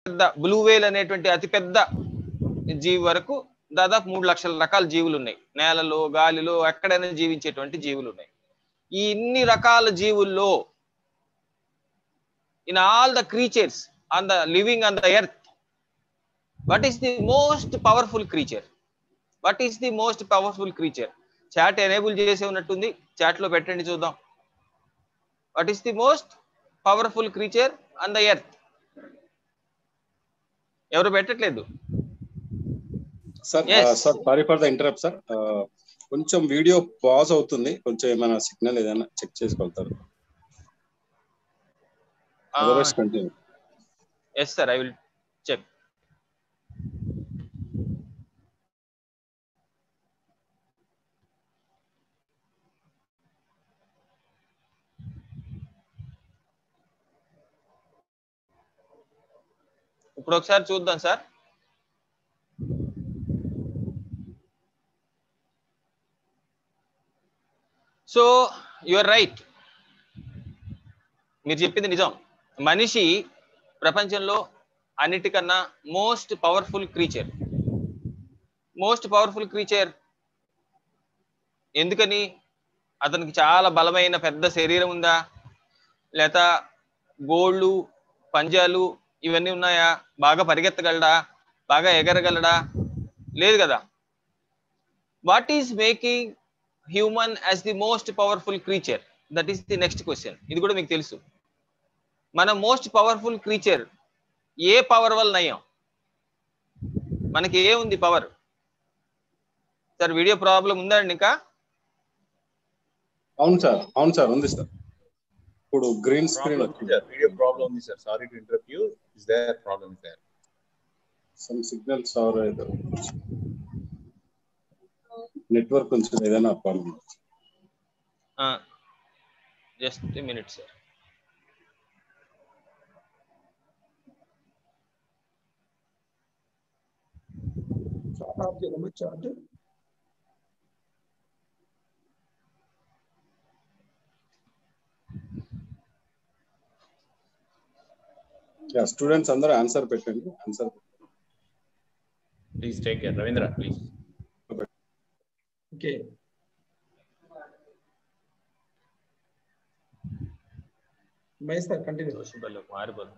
పెద్ద బ్లూ వేల్ అనేటువంటి అతిపెద్ద జీవి వరకు దాదాపు మూడు లక్షల రకాల జీవులు ఉన్నాయి నేలలో గాలిలో ఎక్కడైనా జీవించేటువంటి జీవులు ఉన్నాయి ఈ ఇన్ని రకాల జీవుల్లో in all the creatures on the living on the earth what is the most powerful creature what is the most powerful creature chat enable చేసే ఉన్నట్టుంది చాట్ లో పెట్టండి చూద్దాం what is the most powerful creature on the earth ఎవరు పెట్టట్లేదు sir Yes. Sir sorry for the interrupt sir కొంచెం video pause అవుతుంది కొంచెం ఏమైనా సిగ్నల్ ఏదైనా చెక్ చేసుకోగలుగుతారు otherwise continue yes sir I will check ఇప్పుడు ఒకసారి చూద్దాం సార్ సో యువర్ రైట్ మీరు చెప్పింది నిజం మనిషి ప్రపంచంలో అన్నిటికన్నా most powerful creature most powerful creature ఎందుకని అతనికి చాలా బలమైన పెద్ద శరీరం ఉందా లేక గోళ్ళు పంజాలు ఇవన్నీ ఉన్నాయా బాగా పరిగెత్తగలడా బాగా ఎగరగలడా లేదు కదా what is making human as the most powerful creature that is the next question ఇది కూడా మీకు తెలుసు మన మోస్ట్ పవర్ఫుల్ క్రీచర్ ఏ పవర్ వల్ల నయం మనకి ఏ ఉంది పవర్ సార్ వీడియో ప్రాబ్లం ఉందా అండి ఇంకా అవును సార్ అవును సార్ ఉంది సార్ ఇప్పుడు green screen Problem is there. Video problem ఉంది sir. Sorry to interrupt you. Is there problem is there? Some signals or network కొంచెం ఏదైనా problem just minute sir off చేయడమా చార్ట్ స్టూడెంట్స్ అందరూ answer పెట్టండి answer Please take care. Ravindra, please. Okay my sir continue మారిపోదు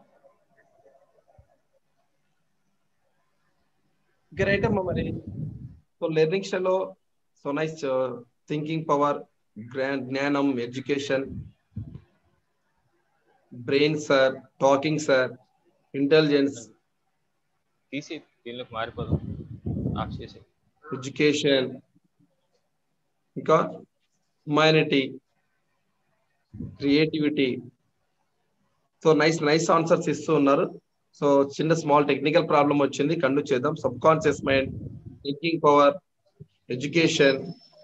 okay right అమ్మా మరి so learning స్టైల్లో so nice thinking power జ్ఞానం education brain sir talking sir intelligence తీసి దీనిలోకి మారిపోదు ఆఫ్ చేసి ఎడ్యుకేషన్ ఇంకా humanity creativity so nice nice answers ఇస్తూ ఉన్నారు సో చిన్న స్మాల్ టెక్నికల్ ప్రాబ్లం వచ్చింది కండు చేద్దాం subconscious mind thinking power education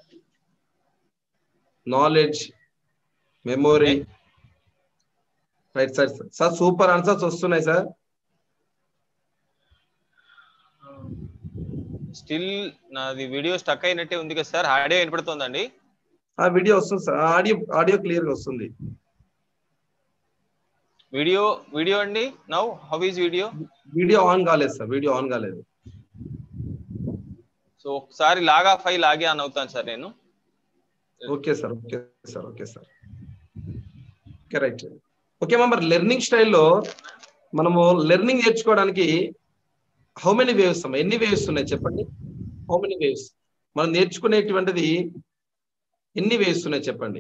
knowledge memory right sir sir super answers వస్తున్నాయి సార్ స్టిల్ నాది వీడియో స్టక్ అయినట్టే ఉంది కదా సార్ ఆడియో వినపడుతోందండి ఆ వీడియో వస్తుంది సార్ ఆడియో ఆడియో క్లియర్ గా వస్తుంది వీడియో వీడియో అండి now how is video video on కాలేదు సార్ వీడియో ఆన్ కాలేదు సో ఒకసారి లాగ్ ఆఫ్ అయి లాగే ఆన్ అవుతాను సార్ నేను okay sir okay sir okay sir okay right okay మరి లెర్నింగ్ స్టైల్లో మనము లెర్నింగ్ నేర్చుకోవడానికి హౌ మెనీ వేవ్స్ అమ్మా ఎన్ని వేవ్స్ ఉన్నాయి చెప్పండి హౌ మెనీ వేవ్స్ మనం నేర్చుకునేటువంటిది ఎన్ని వేవ్స్ ఉన్నాయి చెప్పండి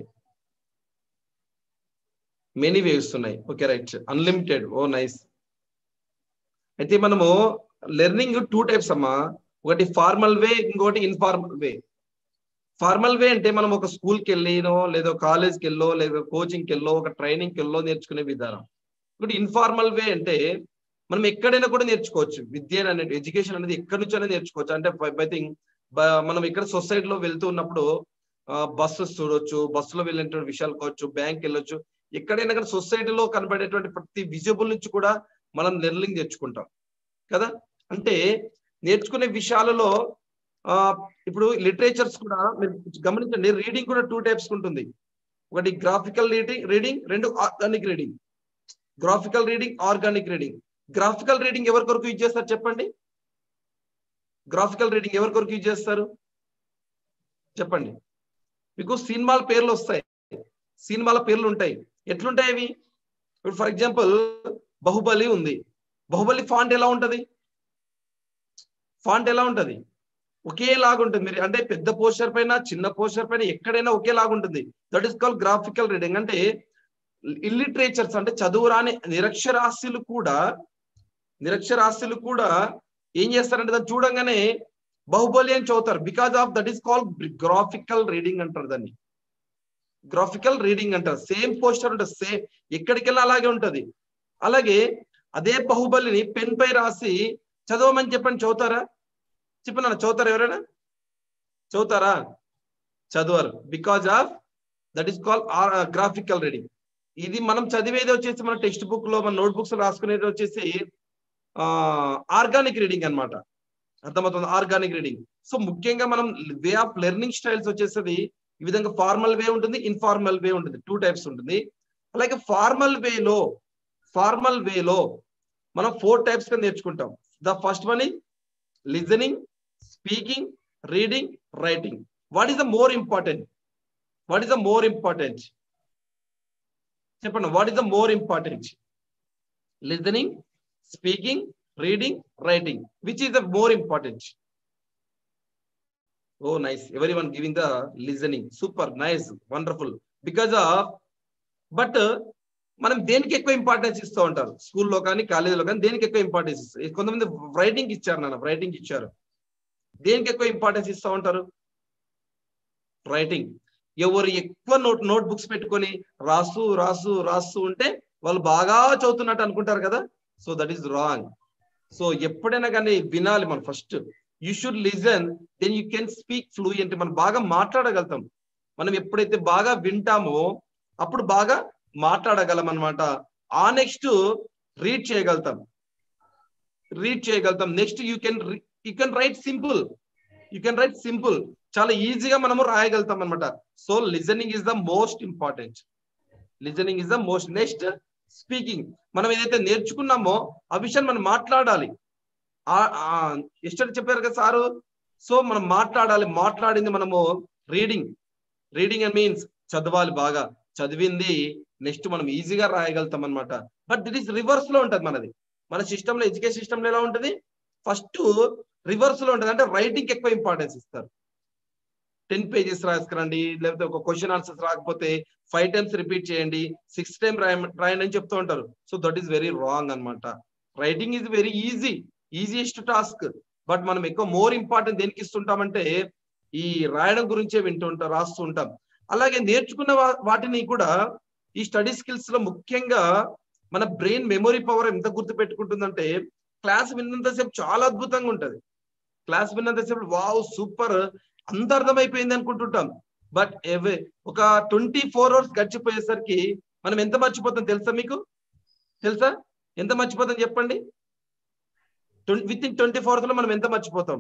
మెనీ వేవ్స్ ఉన్నాయి okay right unlimited oh nice అయితే మనము లెర్నింగ్ టూ టైప్స్ అమ్మా ఒకటి ఫార్మల్ వే ఇంకోటి ఇన్ఫార్మల్ వే ఫార్మల్ వే అంటే మనం ఒక స్కూల్కి వెళ్ళినో లేదా కాలేజ్కి వెళ్ళో లేదా కోచింగ్కి వెళ్ళో ఒక ట్రైనింగ్కి వెళ్ళో నేర్చుకునే విధానం ఒకటి ఇన్ఫార్మల్ వే అంటే మనం ఎక్కడైనా కూడా నేర్చుకోవచ్చు విద్య అనేది ఎడ్యుకేషన్ అనేది ఎక్కడి నుంచైనా నేర్చుకోవచ్చు అంటే ఐ థింక్ మనం ఇక్కడ సొసైటీలో వెళ్తూ ఉన్నప్పుడు బస్సెస్ చూడొచ్చు బస్సులో వెళ్ళినటువంటి విషయాలు కావచ్చు బ్యాంక్ వెళ్ళొచ్చు ఎక్కడైనా కానీ సొసైటీలో కనబడేటువంటి ప్రతి విజిబుల్ నుంచి కూడా మనం లెర్నింగ్ తెచ్చుకుంటాం కదా అంటే నేర్చుకునే విషయాలలో ఆ ఇప్పుడు లిటరేచర్స్ కూడా మీరు గమనించండి రీడింగ్ కూడా టూ టైప్స్ ఉంటుంది ఒకటి గ్రాఫికల్ రీడింగ్ రీడింగ్ రెండు organic reading graphical reading organic reading graphical reading ఎవరి కొరకు యూజ్ చేస్తారు చెప్పండి గ్రాఫికల్ రీడింగ్ ఎవరి కొరకు యూజ్ చేస్తారు చెప్పండి మీకు సినిమాల పేర్లు వస్తాయి సినిమాల పేర్లు ఉంటాయి ఎట్లుంటాయి అవి ఇప్పుడు ఫర్ ఎగ్జాంపుల్ బాహుబలి ఉంది బాహుబలి ఫాంట్ ఎలా ఉంటది ఫాంట్ ఎలా ఉంటది ఒకేలాగా ఉంటుంది మీరు అంటే పెద్ద పోస్టర్ పైన చిన్న పోస్టర్ పైన ఎక్కడైనా ఒకేలాగా ఉంటుంది that is call graphical reading అంటే ఇల్లిటరేచర్స్ అంటే చదువు రాని నిరక్షరాస్యులు కూడా నిరక్షరాస్యులు కూడా ఏం చేస్తారంటే దాన్ని చూడంగానే బాహుబలి అని చదువుతారు because of that is call graphical reading అంటారు దాన్ని గ్రాఫికల్ రీడింగ్ అంటారు సేమ్ పోస్టర్ ఉంటుంది సేమ్ ఎక్కడికి వెళ్ళి అలాగే ఉంటది అలాగే అదే బాహుబలిని పెన్ పై రాసి చదవమని చెప్పండి చదువుతారా చెప్పండి చదువుతారా ఎవరైనా చదువుతారా చదవరు because of that is call graphical reading ఇది మనం చదివేది వచ్చేసి మన టెక్స్ట్ బుక్ లో మన నోట్ బుక్స్ రాసుకునేది వచ్చేసి ఆర్గానిక్ రీడింగ్ అన్నమాట అర్థమవుతుంది ఆర్గానిక్ రీడింగ్ సో ముఖ్యంగా మనం వే ఆఫ్ లెర్నింగ్ స్టైల్స్ వచ్చేసి ఈ విధంగా ఫార్మల్ వే ఉంటుంది ఇన్ఫార్మల్ వే ఉంటుంది టూ టైప్స్ ఉంటుంది అలాగే ఫార్మల్ వేలో ఫార్మల్ వేలో మనం ఫోర్ టైప్స్ గా నేర్చుకుంటాం the first one is listening speaking reading writing what is the more important what is the more important చెప్పండి what is the more important listening speaking reading writing which is the more important oh nice ఎవరి one giving the listening super nice wonderful because of but మనం దేనికి ఎక్కువ importance ఇస్తూ ఉంటారు స్కూల్లో కానీ కాలేజీలో కానీ దేనికి ఎక్కువ ఇంపార్టెన్స్ ఇస్తారు కొంతమంది రైటింగ్ ఇచ్చారు నాన్న రైటింగ్ ఇచ్చారు దేనికి ఎక్కువ ఇంపార్టెన్స్ ఇస్తూ ఉంటారు రైటింగ్ ఎవరు ఎక్కువ నోట్ నోట్ బుక్స్ పెట్టుకొని రాసు రాసు రాస్తూ ఉంటే వాళ్ళు బాగా చదువుతున్నట్టు అనుకుంటారు కదా so that is wrong so ఎప్పుడైనా కానీ వినాలి మనం first you should listen then you can speak fluent మనం బాగా మాట్లాడగలుగుతాం మనం ఎప్పుడైతే బాగా వింటామో అప్పుడు బాగా మాట్లాడగలం అనమాట ఆ నెక్స్ట్ రీడ్ చేయగలుగుతాం రీడ్ చేయగలుగుతాం next you can you can write simple you can write simple చాలా ఈజీగా మనము రాయగలుగుతాం అనమాట so listening is the most important listening is the most next speaking మనం ఏదైతే నేర్చుకున్నామో ఆ విషయాన్ని మనం మాట్లాడాలి ఎస్టర్ చెప్పారు కదా సారు సో మనం మాట్లాడాలి మాట్లాడింది మనము రీడింగ్ రీడింగ్ అండ్ మీన్స్ చదవాలి బాగా చదివింది నెక్స్ట్ మనం ఈజీగా రాయగలుగుతాం అనమాట బట్ దిట్ ఈస్ రివర్స్ లో ఉంటది మనది మన సిస్టమ్ లో ఎడ్యుకేషన్ సిస్టమ్ లో ఎలా ఉంటది ఫస్ట్ రివర్స్ లో ఉంటది అంటే రైటింగ్ ఎక్కువ ఇంపార్టెన్స్ ఇస్తారు టెన్ పేజెస్ రాసుకురండి లేకపోతే ఒక క్వశ్చన్ ఆన్సర్స్ రాకపోతే ఫైవ్ టైమ్స్ రిపీట్ చేయండి సిక్స్ టైం రాయండి అని చెప్తూ ఉంటారు so that is very wrong అనమాట writing is very easy easiest task but మనం ఎక్కువ మోర్ ఇంపార్టెంట్ దేనికి ఇస్తుంటామంటే ఈ రాయడం గురించే వింటూ ఉంటాం రాస్తూ ఉంటాం అలాగే నేర్చుకున్న వాటిని కూడా ఈ స్టడీ స్కిల్స్ లో ముఖ్యంగా మన బ్రెయిన్ మెమొరీ పవర్ ఎంత గుర్తు పెట్టుకుంటుందంటే క్లాస్ విన్నంతసేపు చాలా అద్భుతంగా ఉంటది క్లాస్ విన్నంతసేపు వావ్ సూపర్ అంత అర్థమైపోయింది అనుకుంటుంటాం బట్ ఎవే ఒక ట్వంటీ ఫోర్ అవర్స్ గడిచిపోయేసరికి మనం ఎంత మర్చిపోతాం తెలుసా మీకు తెలుసా ఎంత మర్చిపోతాం చెప్పండి with in twenty four hours లో మనం ఎంత మర్చిపోతాం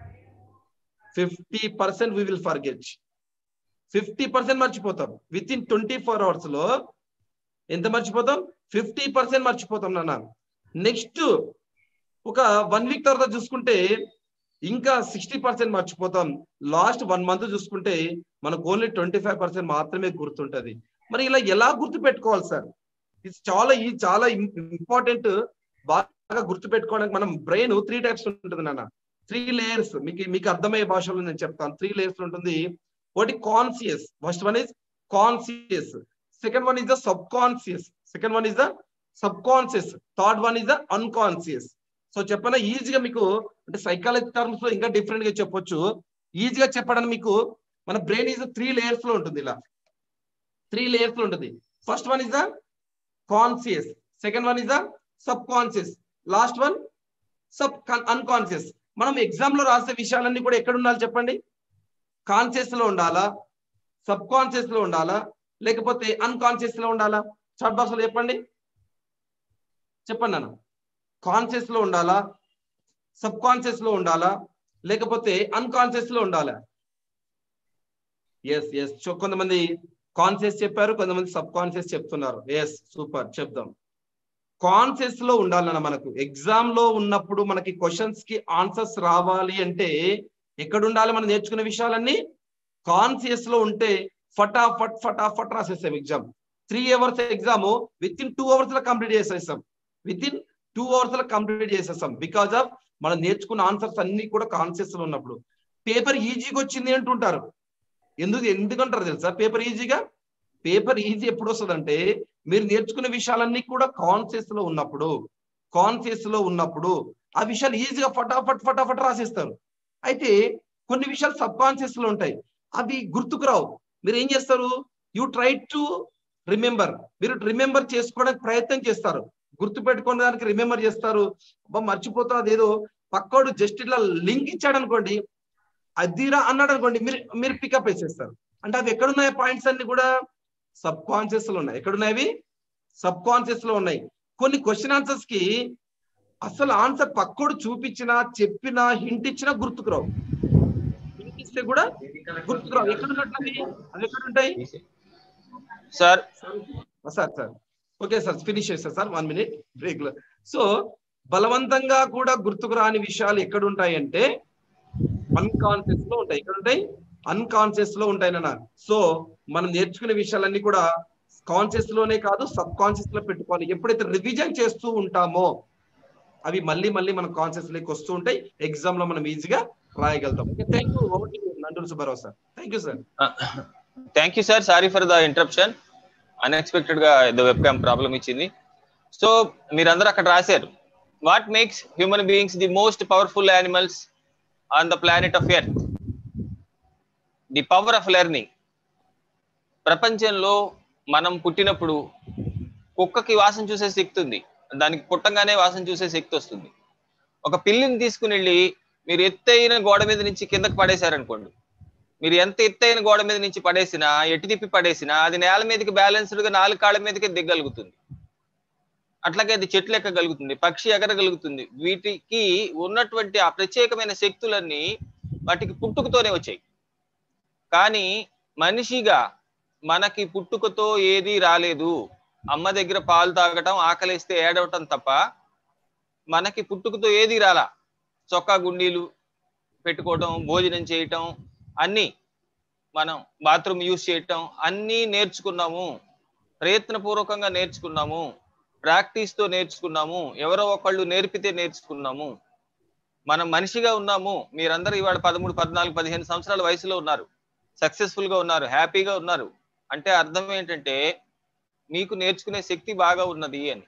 fifty percent we will forget fifty percent మర్చిపోతాం with in twenty four hours లో ఎంత మర్చిపోతాం ఫిఫ్టీ పర్సెంట్ మర్చిపోతాం నాన్న నెక్స్ట్ ఒక వన్ వీక్ తర్వాత చూసుకుంటే ఇంకా సిక్స్టీ పర్సెంట్ మర్చిపోతాం లాస్ట్ వన్ మంత్ చూసుకుంటే మనకు ఓన్లీ ట్వంటీ ఫైవ్ పర్సెంట్ మాత్రమే గుర్తుంటది మరి ఇలా ఎలా గుర్తు పెట్టుకోవాలి సార్ ఇది చాలా ఈ చాలా ఇంపార్టెంట్ బాగా గుర్తు పెట్టుకోవడానికి మనం బ్రెయిన్ త్రీ టైప్స్ ఉంటుంది నాన్న త్రీ లేయర్స్ మీకు మీకు అర్థమయ్యే భాషలో నేను చెప్తాను త్రీ లేయర్స్ ఉంటుంది ఒకటి conscious first one is conscious second one is the subconscious second one is the subconscious third one is the unconscious so చెప్పనా ఈజీగా మీకు అంటే సైకాలజీ టర్మ్స్ లో ఇంకా డిఫరెంట్ గా చెప్పొచ్చు ఈజీగా చెప్పడానికి మీకు మన బ్రెయిన్ ఈజ్ త్రీ లేయర్స్ లో ఉంటుంది ఇలా త్రీ లేయర్స్ లో ఉంటుంది first one is the conscious second one is the subconscious last one sub unconscious మనం ఎగ్జామ్ లో రాసే విషయాలన్నీ కూడా ఎక్కడ ఉండాలి చెప్పండి కాన్షియస్ లో ఉండాలా సబ్ కాన్షియస్ లో ఉండాలా లేకపోతే అన్కాన్షియస్ లో ఉండాలా చాట్ బాక్స్ లో చెప్పండి చెప్పండి అన్న కాన్షియస్ లో ఉండాలా సబ్ కాన్షియస్ లో ఉండాలా లేకపోతే అన్కాన్షియస్ లో ఉండాలా ఎస్ ఎస్ కొంతమంది కాన్షియస్ చెప్పారు కొంతమంది సబ్ కాన్షియస్ చెప్తున్నారు ఎస్ సూపర్ చెప్దాం కాన్షియస్ లో ఉండాలన్న మనకు ఎగ్జామ్ లో ఉన్నప్పుడు మనకి క్వశ్చన్స్ కి ఆన్సర్స్ రావాలి అంటే ఎక్కడ ఉండాలి మనం నేర్చుకునే విషయాలన్నీ కాన్షియస్ లో ఉంటే ఫటాఫట్ ఫటాఫట్ రాసేస్తాం exam three hours exam within two hours లో కంప్లీట్ చేసేస్తాం విత్ ఇన్ టూ అవర్స్ లో కంప్లీట్ చేసేస్తాం బికాస్ ఆఫ్ మనం నేర్చుకున్న ఆన్సర్స్ అన్ని కూడా కాన్షియస్ లో ఉన్నప్పుడు పేపర్ ఈజీగా వచ్చింది అంటుంటారు ఎందుకు ఎందుకంటారు తెలుసా పేపర్ ఈజీగా పేపర్ ఈజీ ఎప్పుడు వస్తుందంటే మీరు నేర్చుకునే విషయాలన్నీ కూడా కాన్షియస్ లో ఉన్నప్పుడు కాన్షియస్ లో ఉన్నప్పుడు ఆ విషయాలు ఈజీగా ఫటాఫట్ ఫటాఫట్ రాసేస్తారు అయితే కొన్ని విషయాలు సబ్ కాన్షియస్ లో ఉంటాయి అవి గుర్తుకు రావు మీరు ఏం చేస్తారు యూ ట్రై టు రిమెంబర్ మీరు రిమెంబర్ చేసుకోవడానికి ప్రయత్నం చేస్తారు గుర్తు పెట్టుకోవడానికి రిమెంబర్ చేస్తారు అబ్బా మర్చిపోతా అదేదో పక్కోడు జస్ట్ ఇట్లా లింక్ ఇచ్చాడు అనుకోండి అదిరా అన్నాడు అనుకోండి మీరు మీరు పికప్ వేసేస్తారు అంటే అవి ఎక్కడున్నాయి పాయింట్స్ అన్ని కూడా సబ్ కాన్షియస్ లో ఉన్నాయి ఎక్కడున్నాయి అవి సబ్ కాన్షియస్ లో ఉన్నాయి కొన్ని క్వశ్చన్ ఆన్సర్స్ కి అసలు ఆన్సర్ పక్కోడు చూపించినా చెప్పినా హింట్ ఇచ్చినా గుర్తుకు రావు హింట్ ఇస్తే కూడా గుర్తుకు రావు ఎక్కడ ఉన్నట్టు అవి ఎక్కడ ఉంటాయి sir sir sir okay sir finish చేస్తా సార్ వన్ మినిట్ బ్రేక్ లో సో బలవంతంగా కూడా గుర్తుకు రాని విషయాలు ఎక్కడ ఉంటాయి అంటే అన్కాన్షియస్ లో ఉంటాయి ఎక్కడ ఉంటాయి అన్కాన్షియస్ లో ఉంటాయి నాన్న సో మనం నేర్చుకునే విషయాలన్నీ కూడా కాన్షియస్ లోనే కాదు సబ్ కాన్షియస్ లో పెట్టుకోవాలి ఎప్పుడైతే రివిజన్ చేస్తూ ఉంటామో అవి మళ్ళీ మళ్ళీ మన కాన్షియస్ లోకి వస్తూ ఉంటాయి ఎగ్జామ్ లో మనం ఈజీగా రాయగలుగుతాం thank you Nanduru Subbarao sir thank you sir thank you sir sorry for the interruption unexpected గా ఏదో వెబ్ క్యామ్ ప్రాబ్లం ఇచ్చింది సో మీరందరూ అక్కడ రాశారు what makes human beings the most powerful animals on the planet of earth the power of learning ప్రపంచంలో మనం పుట్టినప్పుడు కుక్కకి వాసన చూసే శక్తి ఉంది దానికి పుట్టంగానే వాసన చూసే శక్తి వస్తుంది ఒక పిల్లిని తీసుకుని వెళ్ళి మీరు ఎత్తైన గోడ మీద నుంచి కిందకి పడేశారనుకోండి మీరు ఎంత ఎత్తైన గోడ మీద నుంచి పడేసినా ఎటు తిప్పి పడేసినా అది నేల మీదకి బ్యాలెన్స్డ్ గా నాలుగు కాళ్ళ మీదకి దిగ్గలుగుతుంది అట్లాగే అది చెట్లు ఎక్కగలుగుతుంది పక్షి ఎగరగలుగుతుంది వీటికి ఉన్నటువంటి ఆ ప్రత్యేకమైన శక్తులన్నీ వాటికి పుట్టుకతోనే వచ్చాయి కానీ మనిషిగా మనకి పుట్టుకతో ఏది రాలేదు అమ్మ దగ్గర పాలు తాగటం ఆకలిస్తే ఏడవటం తప్ప మనకి పుట్టుకతో ఏది రాలా చొక్కా గుండీలు పెట్టుకోవటం భోజనం చేయటం అన్ని మనం బాత్రూమ్ యూజ్ చేయటం అన్నీ నేర్చుకున్నాము ప్రయత్నపూర్వకంగా నేర్చుకున్నాము ప్రాక్టీస్ తో నేర్చుకున్నాము ఎవరో ఒకళ్ళు నేర్పితే నేర్చుకున్నాము మనం మనిషిగా ఉన్నాము మీరందరూ ఇవాళ పదమూడు పద్నాలుగు పదిహేను సంవత్సరాల వయసులో ఉన్నారు సక్సెస్ఫుల్ గా ఉన్నారు హ్యాపీగా ఉన్నారు అంటే అర్థం ఏంటంటే మీకు నేర్చుకునే శక్తి బాగా ఉన్నది అని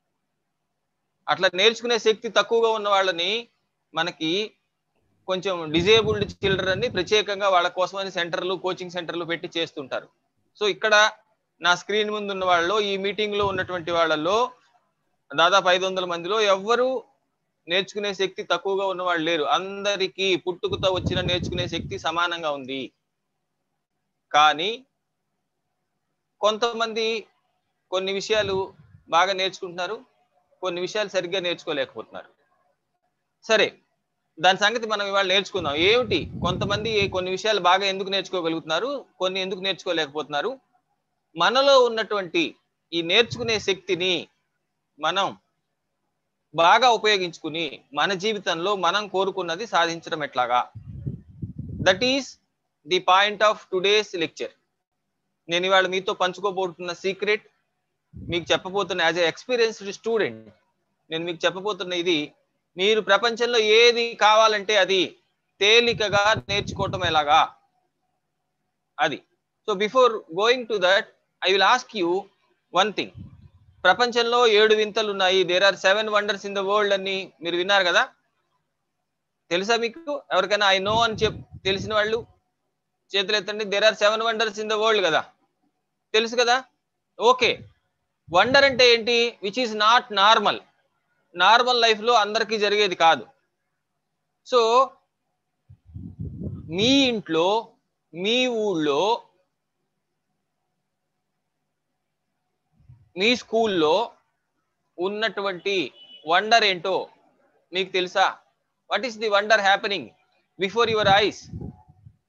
అట్లా నేర్చుకునే శక్తి తక్కువగా ఉన్న వాళ్ళని మనకి కొంచెం డిజేబుల్డ్ చిల్డ్రన్ ని ప్రత్యేకంగా వాళ్ళ కోసమని సెంటర్లు కోచింగ్ సెంటర్లు పెట్టి చేస్తుంటారు సో ఇక్కడ నా స్క్రీన్ ముందు ఉన్న వాళ్ళలో ఈ మీటింగ్ లో ఉన్నటువంటి వాళ్ళలో దాదాపు ఐదు వందల మందిలో ఎవ్వరు నేర్చుకునే శక్తి తక్కువగా ఉన్న వాళ్ళు లేరు అందరికీ పుట్టుకతో వచ్చిన నేర్చుకునే శక్తి సమానంగా ఉంది కానీ కొంతమంది కొన్ని విషయాలు బాగా నేర్చుకుంటున్నారు కొన్ని విషయాలు సరిగ్గా నేర్చుకోలేకపోతున్నారు సరే దాని సంగతి మనం ఇవాళ నేర్చుకుందాం ఏమిటి కొంతమంది కొన్ని విషయాలు బాగా ఎందుకు నేర్చుకోగలుగుతున్నారు కొన్ని ఎందుకు నేర్చుకోలేకపోతున్నారు మనలో ఉన్నటువంటి ఈ నేర్చుకునే శక్తిని మనం బాగా ఉపయోగించుకుని మన జీవితంలో మనం కోరుకున్నది సాధించడం ఎట్లాగా that is the point of today's lecture నేను ఇవాళ మీతో పంచుకోబోతున్న సీక్రెట్ మీకు చెప్పబోతున్న యాజ్ ఎ ఎక్స్పీరియన్స్డ్ స్టూడెంట్ నేను మీకు చెప్పబోతున్న ఇది మీరు ప్రపంచంలో ఏది కావాలంటే అది తేలికగా నేర్చుకోవటం ఎలాగా అది so before going to that I will ask you one thing ప్రపంచంలో ఏడు వింతలు ఉన్నాయి there are seven wonders in the world అని మీరు విన్నారు కదా తెలుసా మీకు ఎవరికైనా ఐ నో అని చెప్ తెలిసిన వాళ్ళు చేతులు ఎత్తండి there are seven wonders in the world కదా తెలుసు కదా ఓకే వండర్ అంటే ఏంటి which is not normal normal life లో అందరికీ జరిగేది కాదు సో మీ ఇంట్లో మీ ఊళ్ళో మీ స్కూల్లో ఉన్నటువంటి వండర్ ఏంటో మీకు తెలుసా what is the wonder happening before your eyes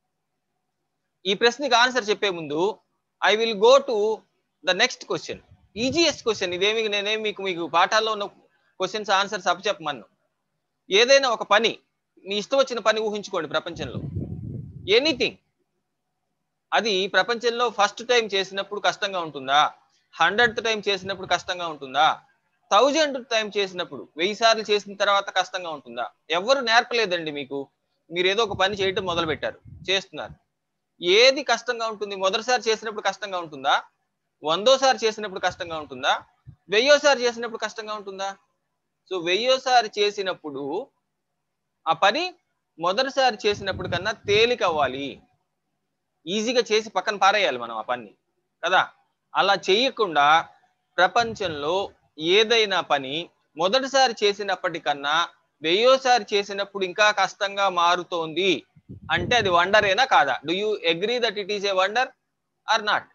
ఈ ప్రశ్నకి ఆన్సర్ చెప్పే ముందు I will go to the next question easiest question ఇదేమి నేనేం మీకు మీకు పాఠాల్లో ఉన్న క్వశ్చన్స్ ఆన్సర్స్ అప్పచెప్పమన్ను ఏదైనా ఒక పని మీ ఇష్టం వచ్చిన పని ఊహించుకోండి ప్రపంచంలో ఎనీథింగ్ అది ప్రపంచంలో ఫస్ట్ టైం చేసినప్పుడు కష్టంగా ఉంటుందా హండ్రెడ్ టైం చేసినప్పుడు కష్టంగా ఉంటుందా థౌజండ్ టైం చేసినప్పుడు వెయ్యి సార్లు చేసిన తర్వాత కష్టంగా ఉంటుందా ఎవరు నేర్పలేదండి మీకు మీరు ఏదో ఒక పని చేయటం మొదలు పెట్టారు చేస్తున్నారు ఏది కష్టంగా ఉంటుంది మొదటిసారి చేసినప్పుడు కష్టంగా ఉంటుందా వందోసారి చేసినప్పుడు కష్టంగా ఉంటుందా వెయ్యోసారి చేసినప్పుడు కష్టంగా ఉంటుందా సో వెయ్యోసారి చేసినప్పుడు ఆ పని మొదటిసారి చేసినప్పుడు కన్నా తేలిక అవ్వాలి ఈజీగా చేసి పక్కన పారేయాలి మనం ఆ పని కదా అలా చేయకుండా ప్రపంచంలో ఏదైనా పని మొదటిసారి చేసినప్పటికన్నా వెయ్యోసారి చేసినప్పుడు ఇంకా కష్టంగా మారుతోంది అంటే అది వండరేనా కాదా do you agree that it is a wonder or not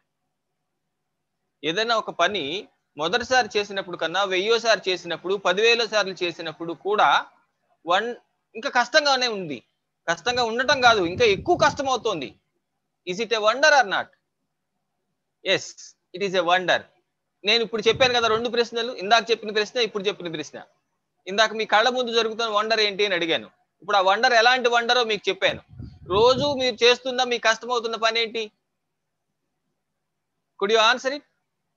ఏదైనా ఒక పని మొదటిసారి చేసినప్పుడు కన్నా వెయ్యోసారి చేసినప్పుడు పదివేల సార్లు చేసినప్పుడు కూడా వన్ ఇంకా కష్టంగానే ఉంది కష్టంగా ఉండటం కాదు ఇంకా ఎక్కువ కష్టం అవుతోంది is it a wonder or not yes it is a wonder నేను ఇప్పుడు చెప్పాను కదా రెండు ప్రశ్నలు ఇందాక చెప్పిన ప్రశ్న ఇప్పుడు చెప్పిన ప్రశ్న ఇందాక మీ కళ్ళ ముందు జరుగుతున్న వండర్ ఏంటి అని అడిగాను ఇప్పుడు ఆ వండర్ ఎలాంటి వండరో మీకు చెప్పాను రోజు మీరు చేస్తున్న మీ కష్టమవుతున్న పని ఏంటి could you answer it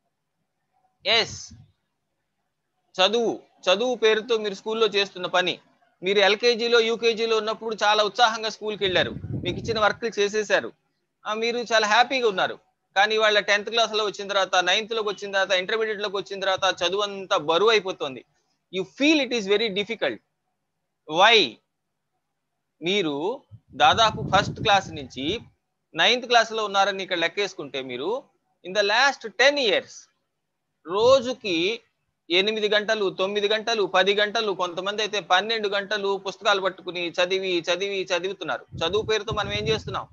yes చదువు చదువు పేరుతో మీరు స్కూల్లో చేస్తున్న పని మీరు ఎల్కేజీలో యూకేజీలో ఉన్నప్పుడు చాలా ఉత్సాహంగా స్కూల్కి వెళ్ళారు మీకు ఇచ్చిన వర్క్లు చేసేసారు ఆ, మీరు చాలా హ్యాపీగా ఉన్నారు కానీ వాళ్ళ టెన్త్ క్లాస్ లో వచ్చిన తర్వాత నైన్త్ లోకి వచ్చిన తర్వాత ఇంటర్మీడియట్ లోకి వచ్చిన తర్వాత చదువు అంతా బరువు అయిపోతుంది you feel it is very difficult why మీరు దాదాపు ఫస్ట్ క్లాస్ నుంచి నైన్త్ క్లాస్ లో ఉన్నారని ఇక్కడ లెక్కేసుకుంటే మీరు in the last ten years రోజుకి ఎనిమిది గంటలు తొమ్మిది గంటలు పది గంటలు కొంతమంది అయితే పన్నెండు గంటలు పుస్తకాలు పట్టుకుని చదివి చదివి చదువుతున్నారు చదువు పేరుతో మనం ఏం చేస్తున్నాం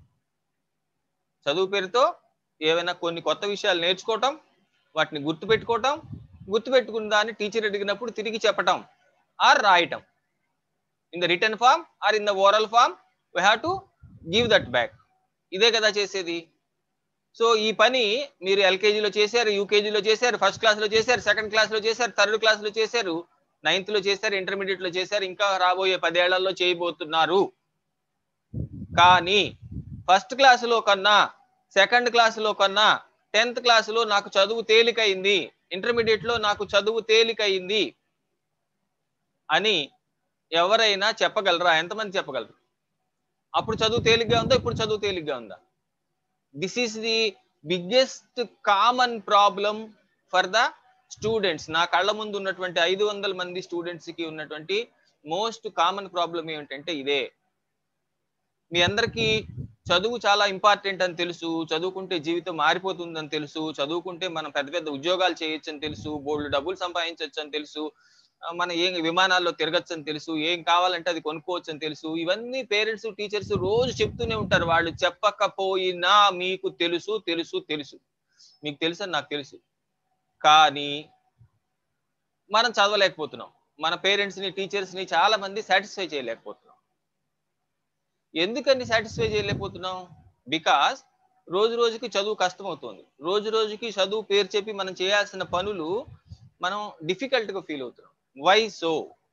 చదువు పేరుతో ఏవైనా కొన్ని కొత్త విషయాలు నేర్చుకోవటం వాటిని గుర్తుపెట్టుకోవటం గుర్తుపెట్టుకున్న దాన్ని టీచర్ అడిగినప్పుడు తిరిగి చెప్పటం ఆర్ రాయటం in the written form or in the oral form we have to give that back ఇదే కదా చేసేది సో ఈ పని మీరు ఎల్కేజీలో చేశారు యూకేజీలో చేశారు ఫస్ట్ క్లాస్ లో చేశారు సెకండ్ క్లాస్ లో చేశారు థర్డ్ క్లాస్ లో చేశారు నైన్త్ లో చేశారు ఇంటర్మీడియట్ లో చేశారు ఇంకా రాబోయే పదేళ్లలో చేయబోతున్నారు కానీ ఫస్ట్ క్లాసులో కన్నా సెకండ్ క్లాసులో కన్నా టెన్త్ క్లాసులో నాకు చదువు తేలికైంది ఇంటర్మీడియట్ లో నాకు చదువు తేలికైంది అని ఎవరైనా చెప్పగలరా ఎంతమంది చెప్పగలరు అప్పుడు చదువు తేలిగ్గా ఉందా ఇప్పుడు చదువు తేలిగ్గా ఉందా this is the biggest common problem for the students నా కళ్ళ ముందు ఉన్నటువంటి ఐదు వందల మంది స్టూడెంట్స్ కి ఉన్నటువంటి మోస్ట్ కామన్ ప్రాబ్లం ఏమిటంటే ఇదే మీ అందరికీ చదువు చాలా ఇంపార్టెంట్ అని తెలుసు చదువుకుంటే జీవితం మారిపోతుందని తెలుసు చదువుకుంటే మనం పెద్ద పెద్ద ఉద్యోగాలు చేయొచ్చు అని తెలుసు బోల్డ్ డబ్బులు సంపాదించవచ్చు అని తెలుసు ఆ, మనం ఏం విమానాల్లో తిరగచ్చు అని తెలుసు ఏం కావాలంటే అది కొనుక్కోవచ్చు అని తెలుసు ఇవన్నీ పేరెంట్స్ టీచర్స్ రోజు చెప్తూనే ఉంటారు వాళ్ళు చెప్పకపోయినా మీకు తెలుసు తెలుసు తెలుసు మీకు తెలుసు అని నాకు తెలుసు కానీ మనం చదవలేకపోతున్నాం మన పేరెంట్స్ ని టీచర్స్ ని చాలా మంది సాటిస్ఫై చేయలేకపోతున్నాం ఎందుకని సాటిస్ఫై చేయలేకపోతున్నాం బికాస్ రోజు రోజుకి చదువు కష్టం అవుతుంది రోజు రోజుకి చదువు పేరు చెప్పి మనం చేయాల్సిన పనులు మనం డిఫికల్ట్ గా ఫీల్ అవుతున్నాం వై సో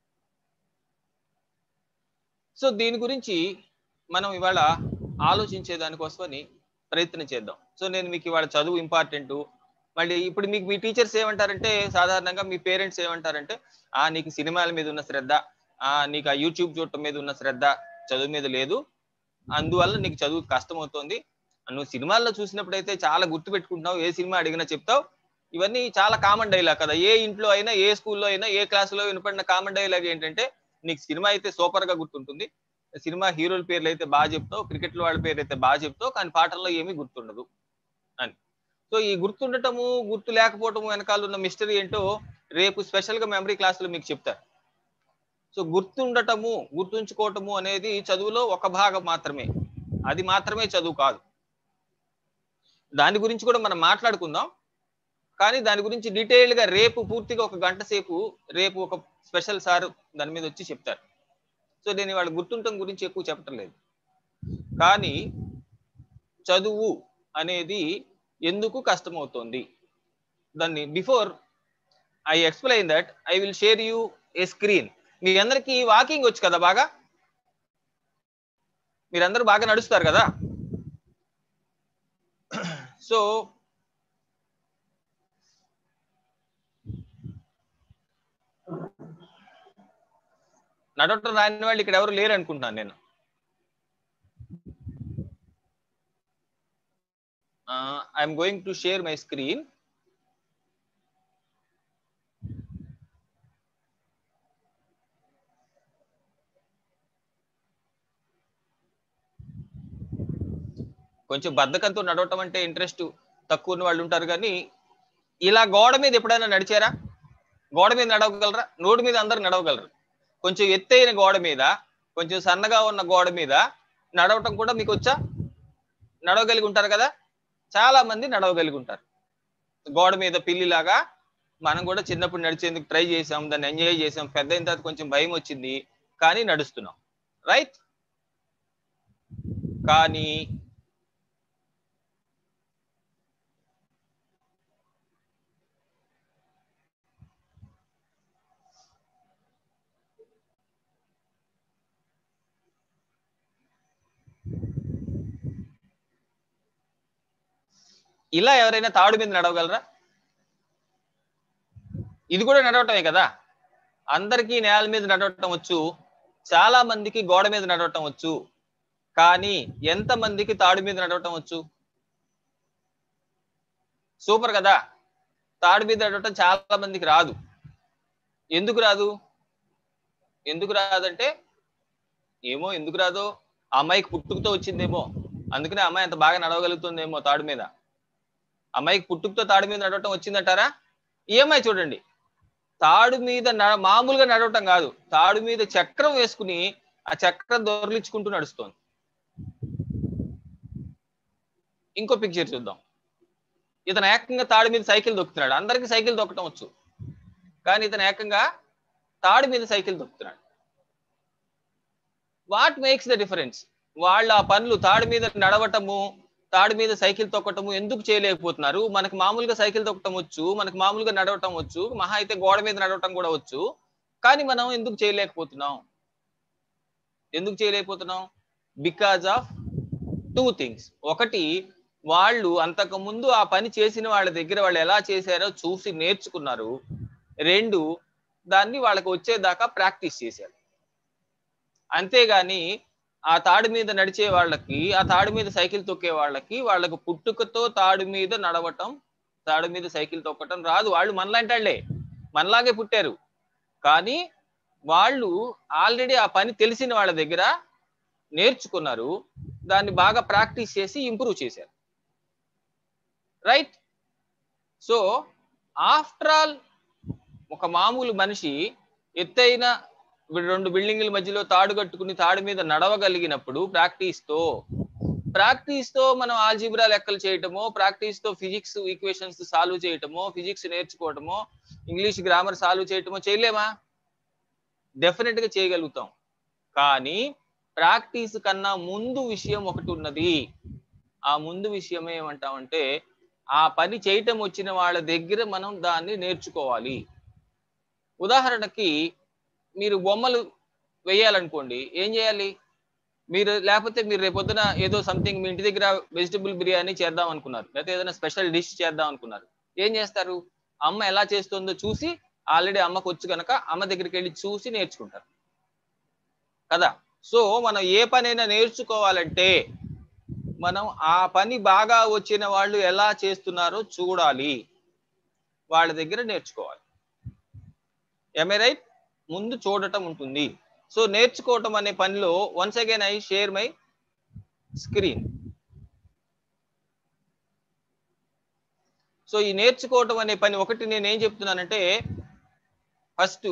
సో దీని గురించి మనం ఇవాళ ఆలోచించే దానికోసమని ప్రయత్నం చేద్దాం సో నేను మీకు ఇవాళ చదువు ఇంపార్టెంట్ మళ్ళీ ఇప్పుడు మీకు మీ టీచర్స్ ఏమంటారంటే సాధారణంగా మీ పేరెంట్స్ ఏమంటారంటే ఆ నీకు సినిమాల మీద ఉన్న శ్రద్ధ ఆ నీకు ఆ యూట్యూబ్ చూడటం మీద ఉన్న శ్రద్ధ చదువు మీద లేదు అందువల్ల నీకు చదువు కష్టం అవుతుంది నువ్వు సినిమాల్లో చూసినప్పుడైతే చాలా గుర్తు పెట్టుకుంటున్నావు ఏ సినిమా అడిగినా చెప్తావు ఇవన్నీ చాలా కామన్ డైలాగ్ కదా ఏ ఇంట్లో అయినా ఏ స్కూల్లో అయినా ఏ క్లాసులో వినపడిన కామన్ డైలాగ్ ఏంటంటే నీకు సినిమా అయితే సూపర్ గా గుర్తుంటుంది సినిమా హీరోల పేర్లు అయితే బాగా చెప్తావు క్రికెట్ వాళ్ళ పేర్లు అయితే బాగా చెప్తావు కానీ పాటల్లో ఏమీ గుర్తుండదు అని సో ఈ గుర్తుండటము గుర్తు లేకపోవటము వెనకాల ఉన్న మిస్టరీ ఏంటో రేపు స్పెషల్ గా మెమరీ క్లాసులో మీకు చెప్తారు సో గుర్తుండటము గుర్తుంచుకోవటము అనేది చదువులో ఒక భాగం మాత్రమే అది మాత్రమే చదువు కాదు దాని గురించి కూడా మనం మాట్లాడుకుందాం కానీ దాని గురించి డీటెయిల్డ్ గా రేపు పూర్తిగా ఒక గంట సేపు రేపు ఒక స్పెషల్ సార్ దాని మీద వచ్చి చెప్తారు సో నేను వాళ్ళ గుర్తుండటం గురించి ఎక్కువ చెప్పటం లేదు కానీ చదువు అనేది ఎందుకు కష్టమవుతోంది దాన్ని before I explain that I will share you a screen మీ అందరికి వాకింగ్ వచ్చు కదా బాగా మీరందరూ బాగా నడుస్తారు కదా సో నడవటం రాని వాళ్ళు ఇక్కడ ఎవరు లేరు అనుకుంటున్నాను నేను I'm going to share my screen కొంచెం బద్ధకంతో నడవటం అంటే ఇంట్రెస్ట్ తక్కువ ఉన్న వాళ్ళు ఉంటారు కానీ ఇలా గోడ మీద ఎప్పుడైనా నడిచారా గోడ మీద నడవగలరా రోడ్డు మీద అందరు నడవగలరు కొంచెం ఎత్తైన గోడ మీద కొంచెం సన్నగా ఉన్న గోడ మీద నడవటం కూడా మీకు వచ్చా నడవగలిగి ఉంటారు కదా చాలా మంది నడవగలిగి ఉంటారు గోడ మీద పిల్లిలాగా మనం కూడా చిన్నప్పుడు నడిచేందుకు ట్రై చేసాం దాన్ని ఎంజాయ్ చేసాం పెద్ద అయిన తర్వాత కొంచెం భయం వచ్చింది కానీ నడుస్తున్నాం రైట్ కానీ ఇలా ఎవరైనా తాడు మీద నడవగలరా ఇది కూడా నడవటమే కదా అందరికీ నేల మీద నడవటం వచ్చు చాలా మందికి గోడ మీద నడవటం వచ్చు కానీ ఎంత మందికి తాడు మీద నడవటం వచ్చు సూపర్ కదా తాడు మీద నడవటం చాలా మందికి రాదు ఎందుకు రాదు ఎందుకు రాదంటే ఏమో ఎందుకు రాదో ఆ అమ్మాయికి పుట్టుకతో వచ్చిందేమో అందుకనే అమ్మాయి అంత బాగా నడవగలుగుతుందేమో తాడు మీద అమ్మాయికి పుట్టుకతో తాడు మీద నడవటం వచ్చిందంటారా ఈ అమ్మాయి చూడండి తాడు మీద న- మామూలుగా నడవటం కాదు తాడు మీద చక్రం వేసుకుని ఆ చక్రం దొరలించుకుంటూ నడుస్తోంది ఇంకో పిక్చర్ చూద్దాం ఇతను ఏకంగా తాడు మీద సైకిల్ దొక్కుతున్నాడు అందరికి సైకిల్ దొక్కటం వచ్చు కానీ ఇతను ఏకంగా తాడు మీద సైకిల్ దొక్కుతున్నాడు వాట్ మేక్స్ ద డిఫరెన్స్ వాళ్ళ ఆ పనులు తాడు మీద నడవటము తాడు మీద సైకిల్ తొక్కటము ఎందుకు చేయలేకపోతున్నారు మనకు మామూలుగా సైకిల్ తొక్కటం వచ్చు మనకు మామూలుగా నడవటం వచ్చు మహా అయితే గోడ మీద నడవటం కూడా వచ్చు కానీ మనం ఎందుకు చేయలేకపోతున్నాం ఎందుకు చేయలేకపోతున్నాం బికాజ్ ఆఫ్ టూ థింగ్స్ ఒకటి వాళ్ళు అంతకు ముందు ఆ పని చేసిన వాళ్ళ దగ్గర వాళ్ళు ఎలా చేశారో చూసి నేర్చుకున్నారు రెండు దాన్ని వాళ్ళకి వచ్చేదాకా ప్రాక్టీస్ చేశారు అంతేగాని ఆ తాడు మీద నడిచే వాళ్ళకి ఆ తాడు మీద సైకిల్ తొక్కే వాళ్ళకి వాళ్ళకు పుట్టుకతో తాడు మీద నడవటం తాడు మీద సైకిల్ తొక్కటం రాదు వాళ్ళు మనలాంటి వాళ్ళే మనలాగే పుట్టారు కానీ వాళ్ళు ఆల్రెడీ ఆ పని తెలిసిన వాళ్ళ దగ్గర నేర్చుకున్నారు దాన్ని బాగా ప్రాక్టీస్ చేసి ఇంప్రూవ్ చేశారు రైట్ సో ఆఫ్టర్ ఆల్ ఒక మామూలు మనిషి ఎత్తైన రెండు బిల్డింగ్ల మధ్యలో తాడు కట్టుకుని తాడు మీద నడవగలిగినప్పుడు ప్రాక్టీస్ తో ప్రాక్టీస్ తో మనం ఆల్జిబ్రా లెక్కలు చేయటమో ప్రాక్టీస్ తో ఫిజిక్స్ ఈక్వేషన్స్ సాల్వ్ చేయటమో ఫిజిక్స్ నేర్చుకోవటమో ఇంగ్లీష్ గ్రామర్ సాల్వ్ చేయటమో చేయలేమా డెఫినెట్ గా చేయగలుగుతాం కానీ ప్రాక్టీస్ కన్నా ముందు విషయం ఒకటి ఉన్నది ఆ ముందు విషయం ఏమంటామంటే ఆ పని చేయటం వచ్చిన వాళ్ళ దగ్గర మనం దాన్ని నేర్చుకోవాలి ఉదాహరణకి మీరు బొమ్మలు వేయాలనుకోండి ఏం చేయాలి మీరు లేకపోతే మీరు రేపొద్దున ఏదో సంథింగ్ మీ ఇంటి దగ్గర వెజిటబుల్ బిర్యానీ చేద్దాం అనుకున్నారు లేకపోతే ఏదైనా స్పెషల్ డిష్ చేద్దాం అనుకున్నారు ఏం చేస్తారు అమ్మ ఎలా చేస్తుందో చూసి ఆల్రెడీ అమ్మకు వచ్చు కనుక అమ్మ దగ్గరికి వెళ్ళి చూసి నేర్చుకుంటారు కదా సో మనం ఏ పనైనా నేర్చుకోవాలంటే మనం ఆ పని బాగా వచ్చిన వాళ్ళు ఎలా చేస్తున్నారో చూడాలి వాళ్ళ దగ్గర నేర్చుకోవాలి ఎంఏ రైట్ ముందు చూడటం ఉంటుంది సో నేర్చుకోవటం అనే పనిలో once again I share my screen so ఈ నేర్చుకోవటం అనే పని ఒకటి నేను ఏం చెప్తున్నానంటే ఫస్ట్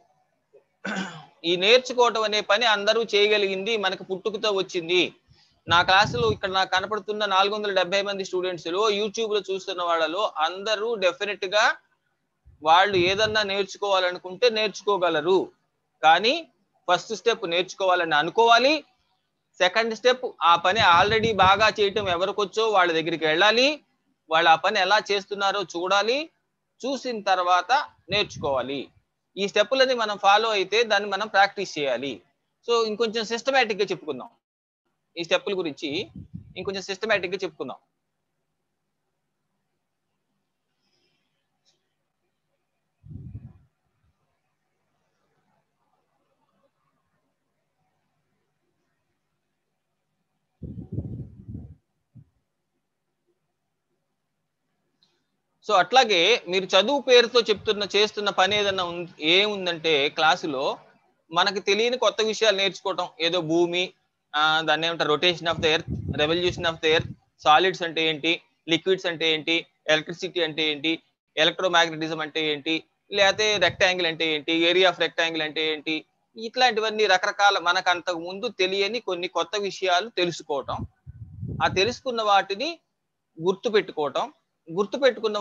ఈ నేర్చుకోవటం అనే పని అందరూ చేయగలిగింది మనకు పుట్టుకతో వచ్చింది నా క్లాసులో ఇక్కడ నాకు కనపడుతున్న నాలుగు వందల డెబ్బై మంది స్టూడెంట్స్ లో యూట్యూబ్ లో చూస్తున్న వాళ్ళలో అందరూ డెఫినెట్ గా వాళ్ళు ఏదన్నా నేర్చుకోవాలనుకుంటే నేర్చుకోగలరు కానీ ఫస్ట్ స్టెప్ నేర్చుకోవాలని అనుకోవాలి సెకండ్ స్టెప్ ఆ పని ఆల్రెడీ బాగా చేయటం ఎవరికొచ్చో వాళ్ళ దగ్గరికి వెళ్ళాలి వాళ్ళు ఆ పని ఎలా చేస్తున్నారో చూడాలి చూసిన తర్వాత నేర్చుకోవాలి ఈ స్టెప్పులని మనం ఫాలో అయితే దాన్ని మనం ప్రాక్టీస్ చేయాలి సో ఇంకొంచెం సిస్టమేటిక్ గా చెప్పుకుందాం ఈ స్టెప్పుల గురించి ఇంకొంచెం సిస్టమేటిక్ గా చెప్పుకుందాం సో అట్లాగే మీరు చదువు పేరుతో చెప్తున్న చేస్తున్న పని ఏదన్నా ఉం- ఏముందంటే క్లాసులో మనకి తెలియని కొత్త విషయాలు నేర్చుకోవటం ఏదో భూమి ఆ, దాన్ని ఏమంటారు rotation of the earth revolution of the earth solids అంటే ఏంటి లిక్విడ్స్ అంటే ఏంటి ఎలక్ట్రిసిటీ అంటే ఏంటి ఎలక్ట్రోమాగ్నెటిజం అంటే ఏంటి లేకపోతే రెక్టాంగిల్ అంటే ఏంటి ఏరియా ఆఫ్ రెక్టాంగిల్ అంటే ఏంటి ఇట్లాంటివన్నీ రకరకాల మనకు అంతకు ముందు తెలియని కొన్ని కొత్త విషయాలు తెలుసుకోవటం ఆ తెలుసుకున్న వాటిని గుర్తు పెట్టుకోవటం గుర్తు పెట్టుకున్న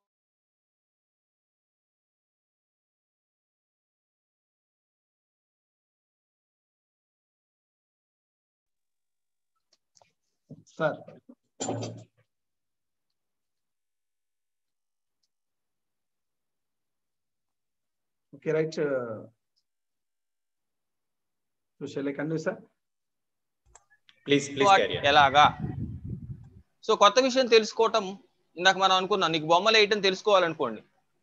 sir okay right so shall I continue sir Please, please what- carry on. ఎలాగా సో కొత్త విషయం తెలుసుకోవటం ఇందాక మనం అనుకున్నాం నీకు బొమ్మలు వేయటం తెలుసుకోవాలనుకోండి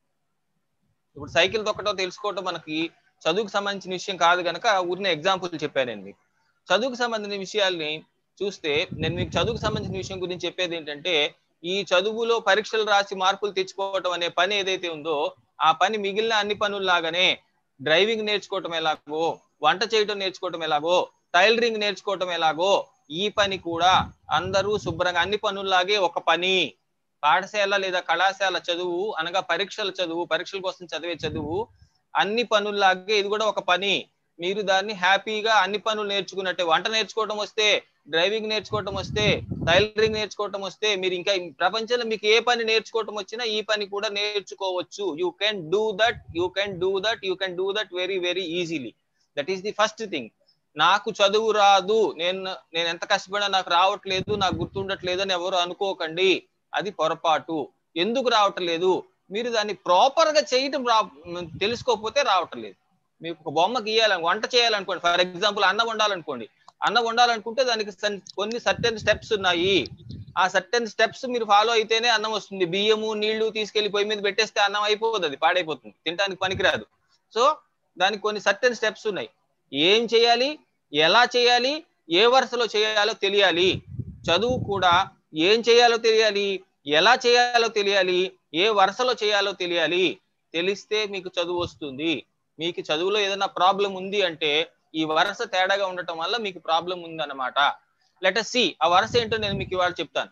ఇప్పుడు సైకిల్ తొక్కటం తెలుసుకోవటం మనకి చదువుకు సంబంధించిన విషయం కాదు కనుక ఊరిన ఎగ్జాంపుల్ చెప్పాను నేను మీకు చదువుకు సంబంధించిన విషయాల్ని చూస్తే నేను మీకు చదువుకు సంబంధించిన విషయం గురించి చెప్పేది ఏంటంటే ఈ చదువులో పరీక్షలు రాసి మార్కులు తెచ్చుకోవటం అనే పని ఏదైతే ఉందో ఆ పని మిగిలిన అన్ని పనుల్లాగానే డ్రైవింగ్ నేర్చుకోవటం ఎలాగో వంట చేయటం నేర్చుకోవటం ఎలాగో టైలరింగ్ నేర్చుకోవటం ఎలాగో ఈ పని కూడా అందరూ శుభ్రంగా అన్ని పనుల్లాగే ఒక పని పాఠశాల లేదా కళాశాల చదువు అనగా పరీక్షల చదువు పరీక్షల కోసం చదివే చదువు అన్ని పనుల్లాగే ఇది కూడా ఒక పని మీరు దాన్ని హ్యాపీగా అన్ని పనులు నేర్చుకున్నట్టే వంట నేర్చుకోవటం వస్తే డ్రైవింగ్ నేర్చుకోవటం వస్తే టైలరింగ్ నేర్చుకోవటం వస్తే మీరు ఇంకా ఈ ప్రపంచంలో మీకు ఏ పని నేర్చుకోవటం వచ్చినా ఈ పని కూడా నేర్చుకోవచ్చు you can do that you can do that you can do that very very easily that is the first thing నాకు చదువు రాదు నేను నేను ఎంత కష్టపడినా నాకు రావట్లేదు నాకు గుర్తుండట్లేదు అని ఎవరు అనుకోకండి అది పొరపాటు ఎందుకు రావటం లేదు మీరు దాన్ని ప్రాపర్ గా చేయటం రా తెలుసుకోకపోతే రావటం లేదు మీకు ఒక బొమ్మ గీయాలని వంట చేయాలనుకోండి ఫర్ ఎగ్జాంపుల్ అన్నం వండాలనుకోండి అన్నం వండాలనుకుంటే దానికి సన్- కొన్ని సర్టెన్ స్టెప్స్ ఉన్నాయి ఆ సర్టెన్ స్టెప్స్ మీరు ఫాలో అయితేనే అన్నం వస్తుంది బియ్యము నీళ్లు తీసుకెళ్లి పొయ్యి మీద పెట్టేస్తే అన్నం అయిపోతుంది అది పాడైపోతుంది తినడానికి పనికిరాదు సో దానికి కొన్ని సర్టెన్ స్టెప్స్ ఉన్నాయి ఏం చేయాలి ఎలా చేయాలి ఏ వరుసలో చేయాలో తెలియాలి చదువు కూడా ఏం చేయాలో తెలియాలి ఎలా చేయాలో తెలియాలి ఏ వరుసలో చేయాలో తెలియాలి తెలిస్తే మీకు చదువు వస్తుంది మీకు చదువులో ఏదైనా ప్రాబ్లం ఉంది అంటే ఈ వరుస తేడాగా ఉండటం వల్ల మీకు ప్రాబ్లం ఉందన్నమాట లెటర్ సి ఆ వరుస ఏంటో నేను మీకు ఇవాళ చెప్తాను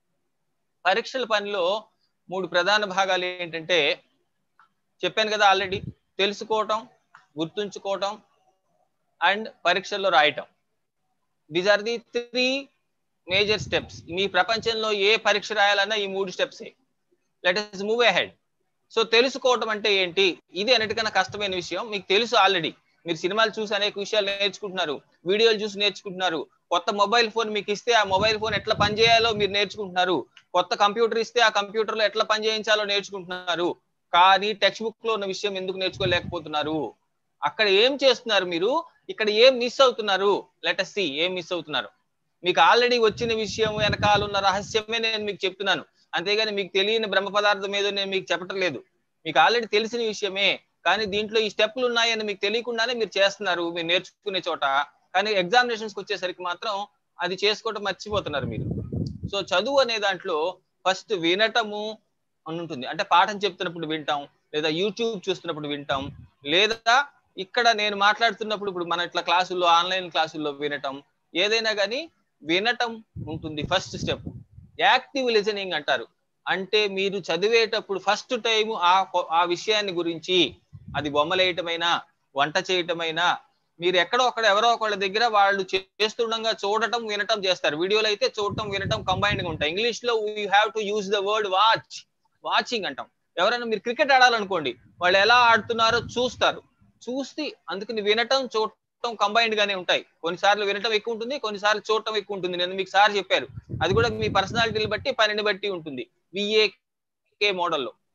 పరీక్షల పనిలో మూడు ప్రధాన భాగాలు ఏంటంటే చెప్పాను కదా ఆల్రెడీ తెలుసుకోవటం గుర్తుంచుకోవటం అండ్ పరీక్షల్లో రాయటం these are the three major steps మీ ప్రపంచంలో ఏ పరీక్ష రాయాలన్నా ఈ మూడు steps let us move ahead so తెలుసుకోవటం అంటే ఏంటి ఇది అన్నిటికన్నా కష్టమైన విషయం మీకు తెలుసు ఆల్రెడీ మీరు సినిమాలు చూసి అనేక విషయాలు నేర్చుకుంటున్నారు వీడియోలు చూసి నేర్చుకుంటున్నారు కొత్త మొబైల్ ఫోన్ మీకు ఇస్తే ఆ మొబైల్ ఫోన్ ఎట్లా పనిచేయాలో మీరు నేర్చుకుంటున్నారు కొత్త కంప్యూటర్ ఇస్తే ఆ కంప్యూటర్ లో ఎట్లా పని చేయించాలో నేర్చుకుంటున్నారు కానీ టెక్స్ట్ బుక్ లో ఉన్న విషయం ఎందుకు నేర్చుకోలేకపోతున్నారు అక్కడ ఏం చేస్తున్నారు మీరు ఇక్కడ ఏం మిస్ అవుతున్నారు లెటస్ సి ఏం మిస్ అవుతున్నారు మీకు ఆల్రెడీ వచ్చిన విషయం వెనకాల ఉన్న రహస్యమే నేను మీకు చెప్తున్నాను అంతేగాని మీకు తెలియని బ్రహ్మ పదార్థం ఏదో నేను మీకు చెప్పటం లేదు మీకు ఆల్రెడీ తెలిసిన విషయమే కానీ దీంట్లో ఈ స్టెప్లు ఉన్నాయని మీకు తెలియకుండానే మీరు చేస్తున్నారు మీరు నేర్చుకునే చోట కానీ ఎగ్జామినేషన్స్కి వచ్చేసరికి మాత్రం అది చేసుకోవటం మర్చిపోతున్నారు మీరు సో చదువు అనే దాంట్లో ఫస్ట్ వినటము అని ఉంటుంది అంటే పాఠం చెప్తున్నప్పుడు వింటాం లేదా యూట్యూబ్ చూస్తున్నప్పుడు వింటాం లేదా ఇక్కడ నేను మాట్లాడుతున్నప్పుడు ఇప్పుడు మన ఇట్లా క్లాసుల్లో ఆన్లైన్ క్లాసుల్లో వినటం ఏదైనా కానీ వినటం ఉంటుంది ఫస్ట్ స్టెప్ యాక్టివ్ లిజనింగ్ అంటారు అంటే మీరు చదివేటప్పుడు ఫస్ట్ టైం ఆ కొ- ఆ విషయాన్ని గురించి అది బొమ్మలేయటమైనా వంట చేయటమైనా మీరు ఎక్కడో ఒకడ ఎవరో ఒకళ్ళ దగ్గర వాళ్ళు చేస్తుండగా చూడటం వినటం చేస్తారు వీడియోలో అయితే చూడటం వినటం కంబైన్డ్ గా ఉంటాయి ఇంగ్లీష్ లో you have to use the word watch watching అంటాం ఎవరైనా మీరు క్రికెట్ ఆడాలనుకోండి వాళ్ళు ఎలా ఆడుతున్నారో చూస్తారు చూసి అందుకని వినటం చూడటం కంబైన్డ్ గానే ఉంటాయి కొన్నిసార్లు వినటం ఎక్కువ ఉంటుంది కొన్నిసార్లు చూడటం ఎక్కువ ఉంటుంది నేను మీకు సార్ చెప్పారు అది కూడా మీ పర్సనాలిటీని బట్టి పనిని బట్టి ఉంటుంది విఏకే మోడల్లో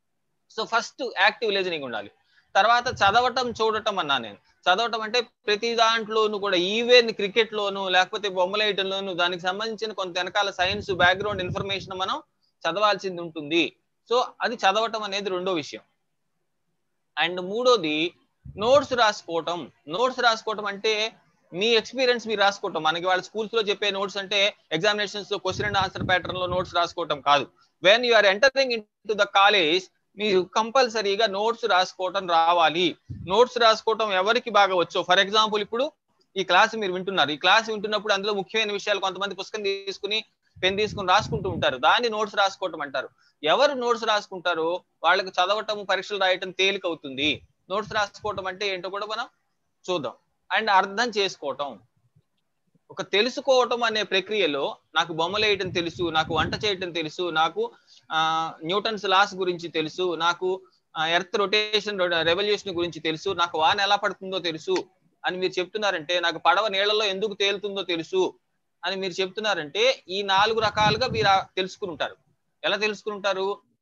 సో ఫస్ట్ యాక్టివ్ లిజనింగ్ ఉండాలి తర్వాత చదవటం చూడటం అన్నా నేను చదవటం అంటే ప్రతి దాంట్లోనూ కూడా ఈవెన్ క్రికెట్ లోను లేకపోతే బొమ్మలేయటంలోను దానికి సంబంధించిన కొంత వెనకాల సైన్స్ బ్యాక్గ్రౌండ్ ఇన్ఫర్మేషన్ మనం చదవాల్సింది ఉంటుంది సో అది చదవటం అనేది రెండో విషయం అండ్ మూడోది నోట్స్ రాసుకోవటం నోట్స్ రాసుకోవటం అంటే మీ ఎక్స్పీరియన్స్ మీరు రాసుకోవటం మనకి వాళ్ళ స్కూల్స్ లో చెప్పే నోట్స్ అంటే ఎగ్జామినేషన్స్ లో క్వశ్చన్ అండ్ ఆన్సర్ ప్యాటర్న్ లో నోట్స్ రాసుకోవటం కాదు when you are entering into the college మీరు కంపల్సరీగా నోట్స్ రాసుకోవటం రావాలి నోట్స్ రాసుకోవటం ఎవరికి బాగా వచ్చో ఫర్ ఎగ్జాంపుల్ ఇప్పుడు ఈ క్లాస్ మీరు వింటున్నారు ఈ క్లాస్ వింటున్నప్పుడు అందులో ముఖ్యమైన విషయాలు కొంతమంది పుస్తకం తీసుకుని పెన్ తీసుకుని రాసుకుంటూ ఉంటారు దాన్ని నోట్స్ రాసుకోవటం అంటారు ఎవరు నోట్స్ రాసుకుంటారో వాళ్ళకి చదవటం పరీక్షలు రాయటం తేలిక అవుతుంది నోట్స్ రాసుకోవటం అంటే ఏంటో కూడా మనం చూద్దాం అండ్ అర్థం చేసుకోవటం ఒక తెలుసుకోవటం అనే ప్రక్రియలో నాకు బొమ్మలు వేయటం తెలుసు నాకు వంట చేయటం తెలుసు నాకు ఆ న్యూటన్స్ లాస్ గురించి తెలుసు నాకు ఎర్త్ రొటేషన్ రెవల్యూషన్ గురించి తెలుసు నాకు వాన ఎలా పడుతుందో తెలుసు అని మీరు చెప్తున్నారంటే నాకు పడవ నీళ్ళలో ఎందుకు తేలుతుందో తెలుసు అని మీరు చెప్తున్నారంటే ఈ నాలుగు రకాలుగా మీరు ఆ- తెలుసుకుని ఉంటారు ఎలా తెలుసుకుని ఉంటారు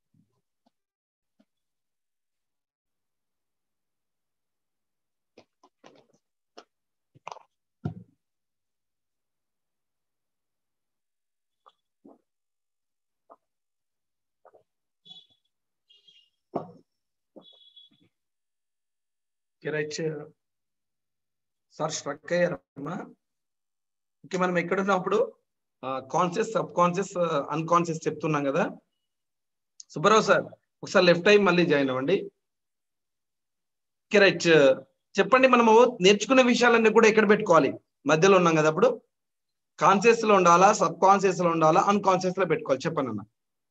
రైట్ సార్ స్ట్రక్ అయ్యారమ్మా ఓకే మనం ఎక్కడున్నప్పుడు కాన్షియస్ సబ్ కాన్షియస్ అన్కాన్షియస్ చెప్తున్నాం కదా సుబ్బారావు సార్ ఒకసారి లెఫ్ట్ అయ్యి మళ్ళీ జాయిన్ అవ్వండి ఓకే రైట్ చెప్పండి మనము నేర్చుకునే విషయాలన్నీ కూడా ఎక్కడ పెట్టుకోవాలి మధ్యలో ఉన్నాం కదా అప్పుడు కాన్షియస్ లో ఉండాలా సబ్ కాన్షియస్ లో ఉండాలా అన్కాన్షియస్ లో పెట్టుకోవాలి చెప్పండి అన్న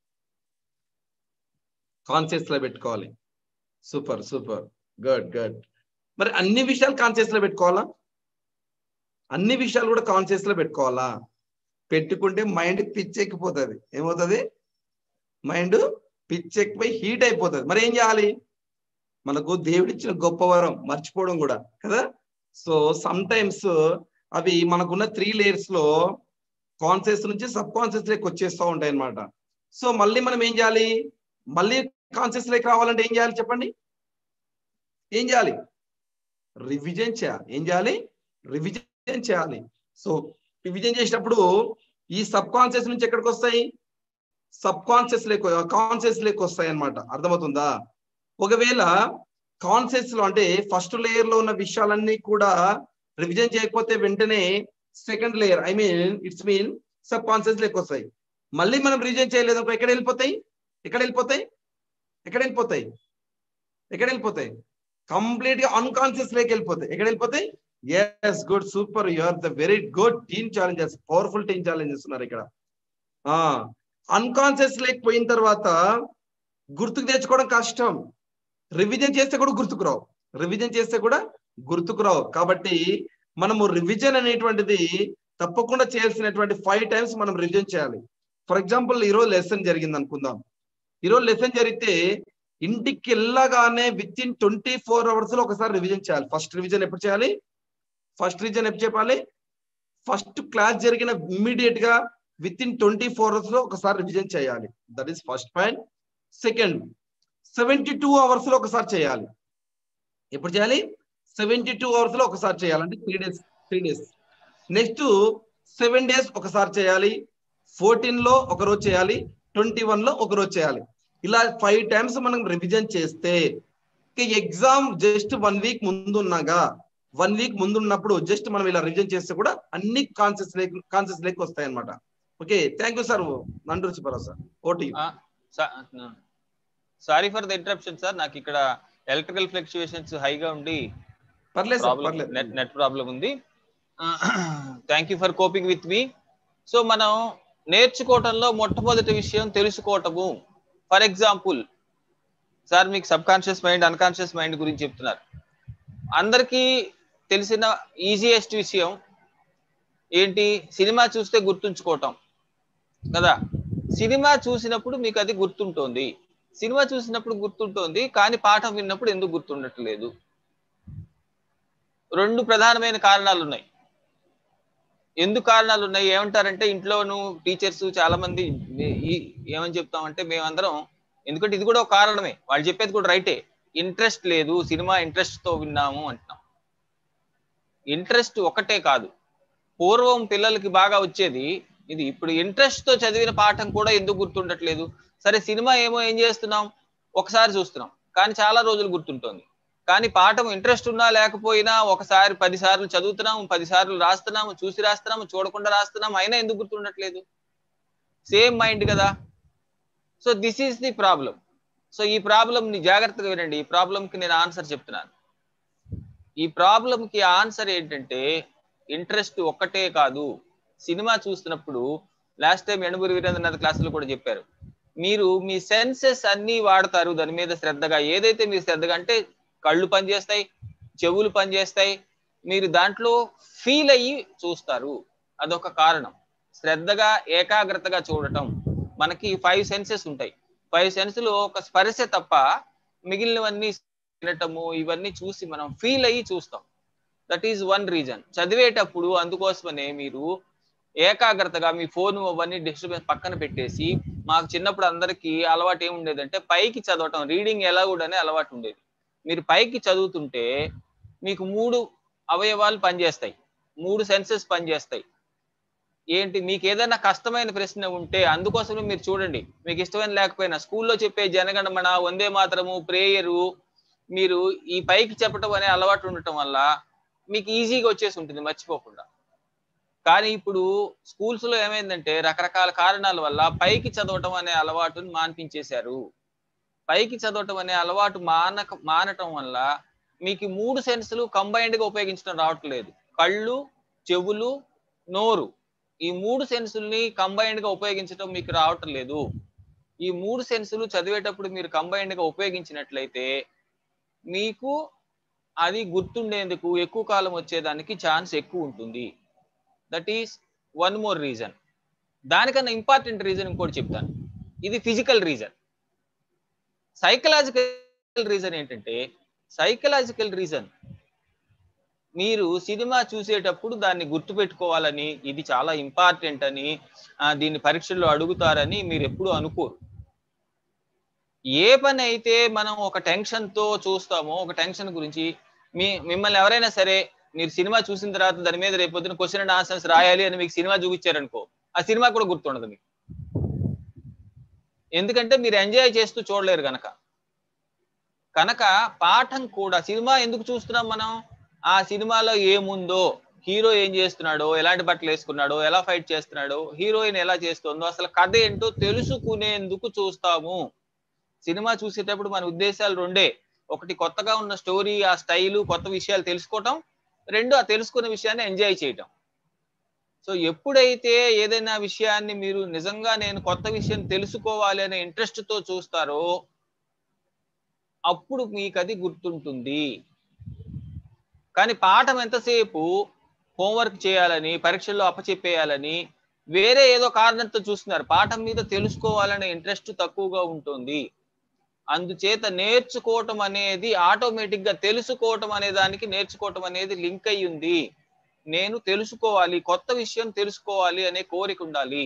కాన్షియస్ లో పెట్టుకోవాలి సూపర్ సూపర్ గుడ్ గుడ్ మరి అన్ని విషయాలు కాన్షియస్ లో పెట్టుకోవాలా అన్ని విషయాలు కూడా కాన్షియస్ లో పెట్టుకోవాలా పెట్టుకుంటే మైండ్ పిచ్చెక్కిపోతుంది ఏమవుతుంది మైండ్ పిచ్చెక్కిపోయి హీట్ అయిపోతుంది మరి ఏం చేయాలి మనకు దేవుడిచ్చిన గొప్ప వరం మర్చిపోవడం కూడా కదా సో సమ్ టైమ్స్ అవి మనకున్న త్రీ లేయర్స్ లో కాన్షియస్ నుంచి సబ్ కాన్షియస్ లేకి వచ్చేస్తూ ఉంటాయి అన్నమాట సో మళ్ళీ మనం ఏం చేయాలి మళ్ళీ కాన్షియస్ లేకి రావాలంటే ఏం చేయాలి చెప్పండి ఏం చేయాలి రివిజన్ చేయాలి ఏం చేయాలి రివిజన్ చేయాలి సో రివిజన్ చేసినప్పుడు ఈ సబ్ కాన్షియస్ నుంచి ఎక్కడికి వస్తాయి సబ్ కాన్షియస్ లేక కాన్షియస్ లేక వస్తాయి అనమాట అర్థమవుతుందా ఒకవేళ కాన్షియస్ లో అంటే ఫస్ట్ లేయర్ లో ఉన్న విషయాలన్నీ కూడా రివిజన్ చేయకపోతే వెంటనే second layer I mean it's mean subconscious లేక వస్తాయి మళ్ళీ మనం రివిజన్ చేయలేదు అనుకో ఎక్కడ వెళ్ళిపోతాయి ఎక్కడ వెళ్ళిపోతాయి ఎక్కడ వెళ్ళిపోతాయి ఎక్కడ వెళ్ళిపోతాయి కంప్లీట్ గా అన్కాన్షియస్ లేకి వెళ్ళిపోతాయి ఎక్కడ వెళ్ళిపోతాయి yes good super you are the very good team challenges powerful team challenges ఉన్నారు ఇక్కడ అన్కాన్షియస్ లేక్ పోయిన తర్వాత గుర్తుకు తెచ్చుకోవడం కష్టం రివిజన్ చేస్తే కూడా గుర్తుకు రావు రివిజన్ చేస్తే కూడా గుర్తుకు రావు కాబట్టి మనము రివిజన్ అనేటువంటిది తప్పకుండా చేయాల్సినటువంటి ఫైవ్ టైమ్స్ మనం రివిజన్ చేయాలి ఫర్ ఎగ్జాంపుల్ ఈరోజు లెసన్ జరిగింది అనుకుందాం ఈరోజు లెసన్ జరిగితే ఇంటికి వెళ్ళగానే with in twenty four hours లో ఒకసారి రివిజన్ చేయాలి ఫస్ట్ రివిజన్ ఎప్పుడు చేయాలి ఫస్ట్ రివిజన్ ఎప్పుడు చెప్పాలి ఫస్ట్ క్లాస్ జరిగిన ఇమ్మీడియట్ గా with in twenty four hours లో ఒకసారి రివిజన్ చేయాలి that is first point second seventy two hours లో ఒకసారి చేయాలి ఎప్పుడు చేయాలి సెవెంటీ టూ అవర్స్ లో ఒకసారి చేయాలి అంటే three days three days next seven days ఒకసారి చేయాలి ఫోర్టీన్ లో ఒక రోజు చేయాలి ట్వంటీ వన్ లో ఒక రోజు చేయాలి ఇలా ఫైవ్ టైమ్స్ మనం రివిజన్ చేస్తే ఎగ్జామ్ జస్ట్ వన్ వీక్ ముందు ఉన్నాగా వన్ వీక్ ముందు ఉన్నప్పుడు జస్ట్ మనం ఇలా రివిజన్ చేస్తే కూడా అన్ని కాన్సెస్ లేక్ కాన్సెస్ లేక్ వస్తాయి అనమాట okay thank you sir Nanduru Subbarao sir ఓటీ sorry for the interruption sir నాకు ఇక్కడ ఎలక్ట్రికల్ ఫ్లక్చుయేషన్స్ హైగా ఉండి పర్లేదు సార్ ప్రాబ్లం పర్లేదు నెట్ నెట్ ప్రాబ్లం ఉంది thank you for coping with me so మనం నేర్చుకోవటంలో మొట్టమొదటి విషయం తెలుసుకోవటము ఫర్ ఎగ్జాంపుల్ సార్ మీకు subconscious mind unconscious mind గురించి చెప్తున్నారు అందరికీ తెలిసిన ఈజియెస్ట్ విషయం ఏంటి సినిమా చూస్తే గుర్తుంచుకోవటం కదా సినిమా చూసినప్పుడు మీకు అది గుర్తుంటోంది సినిమా చూసినప్పుడు గుర్తుంటోంది కానీ పాఠం విన్నప్పుడు ఎందుకు గుర్తుండట్లేదు రెండు ప్రధానమైన కారణాలు ఉన్నాయి ఎందుకు కారణాలు ఉన్నాయి ఏమంటారంటే ఇంట్లోను టీచర్స్ చాలా మంది ఈ- ఏమని చెప్తామంటే మేమందరం ఎందుకంటే ఇది కూడా ఒక కారణమే వాళ్ళు చెప్పేది కూడా రైటే ఇంట్రెస్ట్ లేదు సినిమా ఇంట్రెస్ట్ తో విన్నాము అంటున్నాం ఇంట్రెస్ట్ ఒకటే కాదు పూర్వం పిల్లలకి బాగా వచ్చేది ఇది ఇప్పుడు ఇంట్రెస్ట్ తో చదివిన పాఠం కూడా ఎందుకు గుర్తుండట్లేదు సరే సినిమా ఏమో ఏం చేస్తున్నాం ఒకసారి చూస్తున్నాం కానీ చాలా రోజులు గుర్తుంటుంది కానీ పాఠం ఇంట్రెస్ట్ ఉన్నా లేకపోయినా ఒకసారి పది సార్లు చదువుతున్నాము పది సార్లు రాస్తున్నాము చూసి రాస్తున్నాము చూడకుండా రాస్తున్నాము అయినా ఎందుకు గుర్తుండట్లేదు సేమ్ మైండ్ కదా so this is the problem so ఈ ప్రాబ్లం ని జాగ్రత్తగా వినండి ఈ ప్రాబ్లం కి నేను ఆన్సర్ చెప్తున్నాను ఈ ప్రాబ్లం కి ఆన్సర్ ఏంటంటే ఇంట్రెస్ట్ ఒక్కటే కాదు సినిమా చూస్తున్నప్పుడు లాస్ట్ టైం ఎణుగురు వీరేంద్రనాథ్ క్లాసులో కూడా చెప్పారు మీరు మీ సెన్సెస్ అన్ని వాడతారు దాని మీద శ్రద్ధగా ఏదైతే మీరు శ్రద్ధగా అంటే కళ్ళు పనిచేస్తాయి చెవులు పనిచేస్తాయి మీరు దాంట్లో ఫీల్ అయ్యి చూస్తారు అదొక కారణం శ్రద్ధగా ఏకాగ్రతగా చూడటం మనకి ఫైవ్ సెన్సెస్ ఉంటాయి ఫైవ్ సెన్స్ లో ఒక స్పర్శ తప్ప మిగిలినవన్నీ వినటము ఇవన్నీ చూసి మనం ఫీల్ అయ్యి చూస్తాం దట్ ఈజ్ వన్ రీజన్ చదివేటప్పుడు అందుకోసమనే మీరు ఏకాగ్రతగా మీ ఫోన్ అవన్నీ డిస్టర్బెన్స్ పక్కన పెట్టేసి మాకు చిన్నప్పుడు అందరికి అలవాటు ఏముండేదంటే పైకి చదవటం రీడింగ్ ఎలా కూడా అనే అలవాటు ఉండేది మీరు పైకి చదువుతుంటే మీకు మూడు అవయవాలు పనిచేస్తాయి మూడు సెన్సెస్ పనిచేస్తాయి ఏంటి మీకు ఏదైనా కష్టమైన ప్రశ్న ఉంటే అందుకోసమే మీరు చూడండి మీకు ఇష్టమైన లేకపోయినా స్కూల్లో చెప్పే జనగణమన వందే మాత్రము ప్రేయరు మీరు ఈ పైకి చెప్పటం అనే అలవాటు ఉండటం వల్ల మీకు ఈజీగా వచ్చేసి ఉంటుంది మర్చిపోకుండా కానీ ఇప్పుడు స్కూల్స్ లో ఏమైందంటే రకరకాల కారణాల వల్ల పైకి చదవటం అనే అలవాటుని మాన్పించేశారు పైకి చదవటం అనే అలవాటు మానక మానటం వల్ల మీకు మూడు సెన్సులు కంబైన్డ్ గా ఉపయోగించడం రావట్లేదు కళ్ళు చెవులు నోరు ఈ మూడు సెన్సుల్ని కంబైన్డ్ గా ఉపయోగించడం మీకు రావటం లేదు ఈ మూడు సెన్సులు చదివేటప్పుడు మీరు కంబైన్డ్ గా ఉపయోగించినట్లయితే మీకు అది గుర్తుండేందుకు ఎక్కువ కాలం వచ్చేదానికి ఛాన్స్ ఎక్కువ ఉంటుంది that is one more reason దానికన్నా ఇంపార్టెంట్ రీజన్ ఇంకోటి చెప్తాను ఇది ఫిజికల్ రీజన్ సైకలాజికల్ రీజన్ ఏంటంటే సైకలాజికల్ రీజన్ మీరు సినిమా చూసేటప్పుడు దాన్ని గుర్తుపెట్టుకోవాలని ఇది చాలా ఇంపార్టెంట్ అని ఆ, దీన్ని పరీక్షల్లో అడుగుతారని మీరు ఎప్పుడు అనుకోరు ఏ పని అయితే మనం ఒక టెన్షన్ తో చూస్తామో ఒక టెన్షన్ గురించి మీ మిమ్మల్ని ఎవరైనా సరే మీరు సినిమా చూసిన తర్వాత దాని మీద రేపు పొద్దున క్వశ్చన్ అండ్ ఆన్సర్స్ రాయాలి అని మీకు సినిమా చూపించారనుకో ఆ సినిమా కూడా గుర్తుండదు మీకు ఎందుకంటే మీరు ఎంజాయ్ చేస్తూ చూడలేరు గనక కనుక పాఠం కూడా సినిమా ఎందుకు చూస్తున్నాం మనం ఆ సినిమాలో ఏముందో హీరో ఏం చేస్తున్నాడో ఎలాంటి బట్టలు వేసుకున్నాడో ఎలా ఫైట్ చేస్తున్నాడో హీరోయిన్ ఎలా చేస్తుందో అసలు కథ ఏంటో తెలుసుకునేందుకు చూస్తాము సినిమా చూసేటప్పుడు మన ఉద్దేశాలు రెండే ఒకటి కొత్తగా ఉన్న స్టోరీ ఆ స్టైలు కొత్త విషయాలు తెలుసుకోవటం రెండు ఆ తెలుసుకున్న విషయాన్ని ఎంజాయ్ చేయటం సో ఎప్పుడైతే ఏదైనా విషయాన్ని మీరు నిజంగా నేను కొత్త విషయం తెలుసుకోవాలి అనే ఇంట్రెస్ట్ తో చూస్తారో అప్పుడు మీకు అది గుర్తుంటుంది కానీ పాఠం ఎంతసేపు హోంవర్క్ చేయాలని పరీక్షల్లో అప్పచెప్పేయాలని వేరే ఏదో కారణంతో చూస్తున్నారు పాఠం మీద తెలుసుకోవాలనే ఇంట్రెస్ట్ తక్కువగా ఉంటుంది అందుచేత నేర్చుకోవటం అనేది ఆటోమేటిక్ గా తెలుసుకోవటం అనే దానికి నేర్చుకోవటం అనేది లింక్ అయి ఉంది నేను తెలుసుకోవాలి కొత్త విషయం తెలుసుకోవాలి అనే కోరిక ఉండాలి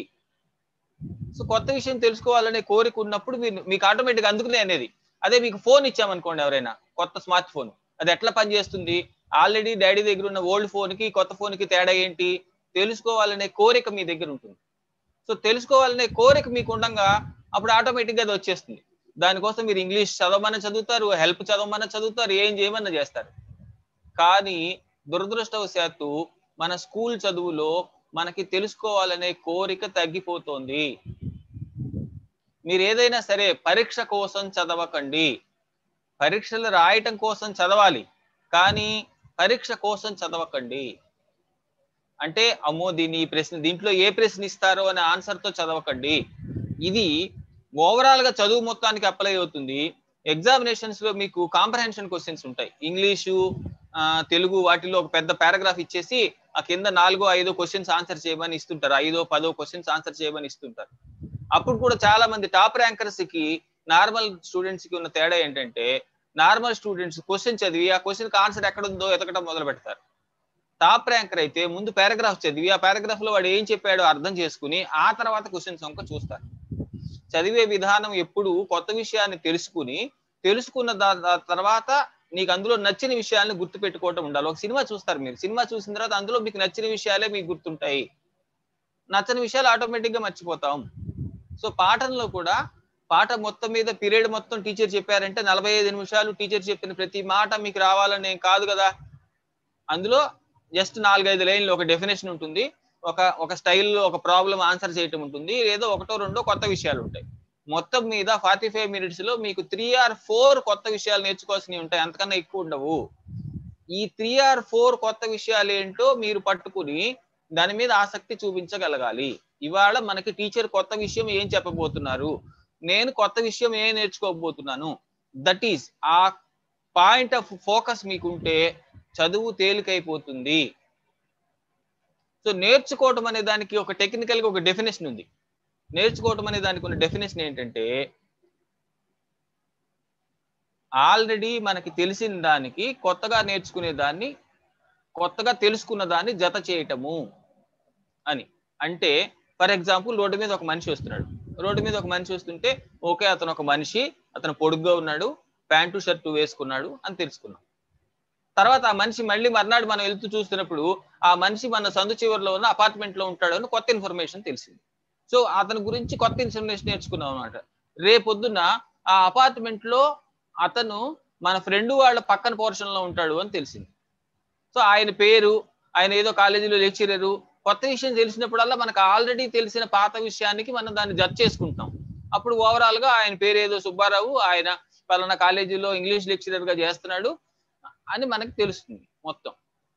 సో కొత్త విషయం తెలుసుకోవాలనే కోరిక ఉన్నప్పుడు మీరు మీకు ఆటోమేటిక్ అందుకునే అనేది అదే మీకు ఫోన్ ఇచ్చామనుకోండి ఎవరైనా కొత్త స్మార్ట్ ఫోన్ అది ఎట్లా పనిచేస్తుంది ఆల్రెడీ డాడీ దగ్గర ఉన్న ఓల్డ్ ఫోన్ కి కొత్త ఫోన్ కి తేడా ఏంటి తెలుసుకోవాలనే కోరిక మీ దగ్గర ఉంటుంది సో తెలుసుకోవాలనే కోరిక మీకు ఉండగా అప్పుడు ఆటోమేటిక్ గా అది వచ్చేస్తుంది దానికోసం మీరు ఇంగ్లీష్ చదవమని చదువుతారు హెల్ప్ చదవమని చదువుతారు ఏం చేయమన్నా చేస్తారు కానీ దురదృష్టవశాత్తు మన స్కూల్ చదువులో మనకి తెలుసుకోవాలనే కోరిక తగ్గిపోతోంది మీరు ఏదైనా సరే పరీక్ష కోసం చదవకండి పరీక్షలు రాయటం కోసం చదవాలి కానీ పరీక్ష కోసం చదవకండి అంటే అమ్మో దీని ఈ ప్రశ్న దీంట్లో ఏ ప్రశ్న ఇస్తారో అనే ఆన్సర్ తో చదవకండి ఇది ఓవరాల్ గా చదువు మొత్తానికి అప్లై అవుతుంది ఎగ్జామినేషన్స్ లో మీకు కాంప్రహెన్షన్ క్వశ్చన్స్ ఉంటాయి ఇంగ్లీషు ఆ, తెలుగు వాటిలో ఒక పెద్ద పారాగ్రాఫ్ ఇచ్చేసి ఆ కింద నాలుగో ఐదో క్వశ్చన్స్ ఆన్సర్ చేయమని ఇస్తుంటారు ఐదో పదో క్వశ్చన్స్ ఆన్సర్ చేయమని ఇస్తుంటారు అప్పుడు కూడా చాలా మంది టాప్ ర్యాంకర్స్ కి నార్మల్ స్టూడెంట్స్ కి ఉన్న తేడా ఏంటంటే నార్మల్ స్టూడెంట్స్ క్వశ్చన్ చదివి ఆ క్వశ్చన్ కి ఆన్సర్ ఎక్కడ ఉందో ఎతకడం మొదలు పెడతారు టాప్ ర్యాంకర్ అయితే ముందు పారాగ్రాఫ్ చదివి ఆ పారాగ్రాఫ్ లో వాడు ఏం చెప్పాడో అర్థం చేసుకుని ఆ తర్వాత క్వశ్చన్స్ వంక చూస్తారు చదివే విధానం ఎప్పుడు కొత్త విషయాన్ని తెలుసుకుని తెలుసుకున్న దా- దా- తర్వాత నీకు అందులో నచ్చిన విషయాలను గుర్తు పెట్టుకోవటం ఉండాలి ఒక సినిమా చూస్తారు మీరు సినిమా చూసిన తర్వాత అందులో మీకు నచ్చిన విషయాలే మీకు గుర్తుంటాయి నచ్చని విషయాలు ఆటోమేటిక్ గా మర్చిపోతాం సో పాఠంలో కూడా పాట మొత్తం మీద పీరియడ్ మొత్తం టీచర్ చెప్పారంటే నలభై ఐదు నిమిషాలు టీచర్ చెప్పిన ప్రతి మాట మీకు రావాలని ఏం కాదు కదా అందులో జస్ట్ నాలుగైదు లైన్లు ఒక డెఫినేషన్ ఉంటుంది ఒక ఒక స్టైల్లో ఒక ప్రాబ్లం ఆన్సర్ చేయటం ఉంటుంది ఏదో ఒకటో రెండో కొత్త విషయాలు ఉంటాయి మొత్తం మీద ఫార్టీ ఫైవ్ మినిట్స్ లో మీకు త్రీ ఆర్ ఫోర్ కొత్త విషయాలు నేర్చుకోవాల్సినవి ఉంటాయి అంతకన్నా ఎక్కువ ఉండవు ఈ త్రీ ఆర్ ఫోర్ కొత్త విషయాలు ఏంటో మీరు పట్టుకుని దాని మీద ఆసక్తి చూపించగలగాలి ఇవాళ మనకి టీచర్ కొత్త విషయం ఏం చెప్పబోతున్నారు నేను కొత్త విషయం ఏం నేర్చుకోబోతున్నాను that is a point of focus మీకుంటే చదువు తేలికైపోతుంది సో నేర్చుకోవటం అనే దానికి ఒక టెక్నికల్ గా ఒక డెఫినేషన్ ఉంది నేర్చుకోవటం అనే దానికి ఉన్న డెఫినేషన్ ఏంటంటే ఆల్రెడీ మనకి తెలిసిన దానికి కొత్తగా నేర్చుకునే దాన్ని కొత్తగా తెలుసుకున్న దాన్ని జత చేయటము అని అంటే ఫర్ ఎగ్జాంపుల్ రోడ్డు మీద ఒక మనిషి వస్తున్నాడు రోడ్డు మీద ఒక మనిషి వస్తుంటే ఓకే అతను ఒక మనిషి అతను పొడుగ్గా ఉన్నాడు ప్యాంటు షర్టు వేసుకున్నాడు అని తెలుసుకున్నాం తర్వాత ఆ మనిషి మళ్ళీ మర్నాడు మనం వెళ్తూ చూస్తున్నప్పుడు ఆ మనిషి మన సందు చివరిలో ఉన్న అపార్ట్మెంట్ లో ఉంటాడు అని కొత్త ఇన్ఫర్మేషన్ తెలిసింది సో అతని గురించి కొత్త ఇన్ఫర్మేషన్ నేర్చుకున్నాం అనమాట రేపొద్దున ఆ అపార్ట్మెంట్ లో అతను మన ఫ్రెండ్ వాళ్ళ పక్కన పోర్షన్ లో ఉంటాడు అని తెలిసింది సో ఆయన పేరు ఆయన ఏదో కాలేజీలో లెక్చరరు కొత్త విషయం తెలిసినప్పుడల్లా మనకు ఆల్రెడీ తెలిసిన పాత విషయానికి మనం దాన్ని జడ్జ్ చేసుకుంటాం అప్పుడు ఓవరాల్ గా ఆయన పేరు ఏదో సుబ్బారావు ఆయన పలానా కాలేజీలో ఇంగ్లీష్ లెక్చరర్ గా చేస్తున్నాడు అని మనకు తెలుస్తుంది మొత్తం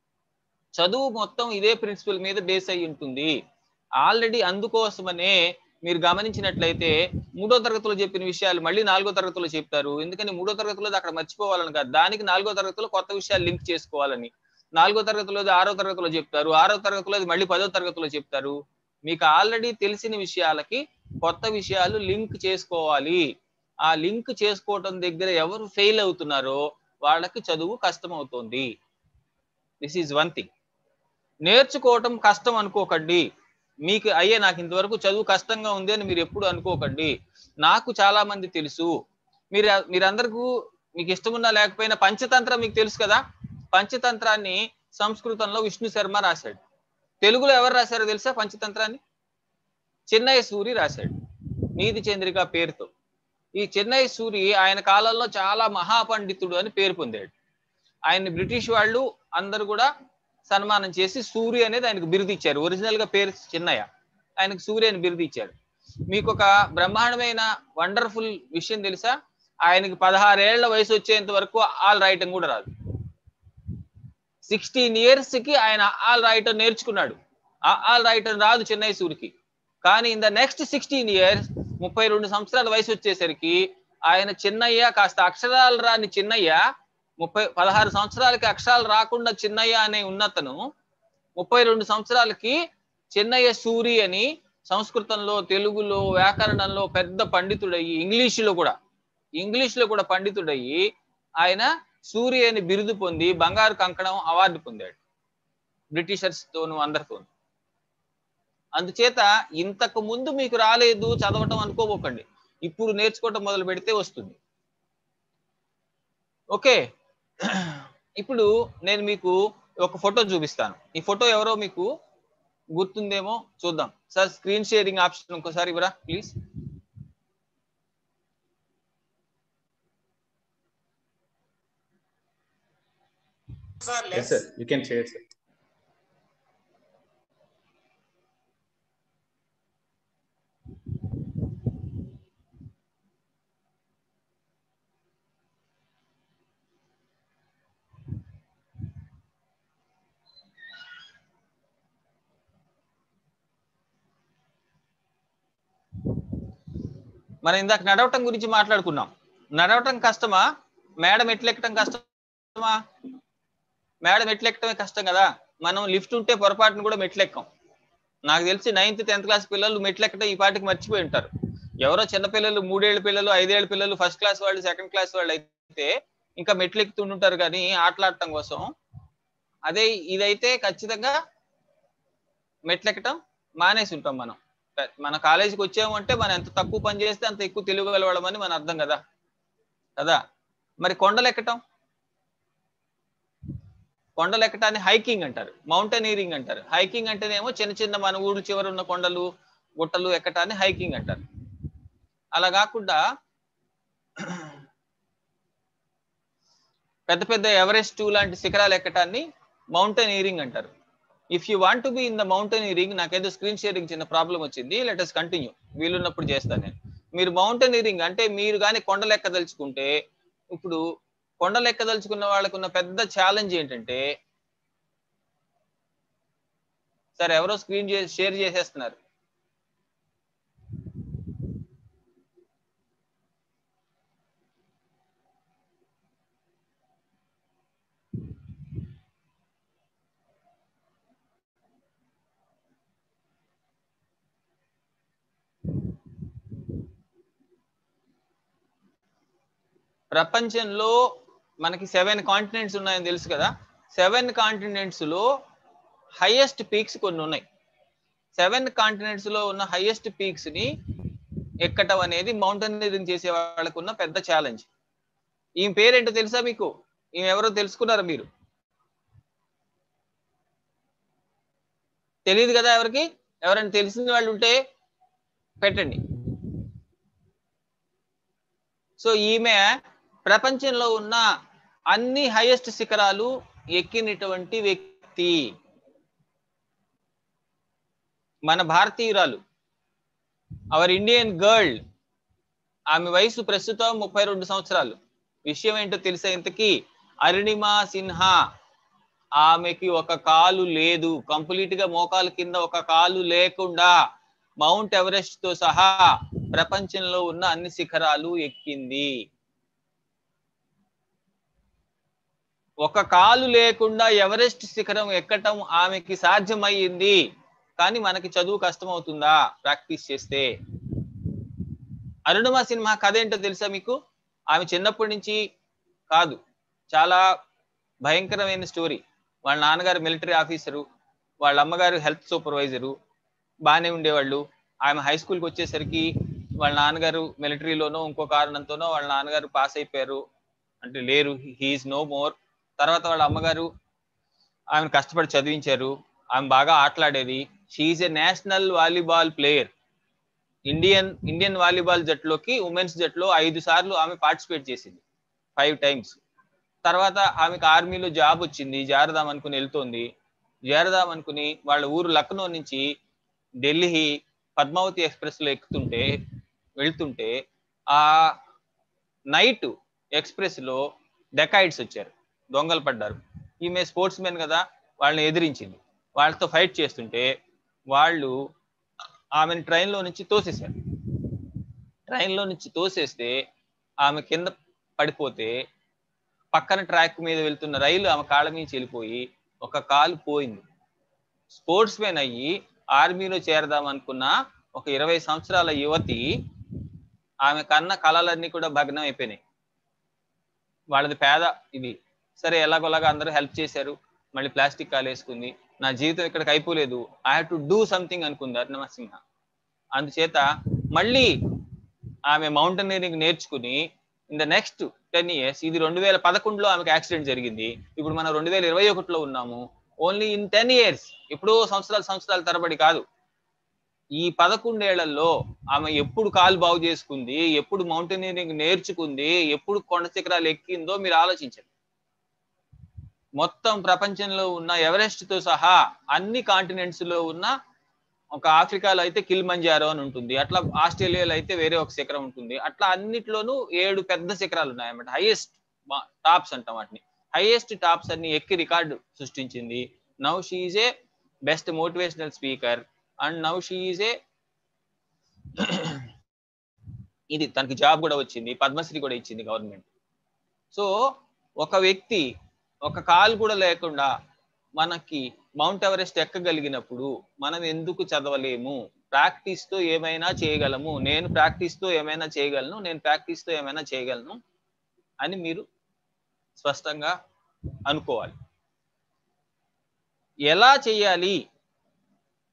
చదువు మొత్తం ఇదే ప్రిన్సిపల్ మీద బేస్ అయి ఉంటుంది ఆల్రెడీ అందుకోసమనే మీరు గమనించినట్లయితే మూడో తరగతిలో చెప్పిన విషయాలు మళ్ళీ నాలుగో తరగతిలో చెప్తారు ఎందుకని మూడో తరగతిలో అక్కడ మర్చిపోవాలని కాదు దానికి నాలుగో తరగతిలో కొత్త విషయాలు లింక్ చేసుకోవాలని నాలుగో తరగతిలో ఆరో తరగతిలో చెప్తారు ఆరో తరగతిలో మళ్ళీ పదో తరగతిలో చెప్తారు మీకు ఆల్రెడీ తెలిసిన విషయాలకి కొత్త విషయాలు లింక్ చేసుకోవాలి ఆ లింక్ చేసుకోవటం దగ్గర ఎవరు ఫెయిల్ అవుతున్నారో వాళ్ళకి చదువు కష్టం అవుతుంది దిస్ ఈజ్ వన్ థింగ్ నేర్చుకోవటం కష్టం అనుకోకండి మీకు అయ్యే నాకు ఇంతవరకు చదువు కష్టంగా ఉంది అని మీరు ఎప్పుడు అనుకోకండి నాకు చాలా మంది తెలుసు మీరు మీరందరికీ మీకు ఇష్టమున్నా లేకపోయినా పంచతంత్రం మీకు తెలుసు కదా పంచతంత్రాన్ని సంస్కృతంలో విష్ణు శర్మ రాశాడు తెలుగులో ఎవరు రాశారో తెలుసా పంచతంత్రాన్ని చెన్నై సూరి రాశాడు నీతి చంద్రిక పేరుతో ఈ చెన్నై సూరి ఆయన కాలంలో చాలా మహాపండితుడు అని పేరు పొందాడు ఆయన్ని బ్రిటిష్ వాళ్ళు అందరు కూడా సన్మానం చేసి సూరి అనేది ఆయనకు బిరుదు ఇచ్చారు ఒరిజినల్ గా పేరు చిన్నయ్య ఆయనకు సూర్య అని బిరుదు ఇచ్చారు మీకు ఒక బ్రహ్మాండమైన వండర్ఫుల్ విషయం తెలుసా ఆయనకి పదహారేళ్ల వయసు వచ్చేంత వరకు ఆల్ రాయటం కూడా రాదు సిక్స్టీన్ ఇయర్స్ కి ఆయన ఆల్ రాయటం నేర్చుకున్నాడు ఆల్ రాయటం రాదు చెన్నై సూరికి కానీ in the next sixteen years ముప్పై రెండు సంవత్సరాల వయసు వచ్చేసరికి ఆయన చిన్నయ్య కాస్త అక్షరాలు రాని చిన్నయ్య ముప్పై పదహారు సంవత్సరాలకి అక్షరాలు రాకుండా చిన్నయ్య అనే ఉన్నతను ముప్పై రెండు సంవత్సరాలకి చిన్నయ్య సూరి అని సంస్కృతంలో తెలుగులో వ్యాకరణంలో పెద్ద పండితుడయ్యి ఇంగ్లీషులో కూడా ఇంగ్లీషులో కూడా పండితుడయ్యి ఆయన సూరి అని బిరుదు పొంది బంగారు కంకణం అవార్డు పొందాడు బ్రిటిషర్స్ తోను అందరితోను అందుచేత ఇంతకు ముందు మీకు రాలేదు చదవటం అనుకోబోకండి ఇప్పుడు నేర్చుకోవటం మొదలు పెడితే వస్తుంది ఓకే ఇప్పుడు నేను మీకు ఒక ఫోటో చూపిస్తాను ఈ ఫోటో ఎవరో మీకు గుర్తుందేమో చూద్దాం సార్ స్క్రీన్ షేరింగ్ ఆప్షన్ ఇంకోసారి ఇవ్వరా please Yes, sir. You can share, sir. మనం ఇందాక నడవటం గురించి మాట్లాడుకున్నాం నడవటం కష్టమా మేడం ఎట్లెక్కటం కష్టమా మేడం ఎట్లెక్కటమే కష్టం కదా మనం లిఫ్ట్ ఉంటే పొరపాటును కూడా మెట్లెక్కం నాకు తెలిసి నైన్త్ టెన్త్ క్లాస్ పిల్లలు మెట్లెక్కటం ఈ పాటికి మర్చిపోయి ఉంటారు ఎవరో చిన్న పిల్లలు మూడేళ్ల పిల్లలు ఐదేళ్ల పిల్లలు ఫస్ట్ క్లాస్ వాళ్ళు సెకండ్ క్లాస్ వాళ్ళు అయితే ఇంకా మెట్లెక్కుతుంటారు కానీ ఆటలాడటం కోసం అదే ఇదైతే ఖచ్చితంగా మెట్లెక్కటం మానేసి ఉంటాం మనం మన కాలేజీకి వచ్చాము అంటే మనం ఎంత తక్కువ పని చేస్తే అంత ఎక్కువ తెలియగలవడమని మన అర్థం కదా కదా మరి కొండలు ఎక్కటం కొండలు ఎక్కటాన్ని హైకింగ్ అంటారు మౌంటైనీరింగ్ అంటారు హైకింగ్ అంటేనేమో చిన్న చిన్న మన ఊరు చివర ఉన్న కొండలు గుట్టలు ఎక్కటాన్ని హైకింగ్ అంటారు అలా కాకుండా పెద్ద పెద్ద ఎవరెస్ట్ లాంటి శిఖరాలు ఎక్కటాన్ని మౌంటైనీరింగ్ అంటారు if you want be in the mountaineering నాకేదో స్క్రీన్ షేరింగ్ చిన్న ప్రాబ్లం వచ్చింది లెట్ అస్ కంటిన్యూ వీలున్నప్పుడు చేస్తాను నేను మీరు మౌంటైనీరింగ్ అంటే మీరు కానీ కొండలు ఎక్కదలుచుకుంటే ఇప్పుడు కొండలు ఎక్కదలుచుకున్న వాళ్ళకు ఉన్న పెద్ద ఛాలెంజ్ ఏంటంటే సరే ఎవరో స్క్రీన్ షేర్ చేసేస్తున్నారు ప్రపంచంలో మనకి సెవెన్ కాంటినెంట్స్ ఉన్నాయని తెలుసు కదా సెవెన్ కాంటినెంట్స్ లో హైయెస్ట్ పీక్స్ కొన్ని ఉన్నాయి సెవెన్ కాంటినెంట్స్ లో ఉన్న హైయెస్ట్ పీక్స్ ని ఎక్కటం అనేది మౌంటైనరింగ్ చేసే వాళ్ళకు ఉన్న పెద్ద ఛాలెంజ్ ఈమె పేరేంటో తెలుసా మీకు ఈమె ఎవరో తెలుసుకున్నారా మీరు తెలియదు కదా ఎవరికి ఎవరైనా తెలిసిన వాళ్ళు ఉంటే పెట్టండి సో ఈమె ప్రపంచంలో ఉన్న అన్ని హైయెస్ట్ శిఖరాలు ఎక్కినటువంటి వ్యక్తి మన భారతీయురాలు అవర్ ఇండియన్ గర్ల్ ఆమె వయసు ప్రస్తుతం ముప్పై రెండు సంవత్సరాలు విషయం ఏంటో తెలిసే ఇంతకీ అరుణిమా సిన్హా ఆమెకి ఒక కాలు లేదు కంప్లీట్ గా మోకాలు కింద ఒక కాలు లేకుండా మౌంట్ ఎవరెస్ట్ తో సహా ప్రపంచంలో ఉన్న అన్ని శిఖరాలు ఎక్కింది ఒక కాలు లేకుండా ఎవరెస్ట్ శిఖరం ఎక్కటం ఆమెకి సాధ్యమయ్యింది కానీ మనకి చదువు కష్టం అవుతుందా ప్రాక్టీస్ చేస్తే అరుణమ సినిమా కథ ఏంటో తెలుసా మీకు ఆమె చిన్నప్పటి నుంచి కాదు చాలా భయంకరమైన స్టోరీ వాళ్ళ నాన్నగారు మిలిటరీ ఆఫీసరు వాళ్ళ అమ్మగారు హెల్త్ సూపర్వైజరు బాగానే ఉండేవాళ్ళు ఆమె హై స్కూల్కి వచ్చేసరికి వాళ్ళ నాన్నగారు మిలిటరీలోనో ఇంకో కారణంతోనో వాళ్ళ నాన్నగారు పాస్ అయిపోయారు అంటే లేరు హీఈస్ నో మోర్ తర్వాత వాళ్ళ అమ్మగారు ఆమెను కష్టపడి చదివించారు ఆమె బాగా ఆటలాడేది she is a national volleyball player Indian Indian volleyball జట్టులోకి ఉమెన్స్ జట్టులో ఐదు సార్లు ఆమె పార్టిసిపేట్ చేసింది ఫైవ్ టైమ్స్ తర్వాత ఆమెకు ఆర్మీలో జాబ్ వచ్చింది జారదాం అనుకుని వెళ్తోంది జారదాం అనుకుని వాళ్ళ ఊరు లక్నో నుంచి ఢిల్లీ పద్మావతి ఎక్స్ప్రెస్ లో ఎక్కుతుంటే వెళ్తుంటే ఆ నైట్ ఎక్స్ప్రెస్ లో డెకాయిడ్స్ వచ్చారు దొంగలు పడ్డారు ఈమె స్పోర్ట్స్ మెన్ కదా వాళ్ళని ఎదిరించింది వాళ్ళతో ఫైట్ చేస్తుంటే వాళ్ళు ఆమెను ట్రైన్లో నుంచి తోసేశారు ట్రైన్లో నుంచి తోసేస్తే ఆమె కింద పడిపోతే పక్కన ట్రాక్ మీద వెళ్తున్న రైలు ఆమె కాళ్ళ మీద వెళ్ళిపోయి ఒక కాలు పోయింది స్పోర్ట్స్ మెన్ అయ్యి ఆర్మీలో చేరదాం అనుకున్న ఒక ఇరవై సంవత్సరాల యువతి ఆమె కన్న కళలన్నీ కూడా భగ్నం అయిపోయినాయి వాళ్ళది పేద ఇది సరే ఎలాగోలాగా అందరూ హెల్ప్ చేశారు మళ్ళీ ప్లాస్టిక్ కాలు వేసుకుంది నా జీవితం ఇక్కడికి అయిపోలేదు I have to do something అనుకుంది అరుణసింహ అందుచేత మళ్ళీ ఆమె మౌంటైనరింగ్ నేర్చుకుని in the next ten years ఇది రెండు వేల పదకొండులో ఆమెకు యాక్సిడెంట్ జరిగింది ఇప్పుడు మనం రెండు వేల ఇరవై ఒకటిలో ఉన్నాము ఓన్లీ ఇన్ టెన్ ఇయర్స్ ఎప్పుడో సంవత్సరాలు సంవత్సరాల తరబడి కాదు ఈ పదకొండేళ్లలో ఆమె ఎప్పుడు కాలు బాగు చేసుకుంది ఎప్పుడు మౌంటైనరింగ్ నేర్చుకుంది ఎప్పుడు కొండ శిఖరాలు ఎక్కిందో మీరు ఆలోచించండి మొత్తం ప్రపంచంలో ఉన్న ఎవరెస్ట్ తో సహా అన్ని కాంటినెంట్స్ లో ఉన్న ఒక ఆఫ్రికాలో అయితే కిల్మంజారో అని ఉంటుంది అట్లా ఆస్ట్రేలియాలో అయితే వేరే ఒక శిఖరం ఉంటుంది అట్లా అన్నిట్లోనూ ఏడు పెద్ద శిఖరాలు ఉన్నాయన్నమాట హైయెస్ట్ టాప్స్ అంటాం వాటిని హైయెస్ట్ టాప్స్ అన్ని ఎక్కి రికార్డు సృష్టించింది now she is a best motivational speaker and now she is a ఇది తనకి జాబ్ కూడా వచ్చింది పద్మశ్రీ కూడా ఇచ్చింది గవర్నమెంట్ సో ఒక వ్యక్తి ఒక కాలు కూడా లేకుండా మనకి మౌంట్ ఎవరెస్ట్ ఎక్కగలిగినప్పుడు మనం ఎందుకు చదవలేము ప్రాక్టీస్ తో ఏమైనా చేయగలము నేను ప్రాక్టీస్ తో ఏమైనా చేయగలను నేను ప్రాక్టీస్ తో ఏమైనా చేయగలను అని మీరు స్పష్టంగా అనుకోవాలి ఎలా చేయాలి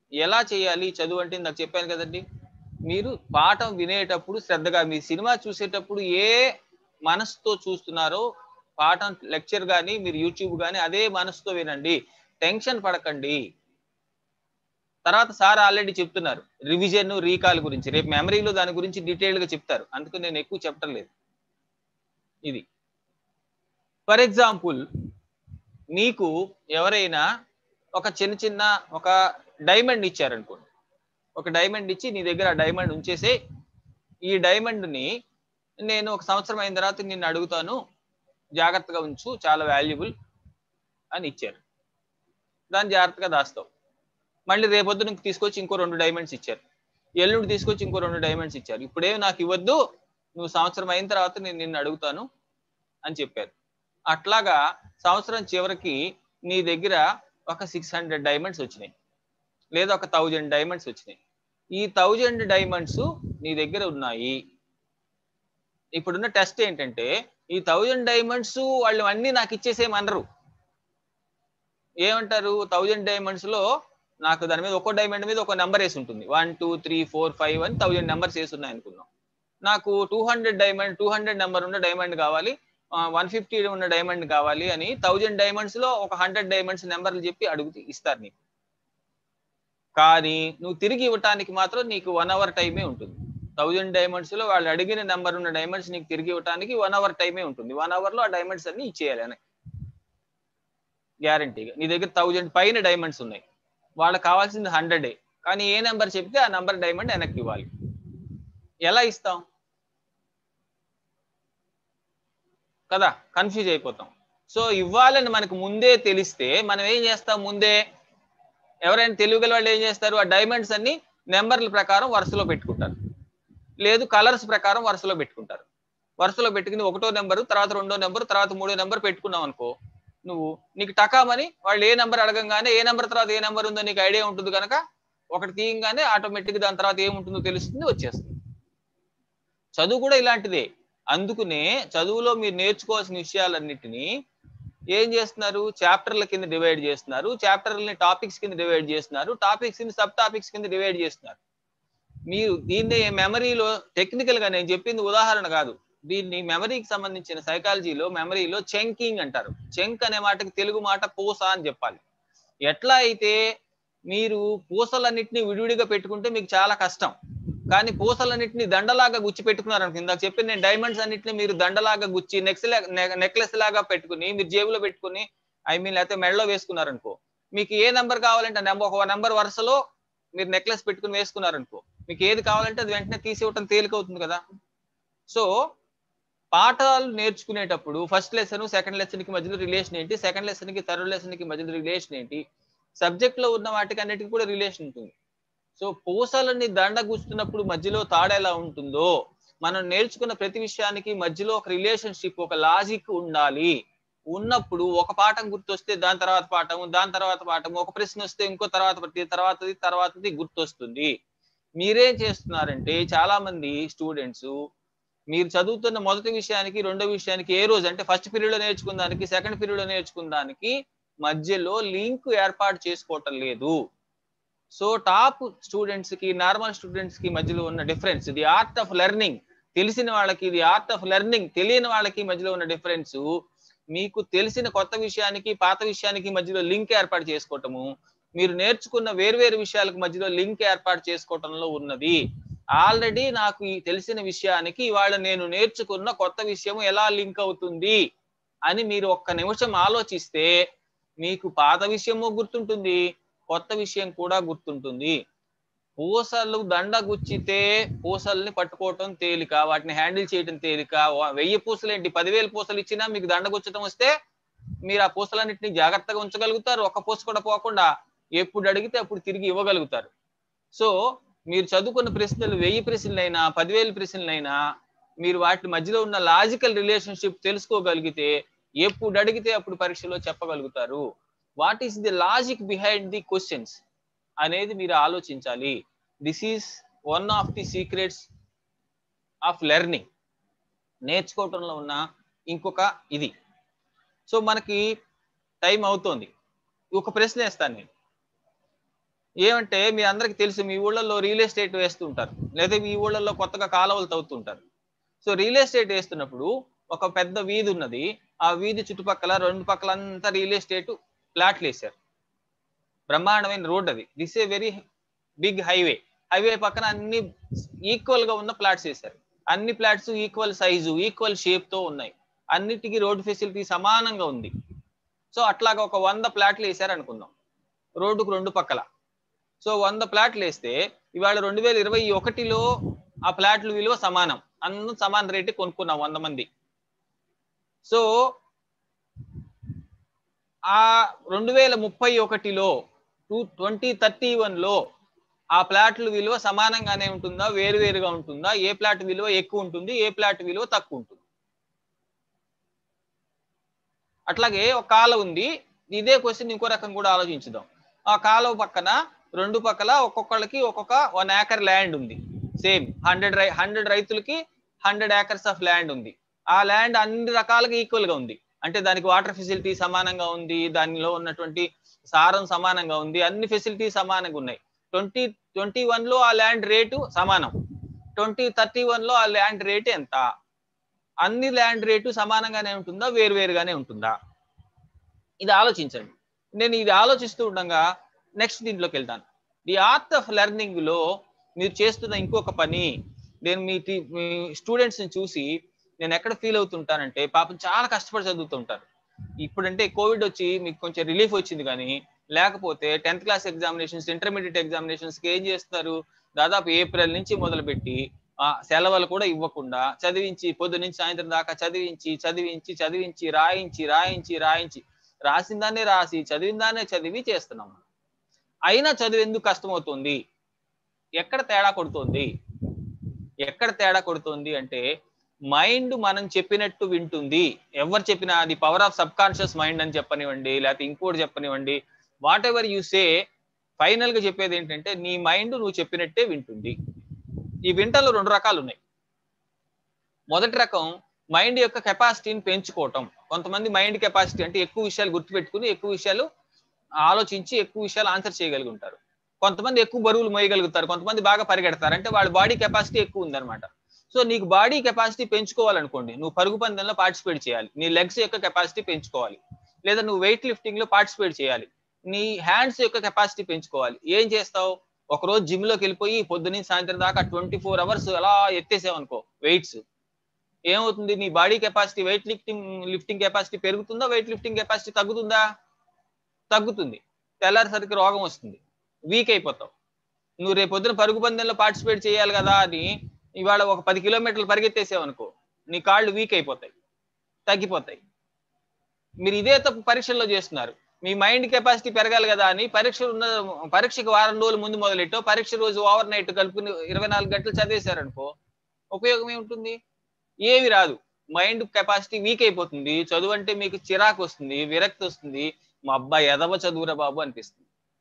ఎలా చేయాలి చదువు అంటే నాకు చెప్పాను కదండి మీరు పాఠం వినేటప్పుడు శ్రద్ధగా మీ సినిమా చూసేటప్పుడు ఏ మనసుతో చూస్తున్నారో పాఠం లెక్చర్ కానీ మీరు యూట్యూబ్ కానీ అదే మనసుతో వినండి టెన్షన్ పడకండి తర్వాత సార్ ఆల్రెడీ చెప్తున్నారు రివిజన్ రీకాల్ గురించి రేపు మెమరీలో దాని గురించి డీటెయిల్ గా చెప్తారు అందుకు నేను ఎక్కువ చెప్పటం లేదు ఇది ఫర్ ఎగ్జాంపుల్ మీకు ఎవరైనా ఒక చిన్న చిన్న ఒక డైమండ్ ఇచ్చారనుకోండి ఒక డైమండ్ ఇచ్చి నీ దగ్గర ఆ డైమండ్ ఉంచేసే ఈ డైమండ్ ని నేను ఒక సంవత్సరం అయిన తర్వాత నిన్ను అడుగుతాను జాగ్రత్తగా ఉంచు చాలా వాల్యుబుల్ అని ఇచ్చారు దాన్ని జాగ్రత్తగా దాస్తావు మళ్ళీ రేపొద్దు నీకు తీసుకొచ్చి ఇంకో రెండు డైమండ్స్ ఇచ్చారు ఎల్లుండి తీసుకొచ్చి ఇంకో రెండు డైమండ్స్ ఇచ్చారు ఇప్పుడేం నాకు ఇవ్వద్దు నువ్వు సంవత్సరం అయిన తర్వాత నేను నిన్ను అడుగుతాను అని చెప్పారు అట్లాగా సంవత్సరం చివరికి నీ దగ్గర ఒక సిక్స్ హండ్రెడ్ డైమండ్స్ వచ్చినాయి లేదా ఒక థౌజండ్ డైమండ్స్ వచ్చినాయి ఈ థౌజండ్ డైమండ్స్ నీ దగ్గర ఉన్నాయి ఇప్పుడున్న టెస్ట్ ఏంటంటే ఈ థౌజండ్ డైమండ్స్ వాళ్ళు అన్ని నాకు ఇచ్చేసేయమనరు ఏమంటారు థౌజండ్ డైమండ్స్ లో నాకు దాని మీద ఒక్కో డైమండ్ మీద ఒక నెంబర్ వేసి ఉంటుంది one two three four five అని థౌజండ్ నెంబర్స్ వేసి ఉన్నాయి అనుకున్నాం నాకు two hundred diamond two hundred number ఉన్న డైమండ్ కావాలి వన్ ఫిఫ్టీ ఉన్న డైమండ్ కావాలి అని థౌజండ్ డైమండ్స్ లో ఒక హండ్రెడ్ డైమండ్స్ నెంబర్లు చెప్పి అడుగు ఇస్తారు నీకు కానీ నువ్వు తిరిగి ఇవ్వటానికి మాత్రం నీకు వన్ అవర్ టైమే ఉంటుంది థౌజండ్ డైమండ్స్ లో వాళ్ళు అడిగిన నెంబర్ ఉన్న డైమండ్స్ నీకు తిరిగి ఇవ్వటానికి వన్ అవర్ టైమే ఉంటుంది వన్ అవర్ లో ఆ డైమండ్స్ అన్ని ఇచ్చేయాలి అని గ్యారంటీగా నీ దగ్గర థౌజండ్ పైన డైమండ్స్ ఉన్నాయి వాళ్ళకి కావాల్సింది హండ్రెడే కానీ ఏ నెంబర్ చెప్తే ఆ నెంబర్ డైమండ్ వెనక్కి ఇవ్వాలి ఎలా ఇస్తాం కదా కన్ఫ్యూజ్ అయిపోతాం సో ఇవ్వాలని మనకు ముందే తెలిస్తే మనం ఏం చేస్తాం ముందే ఎవరైనా తెలుగు వాళ్ళు ఏం చేస్తారు ఆ డైమండ్స్ అన్ని నెంబర్ల ప్రకారం వరుసలో పెట్టుకుంటారు లేదు కలర్స్ ప్రకారం వరుసలో పెట్టుకుంటారు వరుసలో పెట్టుకుని ఒకటో నెంబరు తర్వాత రెండో నెంబర్ తర్వాత మూడో నెంబర్ పెట్టుకున్నావు అనుకో నువ్వు నీకు టకామని వాళ్ళు ఏ నెంబర్ అడగంగానే ఏ నెంబర్ తర్వాత ఏ నెంబర్ ఉందో నీకు ఐడియా ఉంటుంది కనుక ఒకటి తీయంగానే ఆటోమేటిక్ దాని తర్వాత ఏముంటుందో తెలుస్తుంది వచ్చేస్తుంది చదువు కూడా ఇలాంటిదే అందుకునే చదువులో మీరు నేర్చుకోవాల్సిన విషయాలన్నిటినీ ఏం చేస్తున్నారు చాప్టర్ల కింద డివైడ్ చేస్తున్నారు చాప్టర్లని టాపిక్స్ కింద డివైడ్ చేస్తున్నారు టాపిక్స్ ని సబ్ టాపిక్స్ కింద డివైడ్ చేస్తున్నారు మీరు దీన్ని మెమరీలో టెక్నికల్ గా నేను చెప్పింది ఉదాహరణ కాదు దీన్ని మెమరీకి సంబంధించిన సైకాలజీలో మెమరీలో చెంకింగ్ అంటారు చెంక్ అనే మాటకి తెలుగు మాట పూస అని చెప్పాలి ఎట్లా అయితే మీరు పూసలన్నింటినీ విడివిడిగా పెట్టుకుంటే మీకు చాలా కష్టం కానీ పూసలన్నింటినీ దండలాగా గుచ్చి పెట్టుకున్నారు అనుకో ఇందాక చెప్పి నేను డైమండ్స్ అన్నింటినీ మీరు దండలాగా గుచ్చి నెక్స్ నెక్లెస్ లాగా పెట్టుకుని మీరు జేబులో పెట్టుకుని ఐ మీన్ లేకపోతే మెడలో వేసుకున్నారనుకో మీకు ఏ నెంబర్ కావాలంటే నెంబర్ ఒక నెంబర్ వరుసలో మీరు నెక్లెస్ పెట్టుకుని వేసుకున్నారనుకో మీకు ఏది కావాలంటే అది వెంటనే తీసి ఇవ్వటం తేలికవుతుంది కదా సో పాఠాలు నేర్చుకునేటప్పుడు ఫస్ట్ లెసన్ సెకండ్ లెసన్ కి మధ్యలో రిలేషన్ ఏంటి సెకండ్ లెసన్ కి థర్డ్ లెసన్ కి మధ్యలో రిలేషన్ ఏంటి సబ్జెక్ట్ లో ఉన్న వాటికి అన్నిటికీ కూడా రిలేషన్ ఉంటుంది సో పూసలని దండ గుస్తున్నప్పుడు మధ్యలో తాడు ఎలా ఉంటుందో మనం నేర్చుకున్న ప్రతి విషయానికి మధ్యలో ఒక రిలేషన్షిప్ ఒక లాజిక్ ఉండాలి ఉన్నప్పుడు ఒక పాఠం గుర్తొస్తే దాని తర్వాత పాఠం దాని తర్వాత పాఠం ఒక ప్రశ్న వస్తే ఇంకో తర్వాత తర్వాతది తర్వాతది గుర్తొస్తుంది మీరేం చేస్తున్నారంటే చాలా మంది స్టూడెంట్స్ మీరు చదువుతున్న మొదటి విషయానికి రెండో విషయానికి ఏ రోజు అంటే ఫస్ట్ పీరియడ్ లో నేర్చుకున్న దానికి సెకండ్ పీరియడ్ లో నేర్చుకున్న దానికి మధ్యలో లింక్ ఏర్పాటు చేసుకోవటం లేదు సో టాప్ స్టూడెంట్స్ కి నార్మల్ స్టూడెంట్స్ కి మధ్యలో ఉన్న డిఫరెన్స్ ఇది ఆర్ట్ ఆఫ్ లెర్నింగ్ తెలిసిన వాళ్ళకి ఇది ఆర్ట్ ఆఫ్ లెర్నింగ్ తెలియని వాళ్ళకి మధ్యలో ఉన్న డిఫరెన్స్ మీకు తెలిసిన కొత్త విషయానికి పాత విషయానికి మధ్యలో లింక్ ఏర్పాటు చేసుకోవటము మీరు నేర్చుకున్న వేర్వేరు విషయాలకు మధ్యలో లింక్ ఏర్పాటు చేసుకోవటంలో ఉన్నది ఆల్రెడీ నాకు ఈ తెలిసిన విషయానికి ఇవాళ నేను నేర్చుకున్న కొత్త విషయం ఎలా లింక్ అవుతుంది అని మీరు ఒక్క నిమిషం ఆలోచిస్తే మీకు పాత విషయము గుర్తుంటుంది కొత్త విషయం కూడా గుర్తుంటుంది పూసలు దండ గుచ్చితే పూసల్ని పట్టుకోవటం తేలిక వాటిని హ్యాండిల్ చేయటం తేలిక వెయ్యి పూసలు ఏంటి పదివేల పూసలు ఇచ్చినా మీకు దండ గుచ్చటం వస్తే మీరు ఆ పూసలన్నింటినీ జాగ్రత్తగా ఉంచగలుగుతారు ఒక్క పూస కూడా పోకుండా ఎప్పుడు అడిగితే అప్పుడు తిరిగి ఇవ్వగలుగుతారు సో మీరు చదువుకున్న ప్రశ్నలు వెయ్యి ప్రశ్నలైనా పదివేల ప్రశ్నలైనా మీరు వాటి మధ్యలో ఉన్న లాజికల్ రిలేషన్షిప్ తెలుసుకోగలిగితే ఎప్పుడు అడిగితే అప్పుడు పరీక్షలో చెప్పగలుగుతారు what is the logic behind the questions అనేది మీరు ఆలోచించాలి this is one of the secrets of learning నేర్చుకోవటంలో ఉన్న ఇంకొక ఇది సో మనకి టైం అవుతోంది ఒక ప్రశ్న వేస్తాను నేను ఏమంటే మీ అందరికి తెలుసు మీ ఊళ్ళల్లో రియల్ ఎస్టేట్ వేస్తుంటారు లేదా మీ ఊళ్ళల్లో కొత్తగా కాలువలు తవ్వుతుంటారు సో రియల్ ఎస్టేట్ వేస్తున్నప్పుడు ఒక పెద్ద వీధి ఉన్నది ఆ వీధి చుట్టుపక్కల రెండు పక్కల అంతా రియల్ ఎస్టేట్ ప్లాట్లు వేశారు బ్రహ్మాండమైన రోడ్ అది this a very big highway highway పక్కన అన్ని ఈక్వల్ గా ఉన్న ప్లాట్స్ వేశారు అన్ని plots equal size equal shape తో ఉన్నాయి అన్నిటికీ రోడ్ ఫెసిలిటీ సమానంగా ఉంది సో అట్లాగా ఒక వంద ప్లాట్లు వేశారు అనుకుందాం రోడ్డుకు రెండు పక్కల సో వంద ప్లాట్లు వేస్తే ఇవాళ రెండు వేల ఇరవై ఒకటిలో ఆ ప్లాట్ల విలువ సమానం అందరం సమాన రేటు కొనుక్కున్నాం వంద మంది సో ఆ రెండు వేల ముప్పై ఒకటిలో టూ ట్వంటీ థర్టీ వన్లో ఆ ప్లాట్ల విలువ సమానంగానే ఉంటుందా వేరువేరుగా ఉంటుందా ఏ ప్లాట్ విలువ ఎక్కువ ఉంటుంది ఏ ప్లాట్ విలువ తక్కువ ఉంటుంది అట్లాగే ఒక కాలువ ఉంది ఇదే క్వశ్చన్ ఇంకో రకం కూడా ఆలోచించుదాం ఆ కాలువ పక్కన రెండు పక్కల ఒక్కొక్కళ్ళకి ఒక్కొక్క వన్ ఏకర్ ల్యాండ్ ఉంది సేమ్ హండ్రెడ్ రై హండ్రెడ్ రైతులకి హండ్రెడ్ ఏకర్స్ ఆఫ్ ల్యాండ్ ఉంది ఆ ల్యాండ్ అన్ని రకాలుగా ఈక్వల్ గా ఉంది అంటే దానికి వాటర్ ఫెసిలిటీ సమానంగా ఉంది దానిలో ఉన్నటువంటి సారం సమానంగా ఉంది అన్ని ఫెసిలిటీ సమానంగా ఉన్నాయి ట్వంటీ ట్వంటీ వన్ లో ఆ ల్యాండ్ రేటు సమానం ట్వంటీ థర్టీ వన్ లో ఆ ల్యాండ్ రేట్ ఎంత అన్ని ల్యాండ్ రేటు సమానంగానే ఉంటుందా వేరువేరుగానే ఉంటుందా ఇది ఆలోచించండి నేను ఇది ఆలోచిస్తూ ఉండగా నెక్స్ట్ దీంట్లోకి వెళ్తాను ది ఆర్ట్ ఆఫ్ లెర్నింగ్ లో మీరు చేస్తున్న ఇంకొక పని నేను మీ టీ- మీ స్టూడెంట్స్ ని చూసి నేను ఎక్కడ ఫీల్ అవుతుంటానంటే పాపం చాలా కష్టపడి చదువుతుంటారు ఇప్పుడంటే కోవిడ్ వచ్చి మీకు కొంచెం రిలీఫ్ వచ్చింది కానీ లేకపోతే tenth class examinations intermediate examinations కి ఏం చేస్తారు దాదాపు ఏప్రిల్ నుంచి మొదలుపెట్టి ఆ సెలవులు కూడా ఇవ్వకుండా చదివించి పొద్దు నుంచి సాయంత్రం దాకా చదివించి చదివించి చదివించి రాయించి రాయించి రాయించి రాసిన దాన్నే రాసి చదివిన దాన్నే చదివి చేస్తున్నాం అయినా చదువు ఎందుకు కష్టమవుతుంది ఎక్కడ తేడా కొడుతుంది ఎక్కడ తేడా కొడుతుంది అంటే మైండ్ మనం చెప్పినట్టు వింటుంది ఎవరు చెప్పినా అది power of subconscious mind అని చెప్పనివ్వండి లేకపోతే ఇంకోటి చెప్పనివ్వండి whatever you say final గా చెప్పేది ఏంటంటే నీ మైండ్ నువ్వు చెప్పినట్టే వింటుంది ఈ వింటలో రెండు రకాలు ఉన్నాయి మొదటి రకం మైండ్ యొక్క కెపాసిటీని పెంచుకోవటం కొంతమంది మైండ్ కెపాసిటీ అంటే ఎక్కువ విషయాలు గుర్తుపెట్టుకుని ఎక్కువ విషయాలు ఆలోచించి ఎక్కువ విషయాలు ఆన్సర్ చేయగలిగి ఉంటారు కొంతమంది ఎక్కువ బరువులు మోయగలుగుతారు కొంతమంది బాగా పరిగెడతారు అంటే వాళ్ళ బాడీ కెపాసిటీ ఎక్కువ ఉందన్నమాట సో నీకు బాడీ కెపాసిటీ పెంచుకోవాలనుకోండి నువ్వు పరుగు పందెంలో పార్టిసిపేట్ చేయాలి నీ లెగ్స్ యొక్క కెపాసిటీ పెంచుకోవాలి లేదా నువ్వు వెయిట్ లిఫ్టింగ్ లో పార్టిసిపేట్ చేయాలి నీ హ్యాండ్స్ యొక్క కెపాసిటీ పెంచుకోవాలి ఏం చేస్తావు ఒక రోజు జిమ్ లోకి వెళ్ళిపోయి పొద్దున్నీ సాయంత్రం దాకా ట్వంటీ ఫోర్ అవర్స్ అలా ఎత్తేసావు అనుకో వెయిట్స్ ఏమవుతుంది నీ body capacity weight lifting lifting capacity పెరుగుతుందా వెయిట్ లిఫ్టింగ్ కెపాసిటీ తగ్గుతుందా తగ్గుతుంది తెల్లారిసరికి రోగం వస్తుంది వీక్ అయిపోతావు నువ్వు రేపు పొద్దున పరుగు పందెంలో పార్టిసిపేట్ చేయాలి కదా అని ఇవాళ ఒక పది కిలోమీటర్లు పరిగెత్తేసావు అనుకో నీ కాళ్ళు వీక్ అయిపోతాయి తగ్గిపోతాయి మీరు ఇదే తప్పు పరీక్షల్లో చేస్తున్నారు మీ మైండ్ కెపాసిటీ పెరగాలి కదా అని పరీక్ష ఉన్న పరీక్షకి వారం రోజులు ముందు మొదలెట్టో పరీక్ష రోజు ఓవర్ నైట్ కలుపుకుని ఇరవై నాలుగు గంటలు చదివేశారనుకో ఉపయోగం ఏముంటుంది ఏమి రాదు మైండ్ కెపాసిటీ వీక్ అయిపోతుంది చదువు అంటే మీకు చిరాకు వస్తుంది విరక్తి వస్తుంది మా అబ్బాయి ఎదవ చదువురా బాబు అనిపిస్తుంది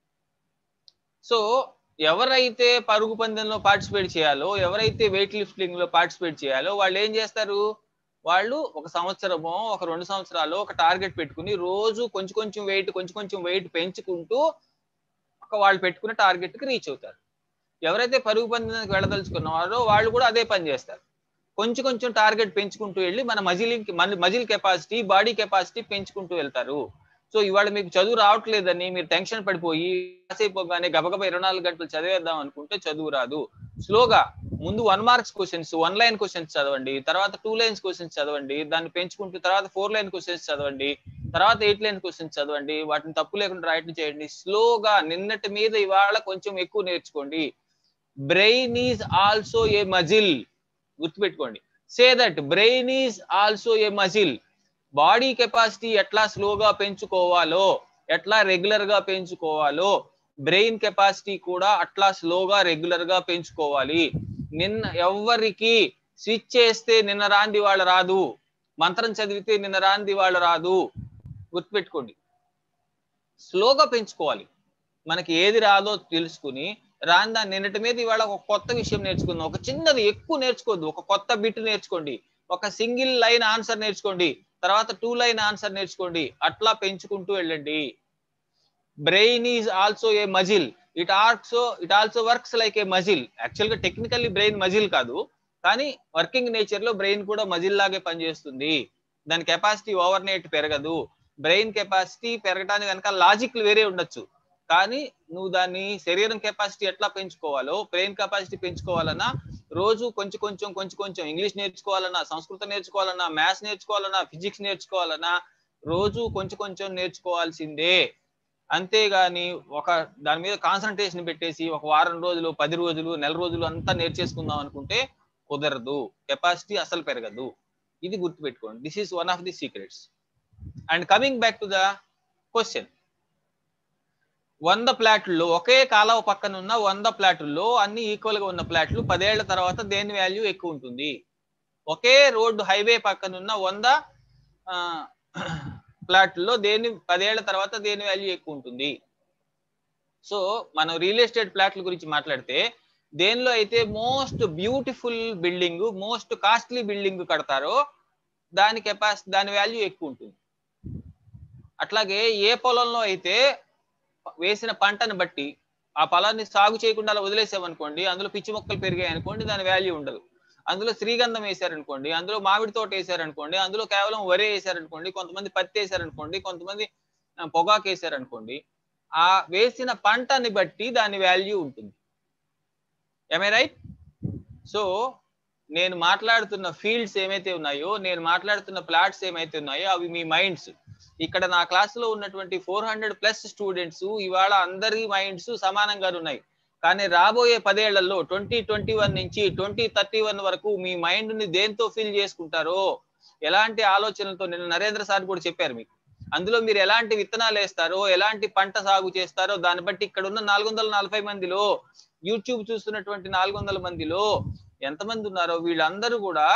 సో ఎవరైతే పరుగు పందెంలో పార్టిసిపేట్ చేయాలో ఎవరైతే వెయిట్ లిఫ్టింగ్ లో పార్టిసిపేట్ చేయాలో వాళ్ళు ఏం చేస్తారు వాళ్ళు ఒక సంవత్సరమో ఒక రెండు సంవత్సరాలు ఒక టార్గెట్ పెట్టుకుని రోజు కొంచెం కొంచెం వెయిట్ కొంచెం కొంచెం వెయిట్ పెంచుకుంటూ ఒక వాళ్ళు పెట్టుకున్న టార్గెట్ కి రీచ్ అవుతారు ఎవరైతే పరుగు పందెంకి వెళ్ళదలుచుకున్నారో వాళ్ళు కూడా అదే పని చేస్తారు కొంచెం కొంచెం టార్గెట్ పెంచుకుంటూ వెళ్ళి మన మజిలింగ్ మన మజిల్ కెపాసిటీ బాడీ కెపాసిటీ పెంచుకుంటూ వెళ్తారు సో ఇవాళ మీకు చదువు రావట్లేదని మీరు టెన్షన్ పడిపోయి కాసేపోగానే గబగబా ఇరవై నాలుగు గంటలు చదివేద్దాం అనుకుంటే చదువు రాదు స్లోగా ముందు one marks questions one line questions చదవండి తర్వాత టూ లైన్స్ క్వశ్చన్స్ చదవండి దాన్ని పెంచుకుంటూ తర్వాత ఫోర్ లైన్ క్వశ్చన్స్ చదవండి తర్వాత ఎయిట్ లైన్ క్వశ్చన్స్ చదవండి వాటిని తప్పు లేకుండా రాయటం చేయండి స్లోగా నిన్నటి మీద ఇవాళ కొంచెం ఎక్కువ నేర్చుకోండి brain is also a muscle గుర్తుపెట్టుకోండి say that brain is also a muscle body capacity ఎట్లా స్లోగా పెంచుకోవాలో ఎట్లా రెగ్యులర్ గా పెంచుకోవాలో బ్రెయిన్ కెపాసిటీ కూడా అట్లా స్లోగా రెగ్యులర్ గా పెంచుకోవాలి నిన్న ఎవ్వరికి స్విచ్ చేస్తే నిన్న రాంది వాళ్ళ రాదు మంత్రం చదివితే నిన్న రాంది వాళ్ళ రాదు గుర్తుపెట్టుకోండి స్లోగా పెంచుకోవాలి మనకి ఏది రాదో తెలుసుకుని రాని దాన్ని నిన్నటి మీద ఇవాళ ఒక కొత్త విషయం నేర్చుకుందాం ఒక చిన్నది ఎక్కువ నేర్చుకోవద్దు ఒక కొత్త బిట్ నేర్చుకోండి ఒక సింగిల్ లైన్ ఆన్సర్ నేర్చుకోండి తర్వాత టూ లైన్ ఆన్సర్ నేర్చుకోండి అట్లా పెంచుకుంటూ వెళ్ళండి brain is also a muscle it also it also works like a muscle actual గా టెక్నికల్లీ బ్రెయిన్ మజిల్ కాదు కానీ వర్కింగ్ నేచర్ లో బ్రెయిన్ కూడా మజిల్ లాగే పనిచేస్తుంది దాని కెపాసిటీ ఓవర్ నైట్ పెరగదు బ్రెయిన్ కెపాసిటీ పెరగడానికి కనుక లాజిక్ వేరే ఉండొచ్చు కానీ నువ్వు దాన్ని శరీరం కెపాసిటీ ఎట్లా పెంచుకోవాలో బ్రెయిన్ కెపాసిటీ పెంచుకోవాలన్నా రోజు కొంచెం కొంచెం కొంచెం కొంచెం ఇంగ్లీష్ నేర్చుకోవాలన్నా సంస్కృతం నేర్చుకోవాలన్నా మ్యాథ్స్ నేర్చుకోవాలన్నా ఫిజిక్స్ నేర్చుకోవాలన్నా రోజు కొంచెం కొంచెం నేర్చుకోవాల్సిందే అంతేగాని ఒక దాని మీద కాన్సన్ట్రేషన్ పెట్టేసి ఒక వారం రోజులు పది రోజులు నెల రోజులు అంతా నేర్చేసుకుందాం అనుకుంటే కుదరదు కెపాసిటీ అసలు పెరగదు ఇది గుర్తుపెట్టుకోండి this is one of the secrets and coming back to the question వంద ప్లాట్లలో ఒకే కాలువ పక్కన ఉన్న వంద ప్లాట్లలో అన్ని ఈక్వల్ గా ఉన్న ప్లాట్లు పదేళ్ల తర్వాత దేని వాల్యూ ఎక్కువ ఉంటుంది ఒకే రోడ్డు హైవే పక్కన ఉన్న వంద ప్లాట్లలో దేని పదేళ్ల తర్వాత దేని వాల్యూ ఎక్కువ ఉంటుంది సో మనం రియల్ ఎస్టేట్ ప్లాట్ల గురించి మాట్లాడితే దేనిలో అయితే most beautiful building most costly building కడతారో దాని కెపాసిటీ దాని వాల్యూ ఎక్కువ ఉంటుంది అట్లాగే ఏ పొలంలో అయితే వేసిన పంటను బట్టి ఆ పొలాన్ని సాగు చేయకుండా అలా వదిలేసామనుకోండి అందులో పిచ్చి మొక్కలు పెరిగాయి అనుకోండి దాని వాల్యూ ఉండదు అందులో శ్రీగంధం వేశారనుకోండి అందులో మామిడి తోట వేశారనుకోండి అందులో కేవలం వరే వేశారనుకోండి కొంతమంది పత్తి వేశారనుకోండి కొంతమంది ఆ, పొగాకు వేశారనుకోండి ఆ వేసిన పంటని బట్టి దాని వాల్యూ ఉంటుంది ఐ రైట్ సో నేను మాట్లాడుతున్న ఫీల్డ్స్ ఏమైతే ఉన్నాయో నేను మాట్లాడుతున్న ప్లాట్స్ ఏమైతే ఉన్నాయో అవి మీ మైండ్స్ ఇక్కడ నా క్లాసులో ఉన్నటువంటి ఫోర్ హండ్రెడ్ ప్లస్ స్టూడెంట్స్ ఇవాళ అందరి మైండ్స్ సమానంగా ఉన్నాయి కానీ రాబోయే పదేళ్లలో ట్వంటీ ట్వంటీ వన్ నుంచి ట్వంటీ థర్టీ వన్ వరకు మీ మైండ్ ని దేంతో ఫిల్ చేసుకుంటారో ఎలాంటి ఆలోచనలతో నిన్న నరేంద్ర సార్ కూడా చెప్పారు మీకు అందులో మీరు ఎలాంటి విత్తనాలు వేస్తారో ఎలాంటి పంట సాగు చేస్తారో దాన్ని బట్టి ఇక్కడ ఉన్న నాలుగు వందల నలభై మందిలో యూట్యూబ్ చూస్తున్నటువంటి నాలుగు వందల మందిలో ఎంతమంది ఉన్నారో వీళ్ళందరూ కూడా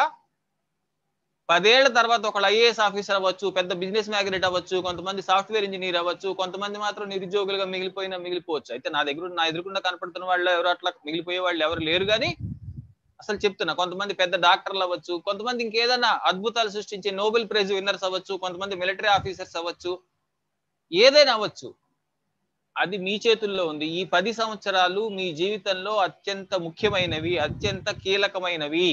పదేళ్ల తర్వాత ఒకళ్ళు ఐఏఎస్ ఆఫీసర్ అవ్వచ్చు పెద్ద బిజినెస్ మ్యాగ్నెట్ అవ్వచ్చు కొంతమంది సాఫ్ట్వేర్ ఇంజనీర్ అవ్వచ్చు కొంతమంది మాత్రం నిరుద్యోగులుగా మిగిలిపోయిన మిగిలిపోవచ్చు అయితే నా దగ్గర నా ఎదురుకుండా కనపడుతున్న వాళ్ళు ఎవరు అట్లా మిగిలిపోయే వాళ్ళు ఎవరు లేరు కానీ అసలు చెప్తున్నా కొంతమంది పెద్ద డాక్టర్లు అవ్వచ్చు కొంతమంది ఇంకేదన్నా అద్భుతాలు సృష్టించే నోబెల్ ప్రైజ్ విన్నర్స్ అవ్వచ్చు కొంతమంది మిలిటరీ ఆఫీసర్స్ అవ్వచ్చు ఏదైనా అవ్వచ్చు అది మీ చేతుల్లో ఉంది ఈ పది సంవత్సరాలు మీ జీవితంలో అత్యంత ముఖ్యమైనవి అత్యంత కీలకమైనవి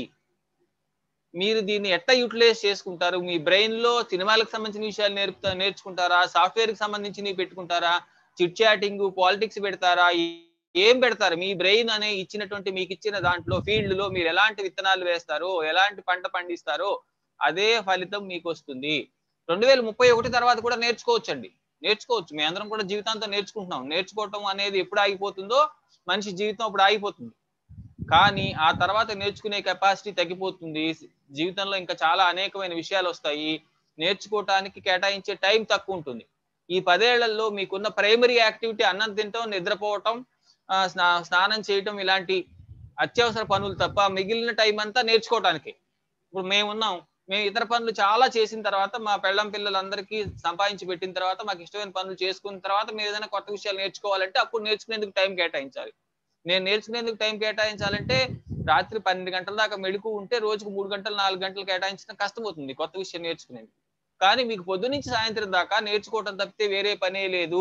మీరు దీన్ని ఎట్లా యూటిలైజ్ చేసుకుంటారు మీ బ్రెయిన్ లో సినిమాలకు సంబంధించిన విషయాలు నేర్పుతా నేర్చుకుంటారా సాఫ్ట్వేర్ కి సంబంధించినవి పెట్టుకుంటారా చిట్ చాటింగ్ పాలిటిక్స్ పెడతారా ఏం పెడతారు మీ బ్రెయిన్ అనే ఇచ్చినటువంటి మీకు ఇచ్చిన దాంట్లో ఫీల్డ్ లో మీరు ఎలాంటి విత్తనాలు వేస్తారో ఎలాంటి పంట పండిస్తారో అదే ఫలితం మీకు వస్తుంది రెండు వేల ముప్పై ఒకటి తర్వాత కూడా నేర్చుకోవచ్చండి నేర్చుకోవచ్చు మీ అందరం కూడా జీవితాంతం నేర్చుకుంటున్నాం నేర్చుకోవటం అనేది ఎప్పుడు ఆగిపోతుందో మనిషి జీవితం అప్పుడు ఆగిపోతుంది కానీ ఆ తర్వాత నేర్చుకునే కెపాసిటీ తగ్గిపోతుంది జీవితంలో ఇంకా చాలా అనేకమైన విషయాలు వస్తాయి నేర్చుకోవటానికి కేటాయించే టైం తక్కువ ఉంటుంది ఈ పదేళ్లలో మీకున్న ప్రైమరీ యాక్టివిటీ అన్నం తినటం నిద్రపోవటం ఆ, స్నా- స్నానం చేయటం ఇలాంటి అత్యవసర పనులు తప్ప మిగిలిన టైం అంతా నేర్చుకోవటానికి ఇప్పుడు మేము ఉన్నాం మేము ఇతర పనులు చాలా చేసిన తర్వాత మా పెళ్ళం పిల్లలందరికీ సంపాదించి పెట్టిన తర్వాత మాకు ఇష్టమైన పనులు చేసుకున్న తర్వాత మీరు ఏదైనా కొత్త విషయాలు నేర్చుకోవాలంటే అప్పుడు నేర్చుకునేందుకు టైం కేటాయించాలి నేను నేర్చుకునేందుకు టైం కేటాయించాలంటే రాత్రి పన్నెండు గంటల దాకా మెడుకు ఉంటే రోజుకు మూడు గంటలు నాలుగు గంటలు కేటాయించడం కష్టమవుతుంది కొత్త విషయం నేర్చుకునేది కానీ మీకు పొద్దు నుంచి సాయంత్రం దాకా నేర్చుకోవటం తప్పితే వేరే పనే లేదు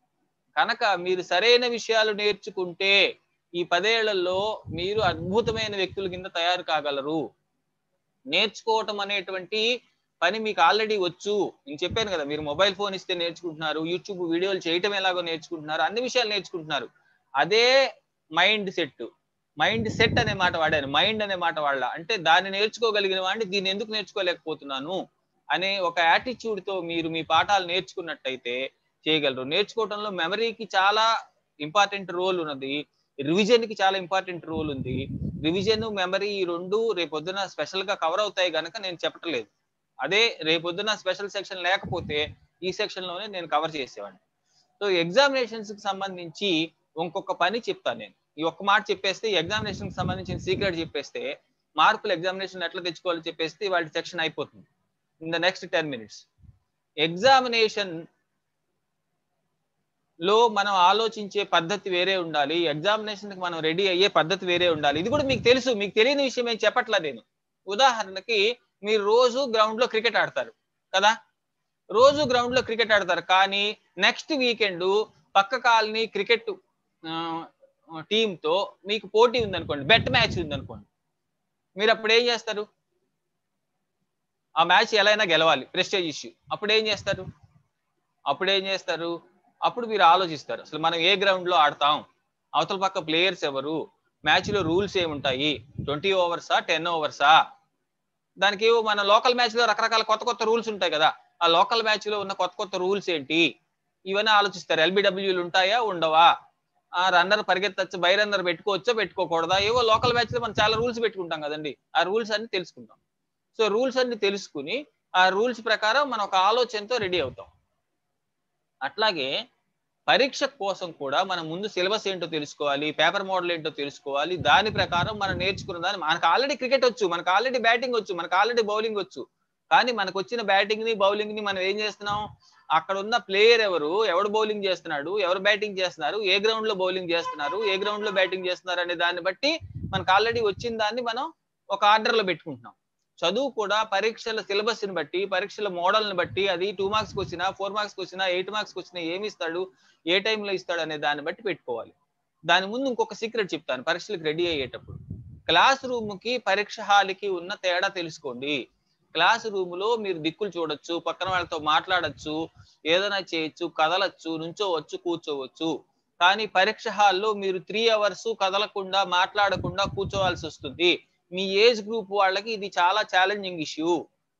కనుక మీరు సరైన విషయాలు నేర్చుకుంటే ఈ పదేళ్లలో మీరు అద్భుతమైన వ్యక్తుల కింద తయారు కాగలరు నేర్చుకోవటం అనేటువంటి పని మీకు ఆల్రెడీ వచ్చు నేను చెప్పాను కదా మీరు మొబైల్ ఫోన్ ఇస్తే నేర్చుకుంటున్నారు యూట్యూబ్ వీడియోలు చేయటం ఎలాగో నేర్చుకుంటున్నారు అన్ని విషయాలు నేర్చుకుంటున్నారు అదే మైండ్ సెట్ మైండ్ సెట్ అనే మాట వాడాను మైండ్ అనే మాట వాడ అంటే దాన్ని నేర్చుకోగలిగిన వాడిని దీన్ని ఎందుకు నేర్చుకోలేకపోతున్నాను అనే ఒక యాటిట్యూడ్ తో మీరు మీ పాఠాలు నేర్చుకున్నట్టయితే చేయగలరు నేర్చుకోవడంలో మెమరీకి చాలా ఇంపార్టెంట్ రోల్ ఉన్నది రివిజన్ కి చాలా ఇంపార్టెంట్ రోల్ ఉంది రివిజన్ మెమరీ ఈ రెండు రేపొద్దున స్పెషల్ గా కవర్ అవుతాయి కనుక నేను చెప్పట్లేదు అదే రేపొద్దున స్పెషల్ సెక్షన్ లేకపోతే ఈ సెక్షన్ లోనే నేను కవర్ చేసేవాడిని సో ఎగ్జామినేషన్స్ కి సంబంధించి ఇంకొక పని చెప్తాను నేను ఈ ఒక్క మాట చెప్పేస్తే ఎగ్జామినేషన్ కి సంబంధించిన సీక్రెట్ చెప్పేస్తే మార్కులు ఎగ్జామినేషన్ ఎట్లా తెచ్చుకోవాలో చెప్పేస్తే వాటి సెక్షన్ అయిపోతుంది in the next ten minutes examination లో మనం ఆలోచించే పద్ధతి వేరే ఉండాలి ఎగ్జామినేషన్ కి మనం రెడీ అయ్యే పద్ధతి వేరే ఉండాలి ఇది కూడా మీకు తెలుసు మీకు తెలియని విషయం ఏం చెప్పట్లా నేను ఉదాహరణకి మీరు రోజు గ్రౌండ్ లో క్రికెట్ ఆడతారు కదా రోజు గ్రౌండ్ లో క్రికెట్ ఆడతారు కానీ నెక్స్ట్ వీకెండ్ పక్క కాలనీ క్రికెట్ టీంతో మీకు పోటీ ఉందనుకోండి బెట్ మ్యాచ్ ఉందనుకోండి మీరు అప్పుడు ఏం చేస్తారు ఆ మ్యాచ్ ఎలా అయినా గెలవాలి ప్రెస్టేజ్ ఇష్యూ అప్పుడు ఏం చేస్తారు అప్పుడు ఏం చేస్తారు అప్పుడు మీరు ఆలోచిస్తారు అసలు మనం ఏ గ్రౌండ్ లో ఆడతాం అవతల పక్క ప్లేయర్స్ ఎవరు మ్యాచ్ లో రూల్స్ ఏముంటాయి ట్వంటీ ఓవర్సా టెన్ ఓవర్సా దానికి ఏవో మన లోకల్ మ్యాచ్ లో రకరకాల కొత్త కొత్త రూల్స్ ఉంటాయి కదా ఆ లోకల్ మ్యాచ్ లో ఉన్న కొత్త కొత్త రూల్స్ ఏంటి ఇవన్నీ ఆలోచిస్తారు ఎల్బిడబ్ల్యూలు ఉంటాయా ఉండవా ఆ రన్నర్ పరిగెత్తచ్చు బై రన్నర్ పెట్టుకోవచ్చా పెట్టుకోకూడదా ఏవో లోకల్ మ్యాచ్ లో మనం చాలా రూల్స్ పెట్టుకుంటాం కదండి ఆ రూల్స్ అన్ని తెలుసుకుంటాం సో రూల్స్ అన్ని తెలుసుకుని ఆ రూల్స్ ప్రకారం మనం ఒక ఆలోచనతో రెడీ అవుతాం అట్లాగే పరీక్ష కోసం కూడా మనం ముందు సిలబస్ ఏంటో తెలుసుకోవాలి పేపర్ మోడల్ ఏంటో తెలుసుకోవాలి దాని ప్రకారం మనం నేర్చుకున్న దాన్ని మనకు ఆల్రెడీ క్రికెట్ వచ్చు మనకు ఆల్రెడీ బ్యాటింగ్ వచ్చు మనకు ఆల్రెడీ బౌలింగ్ వచ్చు కానీ మనకు వచ్చిన బ్యాటింగ్ ని బౌలింగ్ ని మనం ఏం చేస్తున్నాం అక్కడ ఉన్న ప్లేయర్ ఎవరు ఎవడు బౌలింగ్ చేస్తున్నాడు ఎవరు బ్యాటింగ్ చేస్తున్నారు ఏ గ్రౌండ్ లో బౌలింగ్ చేస్తున్నారు ఏ గ్రౌండ్ లో బ్యాటింగ్ చేస్తున్నారు అనే దాన్ని బట్టి మనకు ఆల్రెడీ వచ్చిన దాన్ని మనం ఒక ఆర్డర్ లో పెట్టుకుంటున్నాం చదువు కూడా పరీక్షల సిలబస్ ని బట్టి పరీక్షల మోడల్ ని బట్టి అది టూ మార్క్స్ కి వచ్చినా ఫోర్ మార్క్స్ కి వచ్చినా ఎయిట్ మార్క్స్ కి వచ్చినా ఏమి ఇస్తాడు ఏ టైంలో ఇస్తాడు అనే దాన్ని బట్టి పెట్టుకోవాలి దాని ముందు ఇంకొక సీక్రెట్ చెప్తాను పరీక్షలకు రెడీ అయ్యేటప్పుడు క్లాస్ రూమ్ కి పరీక్ష హాల్ కి ఉన్న తేడా తెలుసుకోండి క్లాస్ రూమ్ లో మీరు దిక్కులు చూడొచ్చు పక్కన వాళ్ళతో మాట్లాడొచ్చు ఏదైనా చేయొచ్చు కదలొచ్చు నుంచోవచ్చు కూర్చోవచ్చు కానీ పరీక్ష హాల్లో మీరు త్రీ అవర్స్ కదలకుండా మాట్లాడకుండా కూర్చోవాల్సి వస్తుంది మీ ఏజ్ గ్రూప్ వాళ్ళకి ఇది చాలా ఛాలెంజింగ్ ఇష్యూ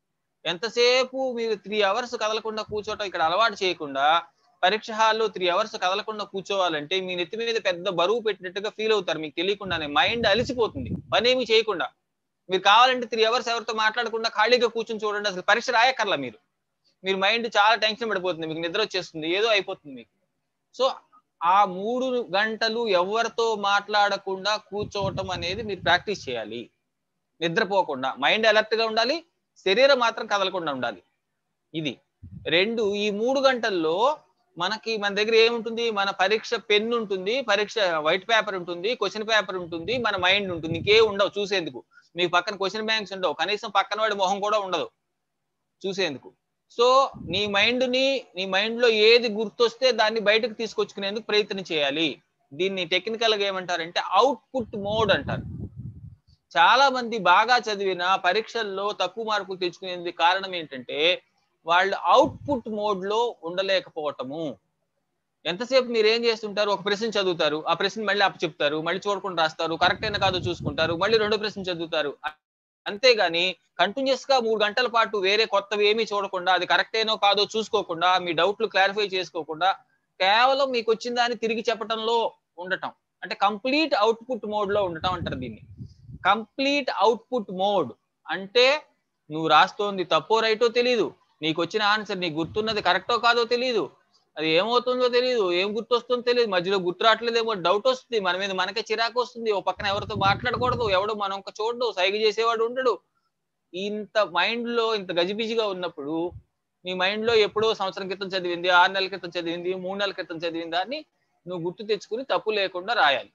ఎంతసేపు మీరు త్రీ అవర్స్ కదలకుండా కూర్చోవటం ఇక్కడ అలవాటు చేయకుండా పరీక్ష హాల్లో త్రీ అవర్స్ కదలకుండా కూర్చోవాలంటే మీ నెత్తి మీద పెద్ద బరువు పెట్టినట్టుగా ఫీల్ అవుతారు మీకు తెలియకుండానే మైండ్ అలిసిపోతుంది పనేమి చేయకుండా మీరు కావాలంటే త్రీ అవర్స్ ఎవరితో మాట్లాడకుండా ఖాళీగా కూర్చొని చూడండి అసలు పరీక్ష రాయక్కర్లా మీరు మీరు మైండ్ చాలా టెన్షన్ పడిపోతుంది మీకు నిద్ర వచ్చేస్తుంది ఏదో అయిపోతుంది మీకు సో ఆ మూడు గంటలు ఎవరితో మాట్లాడకుండా కూర్చోవటం అనేది మీరు ప్రాక్టీస్ చేయాలి నిద్రపోకుండా మైండ్ అలర్ట్ గా ఉండాలి శరీరం మాత్రం కదలకుండా ఉండాలి ఇది రెండు ఈ మూడు గంటల్లో మనకి మన దగ్గర ఏముంటుంది మన పరీక్ష పెన్ ఉంటుంది పరీక్ష వైట్ పేపర్ ఉంటుంది క్వశ్చన్ పేపర్ ఉంటుంది మన మైండ్ ఉంటుంది ఇంకే ఉండవు చూసేందుకు మీ పక్కన క్వశ్చన్ బ్యాంక్స్ ఉండవు కనీసం పక్కన వాడి మొహం కూడా ఉండదు చూసేందుకు సో నీ మైండ్ ని నీ మైండ్ లో ఏది గుర్తొస్తే దాన్ని బయటకు తీసుకొచ్చుకునేందుకు ప్రయత్నం చేయాలి దీన్ని టెక్నికల్ గా ఏమంటారంటే అవుట్పుట్ మోడ్ అంటారు చాలా మంది బాగా చదివిన పరీక్షల్లో తక్కువ మార్కులు తెచ్చుకునేందుకు కారణం ఏంటంటే వాళ్ళు అవుట్పుట్ మోడ్ లో ఉండలేకపోవటము ఎంతసేపు మీరు ఏం చేస్తుంటారు ఒక ప్రశ్న చదువుతారు ఆ ప్రశ్న మళ్ళీ అప్పు చెప్తారు మళ్ళీ చూడకుండా రాస్తారు కరెక్ట్ అయినా కాదో చూసుకుంటారు మళ్ళీ రెండో ప్రశ్న చదువుతారు అంతేగాని కంటిన్యూస్ గా మూడు గంటల పాటు వేరే కొత్తవి ఏమీ చూడకుండా అది కరెక్ట్ అయినో కాదో చూసుకోకుండా మీ డౌట్లు క్లారిఫై చేసుకోకుండా కేవలం మీకు వచ్చిన దాన్ని తిరిగి చెప్పడంలో ఉండటం అంటే కంప్లీట్ అవుట్పుట్ మోడ్ లో ఉండటం అంటారు దీన్ని కంప్లీట్ అవుట్పుట్ మోడ్ అంటే నువ్వు రాస్తోంది తప్పో రైటో తెలీదు నీకు వచ్చిన ఆన్సర్ నీకు గుర్తున్నది కరెక్టో కాదో తెలీదు అది ఏమవుతుందో తెలియదు ఏం గుర్తొస్తుందో తెలియదు మధ్యలో గుర్తు రావట్లేదేమో డౌట్ వస్తుంది మన మీద మనకే చిరాకు వస్తుంది ఓ పక్కన ఎవరితో మాట్లాడకూడదు ఎవడు మనం ఒక చూడడు సైగ చేసేవాడు ఉండడు ఇంత మైండ్ లో ఇంత గజిబిజిగా ఉన్నప్పుడు నీ మైండ్ లో ఎప్పుడో సంవత్సరం క్రితం చదివింది ఆరు నెలల క్రితం చదివింది మూడు నెలల క్రితం చదివింది దాన్ని నువ్వు గుర్తు తెచ్చుకుని తప్పు లేకుండా రాయాలి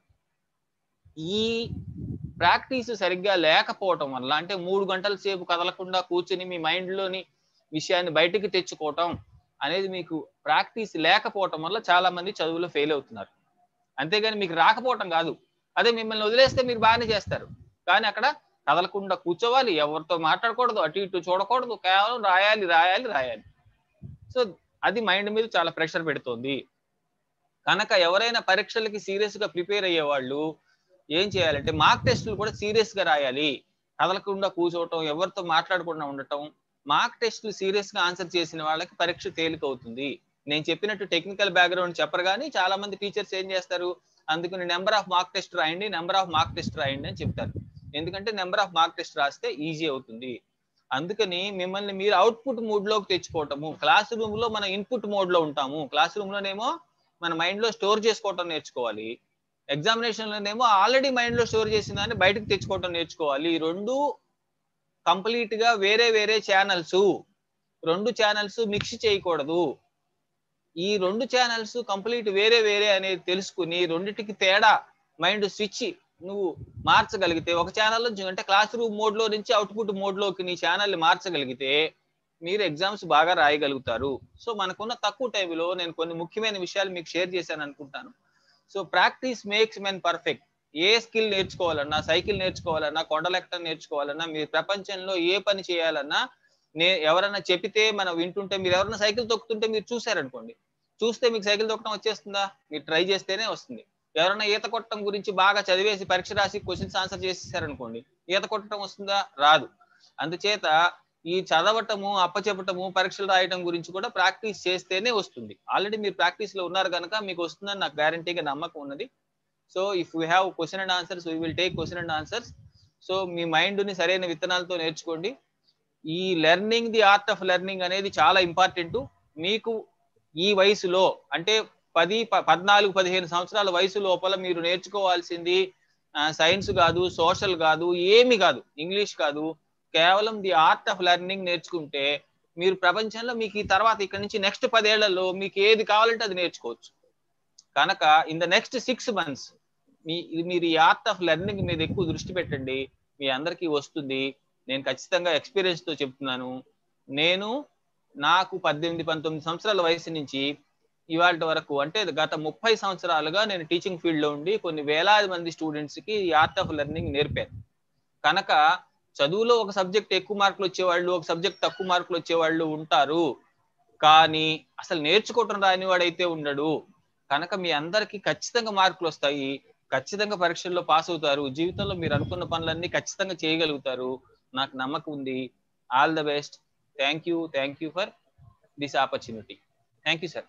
ఈ ప్రాక్టీస్ సరిగ్గా లేకపోవటం వల్ల అంటే మూడు గంటల సేపు కదలకుండా కూర్చుని మీ మైండ్ లోని విషయాన్ని బయటికి తెచ్చుకోవటం అనేది మీకు ప్రాక్టీస్ లేకపోవటం వల్ల చాలా మంది చదువులో ఫెయిల్ అవుతున్నారు అంతేగాని మీకు రాకపోవటం కాదు అదే మిమ్మల్ని వదిలేస్తే మీరు బాగానే చేస్తారు కానీ అక్కడ కదలకుండా కూర్చోవాలి ఎవరితో మాట్లాడకూడదు అటు ఇటు చూడకూడదు కేవలం రాయాలి రాయాలి రాయాలి సో అది మైండ్ మీద చాలా ప్రెషర్ పెడుతుంది కనుక ఎవరైనా పరీక్షలకి సీరియస్ గా ప్రిపేర్ అయ్యే వాళ్ళు ఏం చేయాలంటే మార్క్ టెస్టులు కూడా సీరియస్ గా రాయాలి కదలకుండా కూర్చోవటం ఎవరితో మాట్లాడకుండా ఉండటం మార్క్ టెస్టులు సీరియస్ గా ఆన్సర్ చేసిన వాళ్ళకి పరీక్ష తేలిక అవుతుంది నేను చెప్పినట్టు టెక్నికల్ బ్యాక్గ్రౌండ్ చెప్పరు కానీ చాలా మంది టీచర్స్ ఏం చేస్తారు అందుకని నెంబర్ ఆఫ్ మార్క్ టెస్ట్ రాయండి నెంబర్ ఆఫ్ మార్క్ టెస్ట్ రాయండి అని చెప్తారు ఎందుకంటే నెంబర్ ఆఫ్ మార్క్ టెస్ట్ రాస్తే ఈజీ అవుతుంది అందుకని మిమ్మల్ని మీరు అవుట్పుట్ మోడ్ లోకి తెచ్చుకోవటము క్లాస్ రూమ్ లో మన ఇన్పుట్ మోడ్ లో ఉంటాము క్లాస్ రూమ్ లోనేమో మన మైండ్ లో స్టోర్ చేసుకోవటం నేర్చుకోవాలి ఎగ్జామినేషన్ లోనేమో ఆల్రెడీ మైండ్ లో స్టోర్ చేసిన దాన్ని బయటకు తెచ్చుకోవటం నేర్చుకోవాలి ఈ రెండు కంప్లీట్ గా వేరే వేరే ఛానల్స్ రెండు ఛానల్స్ మిక్స్ చేయకూడదు ఈ రెండు ఛానల్స్ కంప్లీట్ వేరే వేరే అనేది తెలుసుకుని రెండిటికి తేడా మైండ్ స్విచ్ నువ్వు మార్చగలిగితే ఒక ఛానల్ నుంచి అంటే క్లాస్ రూమ్ మోడ్ లో నుంచి అవుట్పుట్ మోడ్ లోకి నీ ఛానల్ మార్చగలిగితే మీరు ఎగ్జామ్స్ బాగా రాయగలుగుతారు సో మనకున్న తక్కువ టైంలో నేను కొన్ని ముఖ్యమైన విషయాలు మీకు షేర్ చేశాను అనుకుంటాను so practice makes men perfect a skill నేర్చుకోవాలన్నా సైకిల్ నేర్చుకోవాలన్నా కొండలెక్కడం నేర్చుకోవాలన్నా మీరు ప్రపంచంలో ఏ పని చేయాలన్నా నే ఎవరన్నా చెబితే మనం వింటుంటే మీరు ఎవరైనా సైకిల్ తొక్కుతుంటే మీరు చూసారనుకోండి చూస్తే మీకు సైకిల్ తొక్కడం వచ్చేస్తుందా మీరు ట్రై చేస్తేనే వస్తుంది ఎవరైనా ఈత కొట్టడం గురించి బాగా చదివేసి పరీక్ష రాసి క్వశ్చన్స్ ఆన్సర్ చేసేసారనుకోండి ఈత కొట్టడం వస్తుందా రాదు అందుచేత ఈ చదవటము అప్పచెప్పటము పరీక్షలు రాయటం గురించి కూడా ప్రాక్టీస్ చేస్తేనే వస్తుంది ఆల్రెడీ మీరు ప్రాక్టీస్ లో ఉన్నారు కనుక మీకు వస్తుందని నాకు గ్యారంటీగా నమ్మకం ఉన్నది so if you have question and answers we will take question and answers so మీ మైండ్ ని సరైన విత్తనాలతో నేర్చుకోండి ఈ learning the art of learning అనేది చాలా ఇంపార్టెంట్ మీకు ఈ వయసులో అంటే పది ప- పద్నాలుగు పదిహేను సంవత్సరాల వయసు లోపల మీరు నేర్చుకోవాల్సింది సైన్స్ కాదు సోషల్ కాదు ఏమి కాదు ఇంగ్లీష్ కాదు కేవలం ది ఆర్ట్ ఆఫ్ లెర్నింగ్ నేర్చుకుంటే మీరు ప్రపంచంలో మీకు ఈ తర్వాత ఇక్కడ నుంచి నెక్స్ట్ పదేళ్లలో మీకు ఏది కావాలంటే అది నేర్చుకోవచ్చు కనుక in the next six months మీ ఇది మీరు ఈ ఆర్ట్ ఆఫ్ లెర్నింగ్ మీద ఎక్కువ దృష్టి పెట్టండి మీ అందరికీ వస్తుంది నేను ఖచ్చితంగా ఎక్స్పీరియన్స్ తో చెప్తున్నాను నేను నాకు పద్దెనిమిది పంతొమ్మిది సంవత్సరాల వయసు నుంచి ఇవాళ వరకు అంటే గత ముప్పై సంవత్సరాలుగా నేను టీచింగ్ ఫీల్డ్ లో ఉండి కొన్ని వేలాది మంది స్టూడెంట్స్ కి ఈ ఆర్ట్ ఆఫ్ లెర్నింగ్ నేర్పాను కనుక చదువులో ఒక సబ్జెక్ట్ ఎక్కువ మార్కులు వచ్చేవాళ్ళు ఒక సబ్జెక్ట్ తక్కువ మార్కులు వచ్చేవాళ్ళు ఉంటారు కానీ అసలు నేర్చుకోవటం రాని వాడైతే ఉండడు కనుక మీ అందరికి ఖచ్చితంగా మార్కులు వస్తాయి ఖచ్చితంగా పరీక్షల్లో పాస్ అవుతారు జీవితంలో మీరు అనుకున్న పనులన్నీ ఖచ్చితంగా చేయగలుగుతారు నాకు నమ్మకం ఉంది all the best thank you thank you for this opportunity thank you sir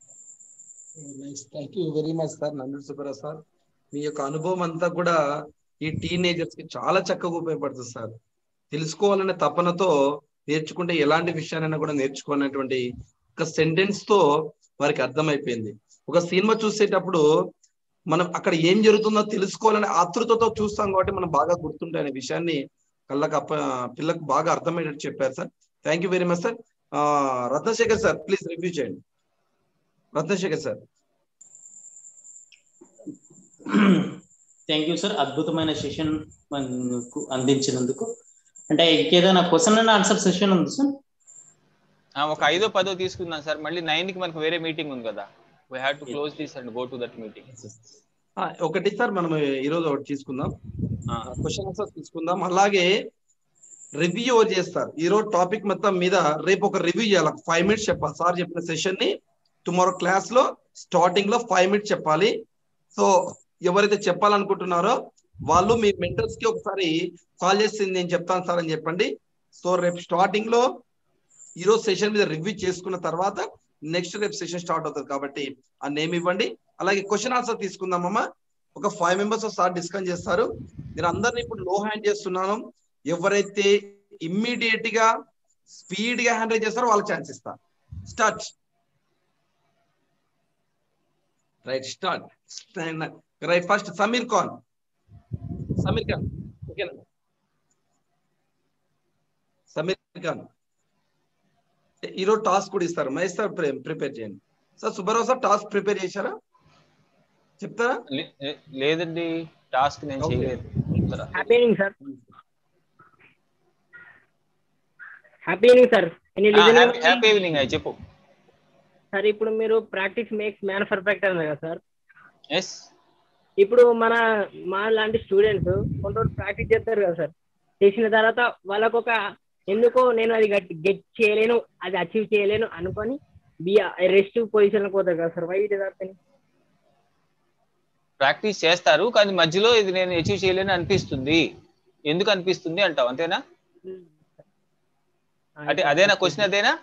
thank you very much sir Nandu Subbarao sir మీ యొక్క అనుభవం అంతా కూడా ఈ టీనేజర్స్ కి చాలా చక్కగా ఉపయోగపడుతుంది సార్ తెలుసుకోవాలనే తపనతో నేర్చుకుంటే ఎలాంటి విషయాలైనా కూడా నేర్చుకోవాలనేటువంటి ఒక సెంటెన్స్ తో వారికి అర్థమైపోయింది ఒక సినిమా చూసేటప్పుడు మనం అక్కడ ఏం జరుగుతుందో తెలుసుకోవాలనే ఆతృతతో చూస్తాం కాబట్టి మనం బాగా గుర్తుంటాయి అనే విషయాన్ని కళ్ళకు అప్ప పిల్లకు బాగా అర్థమయ్యేటట్టు చెప్పారు sir thank you very much sir Ratnasekhar sir please review చేయండి Ratnasekhar sir thank you sir అద్భుతమైన సెషన్ మనకు అందించినందుకు అంటే ఇంకేదైనా క్వశ్చన్ అండ్ ఆన్సర్ సెషన్ ఉంది సార్ ఆ, ఒక ఐదో పదో తీసుకుందాం సార్ మళ్ళీ నైన్ కి మనకు వేరే మీటింగ్ ఉంది కదా we have to close this and go to that meeting ఆ, ఒకటి సార్ మనం ఈ రోజు ఒకటి తీసుకుందాం క్వశ్చన్ ఆన్సర్ తీసుకుందాం అలాగే రివ్యూ చేస్తారు ఈ రోజు టాపిక్ మొత్తం మీద రేపు ఒక రివ్యూ చేయాలి ఫైవ్ మినిట్స్ చెప్పాలి సార్ చెప్పిన సెషన్ ని టుమారో క్లాస్ లో స్టార్టింగ్ లో ఫైవ్ మినిట్స్ చెప్పాలి సో ఎవరైతే చెప్పాలనుకుంటున్నారో వాళ్ళు మీ మెంటర్స్ కి ఒకసారి కాల్ చేసి నేను చెప్తాను సార్ అని చెప్పండి సో రేపు స్టార్టింగ్ లో ఈ రోజు సెషన్ మీద రివ్యూ చేసుకున్న తర్వాత నెక్స్ట్ రేపు సెషన్ స్టార్ట్ అవుతుంది కాబట్టి ఆ నేమ్ ఇవ్వండి అలాగే క్వశ్చన్ ఆన్సర్ తీసుకుందామమ్మా ఒక ఫైవ్ మెంబర్స్ సార్ డిస్కస్ చేస్తారు నేను అందరిని ఇప్పుడు లో హ్యాండ్ చేస్తున్నాను ఎవరైతే ఇమ్మీడియట్ గా స్పీడ్ గా హ్యాండిల్ చేస్తారో వాళ్ళకి ఛాన్స్ ఇస్తా start right start right first Sameer Khan Sameer Khan ఓకేనా సమీర్ ఖాన్ ఈరోజు టాస్క్ కూడా ఇస్తారు మహేష్ సార్ ప్రిపేర్ చేయండి sir Subbarao sir task prepare చేశారా చెప్తారా లే- లే- లేదండి టాస్క్ నేను Okay. చేయలేదు happy evening sir happy evening sir happy evening అయ్యి చెప్పు సార్ ఇప్పుడు మీరు ప్రాక్టీస్ మేక్స్ మ్యాన్ పర్ఫెక్ట్ అన్నారు కదా సార్ ఎస్ ఇప్పుడు మన మా లాంటి స్టూడెంట్స్ కొంత ప్రాక్టీస్ చేస్తారు కదా సార్ చేసిన తర్వాత వాళ్ళకు ఒక ఎందుకో నేను అది గెట్ చేయలేను అది అచీవ్ చేయలేను అనుకొని బియా రెస్ట్ పొజిషన్ పోతారు కదా sir why it is practice చేస్తారు కానీ మధ్యలో ఇది నేను అచీవ్ చేయలేని అనిపిస్తుంది ఎందుకు అనిపిస్తుంది అంటావు అంతేనా అంటే అదేనా క్వశ్చన్ అదేనా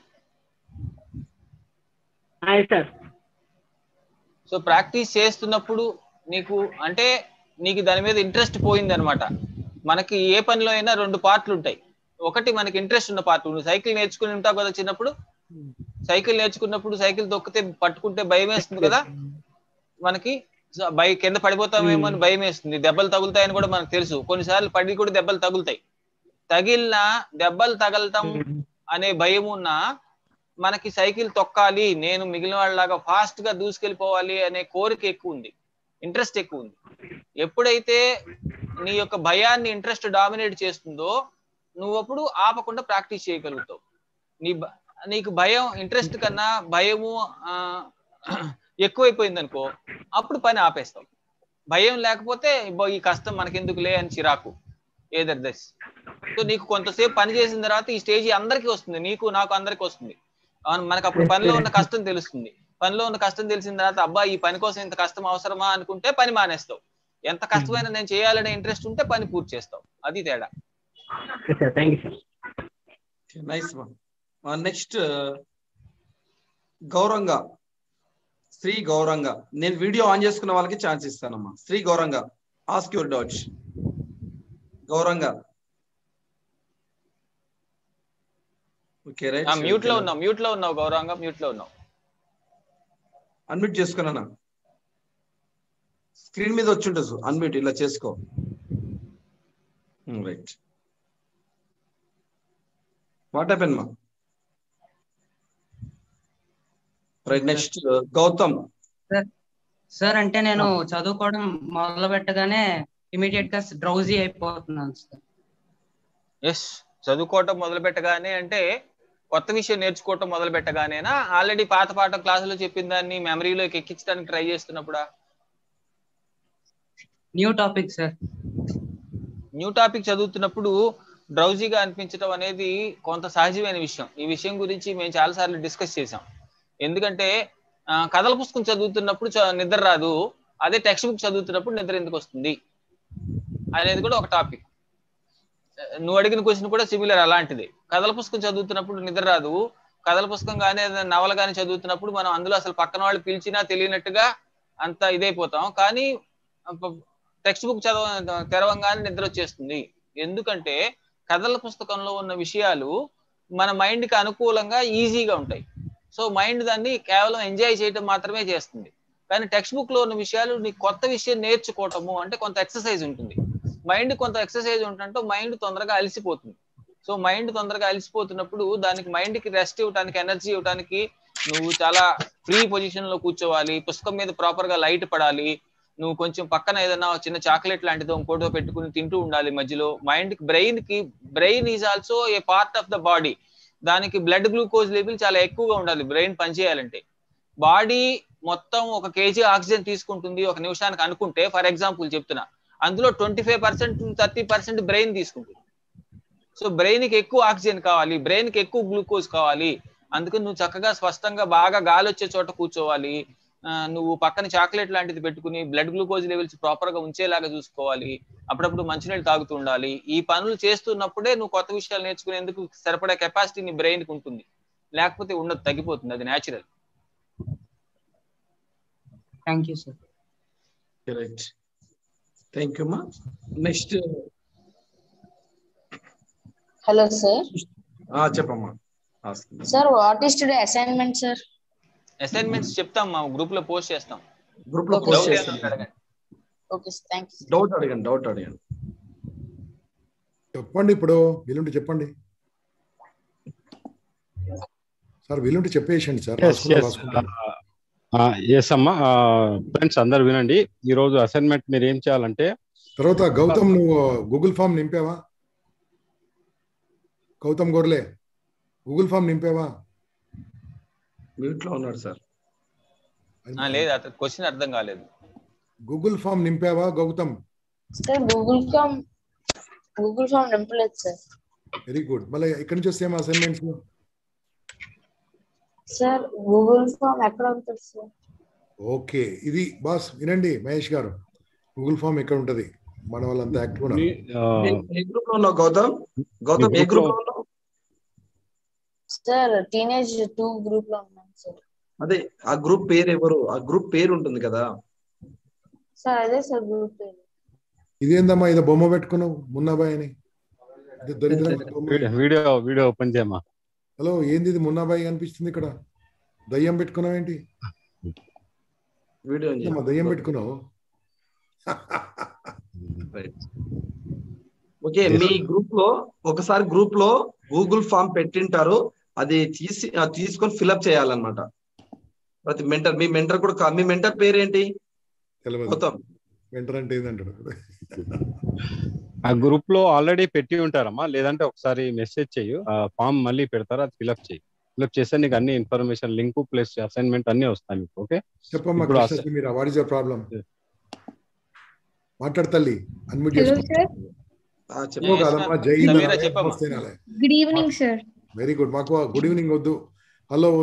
సార్ సో ప్రాక్టీస్ చేస్తున్నప్పుడు నీకు అంటే నీకు దాని మీద ఇంట్రెస్ట్ పోయింది అనమాట మనకి ఏ పనిలో అయినా రెండు పార్ట్లు ఉంటాయి ఒకటి మనకి ఇంట్రెస్ట్ ఉన్న పార్ట్ నువ్వు సైకిల్ నేర్చుకుని ఉంటావు కదా చిన్నప్పుడు సైకిల్ నేర్చుకున్నప్పుడు సైకిల్ తొక్కితే పట్టుకుంటే భయం వేస్తుంది కదా మనకి సో భయ కింద పడిపోతామేమో అని భయం వేస్తుంది దెబ్బలు తగులుతాయని కూడా మనకు తెలుసు కొన్నిసార్లు పడి కూడా దెబ్బలు తగులుతాయి తగిలిన దెబ్బలు తగలటం అనే భయం ఉన్నా మనకి సైకిల్ తొక్కాలి నేను మిగిలిన వాళ్ళలాగా ఫాస్ట్ గా దూసుకెళ్ళిపోవాలి అనే కోరిక ఎక్కువ ఉంది ఇంట్రెస్ట్ ఎక్కువ ఉంది ఎప్పుడైతే నీ యొక్క భయాన్ని ఇంట్రెస్ట్ డామినేట్ చేస్తుందో నువ్వు అప్పుడు ఆపకుండా ప్రాక్టీస్ చేయగలుగుతావు నీ భ- నీకు భయం ఇంట్రెస్ట్ కన్నా భయము ఆ, ఎక్కువైపోయింది అనుకో అప్పుడు పని ఆపేస్తాం భయం లేకపోతే "ఇబ్బో, ఈ కష్టం మనకెందుకులే అని చిరాకు ఏదర్ దస్ సో నీకు కొంతసేపు పని చేసిన తర్వాత ఈ స్టేజ్ అందరికీ వస్తుంది నీకు నాకు అందరికీ వస్తుంది అవును మనకు అప్పుడు పనిలో ఉన్న కష్టం తెలుస్తుంది పనిలో ఉన్న కష్టం తెలిసిన తర్వాత అబ్బా ఈ పని కోసం ఇంత కష్టం అవసరమా అనుకుంటే పని మానేస్తావు ఎంత కష్టమైనా నేను చేయాలనే ఇంట్రెస్ట్ ఉంటే పని పూర్తి చేస్తావు అది తేడా sir thank you sir nice next Gauranga Shri Gauranga నేను వీడియో ఆన్ చేసుకున్న వాళ్ళకి ఛాన్స్ ఇస్తానమ్మా Shri Gauranga ask your doubts Gauranga okay right mute లో ఉన్నావు మ్యూట్ లో ఉన్నావు గౌరవంగా మ్యూట్ లో ఉన్నావు అన్మ్యూట్ చేసుకున్నానా స్క్రీన్ మీద వచ్చి ఉంటుంది అన్మ్యూట్ ఇలా చేసుకో రైట్ వాట్ హ్యాపెన్ మా రైట్ నెక్స్ట్ గౌతమ్ సార్ అంటే నేను చదువుకోవడం మొదలు పెట్టగానే ఇమీడియట్ గా డ్రౌజీ అయిపోతున్నాను సార్ ఎస్ చదువుకోవటం మొదలు పెట్టగానే అంటే కొత్త విషయం నేర్చుకోవటం మొదలు పెట్టగానేనా ఆల్రెడీ పాత పాట క్లాసులో చెప్పిన దాన్ని మెమరీలోకి ఎక్కించడానికి ట్రై చేస్తున్నప్పుడా new topic sir new topic చదువుతున్నప్పుడు డ్రౌజీగా అనిపించడం అనేది కొంత సహజమైన విషయం ఈ విషయం గురించి మేము చాలా సార్లు డిస్కస్ చేసాం ఎందుకంటే ఆ, కథల పుస్తకం చదువుతున్నప్పుడు చ- నిద్ర రాదు అదే టెక్స్ట్ బుక్ చదువుతున్నప్పుడు నిద్ర ఎందుకు వస్తుంది అనేది కూడా ఒక టాపిక్ నువ్వు అడిగిన క్వశ్చన్ కూడా సిమిలర్ అలాంటిది కథల పుస్తకం చదువుతున్నప్పుడు నిద్ర రాదు కథల పుస్తకం కానీ ఏదైనా నవల కానీ చదువుతున్నప్పుడు మనం అందులో అసలు పక్కన వాళ్ళు పిలిచినా తెలియనట్టుగా అంత ఇదైపోతాం కానీ టెక్స్ట్ బుక్ చదవ తెరవంగానే నిద్ర వచ్చేస్తుంది ఎందుకంటే కథల పుస్తకంలో ఉన్న విషయాలు మన మైండ్ కి అనుకూలంగా ఈజీగా ఉంటాయి సో మైండ్ దాన్ని కేవలం ఎంజాయ్ చేయడం మాత్రమే చేస్తుంది కానీ టెక్స్ట్ బుక్ లో ఉన్న విషయాలు నీ కొత్త విషయం నేర్చుకోవటము అంటే కొంత ఎక్సర్సైజ్ ఉంటుంది మైండ్ కొంత ఎక్సర్సైజ్ ఉంటుంటే మైండ్ తొందరగా అలసిపోతుంది సో మైండ్ తొందరగా అలసిపోతున్నప్పుడు దానికి మైండ్ కి రెస్ట్ ఇవ్వడానికి ఎనర్జీ ఇవ్వడానికి నువ్వు చాలా ఫ్రీ పొజిషన్ లో కూర్చోవాలి పుస్తకం మీద ప్రాపర్ గా లైట్ పడాలి నువ్వు కొంచెం పక్కన ఏదైనా చిన్న చాక్లెట్ లాంటిదో ఇంకోటో పెట్టుకుని తింటూ ఉండాలి మధ్యలో మైండ్ కి బ్రెయిన్ కి brain is also a part of the body దానికి బ్లడ్ గ్లూకోజ్ లెవెల్ చాలా ఎక్కువగా ఉండాలి బ్రెయిన్ పనిచేయాలంటే బాడీ మొత్తం ఒక కేజీ ఆక్సిజన్ తీసుకుంటుంది ఒక నిమిషానికి అనుకుంటే ఫర్ ఎగ్జాంపుల్ చెప్తున్నా అందులో twenty five percent thirty percent brain తీసుకుంటుంది సో బ్రెయిన్ కి ఎక్కువ ఆక్సిజన్ కావాలి బ్రెయిన్ కి ఎక్కువ గ్లూకోజ్ కావాలి అందుకని నువ్వు చక్కగా స్పష్టంగా బాగా గాలి వచ్చే చోట కూర్చోవాలి ఆ, నువ్వు పక్కన చాక్లెట్ లాంటిది పెట్టుకుని బ్లడ్ గ్లూకోజ్ లెవెల్స్ ప్రాపర్ గా ఉంచేలాగా చూసుకోవాలి అప్పుడప్పుడు మంచినీళ్ళు తాగుతూ ఉండాలి ఈ పనులు చేస్తున్నప్పుడే నువ్వు కొత్త విషయాలు నేర్చుకునేందుకు సరిపడే కెపాసిటీ నీ బ్రెయిన్ కి ఉంటుంది లేకపోతే ఉండదు తగ్గిపోతుంది అది natural thank you sir right thank you మా నెక్స్ట్ హలో సార్ చెప్పమ్మా sir what is today assignment sir assignments చెప్తాం మా గ్రూప్ లో పోస్ట్ చేస్తాం గ్రూప్ లో Okay, పోస్ట్ Doubt చేస్తాను ఏమైనా అడగండి. ఓకే థ్యాంక్ యూ డౌట్ అడగండి డౌట్ అడగండి చెప్పండి ఇప్పుడు వీలుంటే చెప్పండి సార్ వీలుంటే చెప్పేసండి సార్ రాసుకున్నా రాసుకుంటాను ఎస్ అమ్మా ఫ్రెండ్స్ అందరు వినండి ఈ రోజు అసైన్మెంట్ మీరు ఏం చేయాలంటే తర్వాత గౌతమ్ నువ్వు గూగుల్ ఫామ్ నింపావా గౌతమ్ గోర్లే గూగుల్ ఫామ్ నింపావా మ్యూట్ లో ఉన్నాడు సార్ ఆ, లేదు అతను క్వశ్చన్ అర్థం కాలేదు గూగుల్ ఫామ్ నింపావా Gautam sir Google form Google form నింపలేదు సార్ వెరీ గుడ్ మళ్ళీ ఎక్కడి నుంచి వస్తాయేమో అసైన్మెంట్స్ సార్ గూగుల్ ఫామ్ ఎక్కడ ఉంటుంది సార్ ఓకే ఇది బాస్ వినండి మహేష్ గారు గూగుల్ ఫామ్ ఎక్కడ ఉంటది మన వాళ్ళంతా యాక్టివ్ ఉన్నారు ఏ- ఏ గ్రూప్ లో ఉన్నావు గౌతమ్ గౌతమ్ ఏ గ్రూప్ లో ఉన్నావు సార్ టీనేజ్ టూ గ్రూప్ లో ఉన్నాను సార్ అదే ఆ గ్రూప్ పేరు ఎవరు ఆ గ్రూప్ పేరు ఉంటుంది కదా సార్ అదే సార్ గ్రూప్ పేరు ఇదేందమ్మా ఇది బొమ్మ పెట్టుకున్నావు మున్నాబాయ్ అని ఇది దరిద్రమైన బొమ్మ. వీడియో వీడియో వీడియో ఓపెన్ చేయమ్మా హలో ఏంది ఇది మున్నాబాయి అనిపిస్తుంది ఇక్కడ దయ్యం పెట్టుకున్నావు ఏంటి వీడియో ఏందమ్మా, దయ్యం పెట్టుకున్నావు ఓకే మీ గ్రూప్ లో ఒకసారి గ్రూప్ లో గూగుల్ ఫామ్ పెట్టింటారు అది తీసి ఆ, తీసుకొని ఫిల్అప్ చేయాలన్నమాట ప్రతి మెంటర్ మీ మెంటర్ కూడా కా- మీ మెంటర్ పేరు ఏంటి తెలియదు గౌతమ్ వెంటర్ అంటే ఏందంటాడు ఆ గ్రూప్ లో ఆల్రెడీ పెట్టి ఉంటారమ్మా లేదంటే ఒకసారి మెసేజ్ చెయ్యు ఆ ఫామ్ మళ్ళీ పెడతారు అది ఫిల్అప్ చెయ్యి ఫిల్అప్ చేస్తే నీకు అన్ని ఇన్ఫర్మేషన్ లింక్ ప్లస్ అసైన్మెంట్ అన్ని వస్తాయి మీకు ఓకే చెప్పమ్మా ఇప్పుడు Krishna Sameera what is your problem మాట్లాడు తల్లి అన్మ్యూట్ హలో చేసుకో సార్ ఆ, చెప్పు చెప్పు కాదమ్మా జై హింద్ సమీర చెప్పమ్మా good evening sir very good మాకు గుడ్ ఈవినింగ్ వద్దు హలో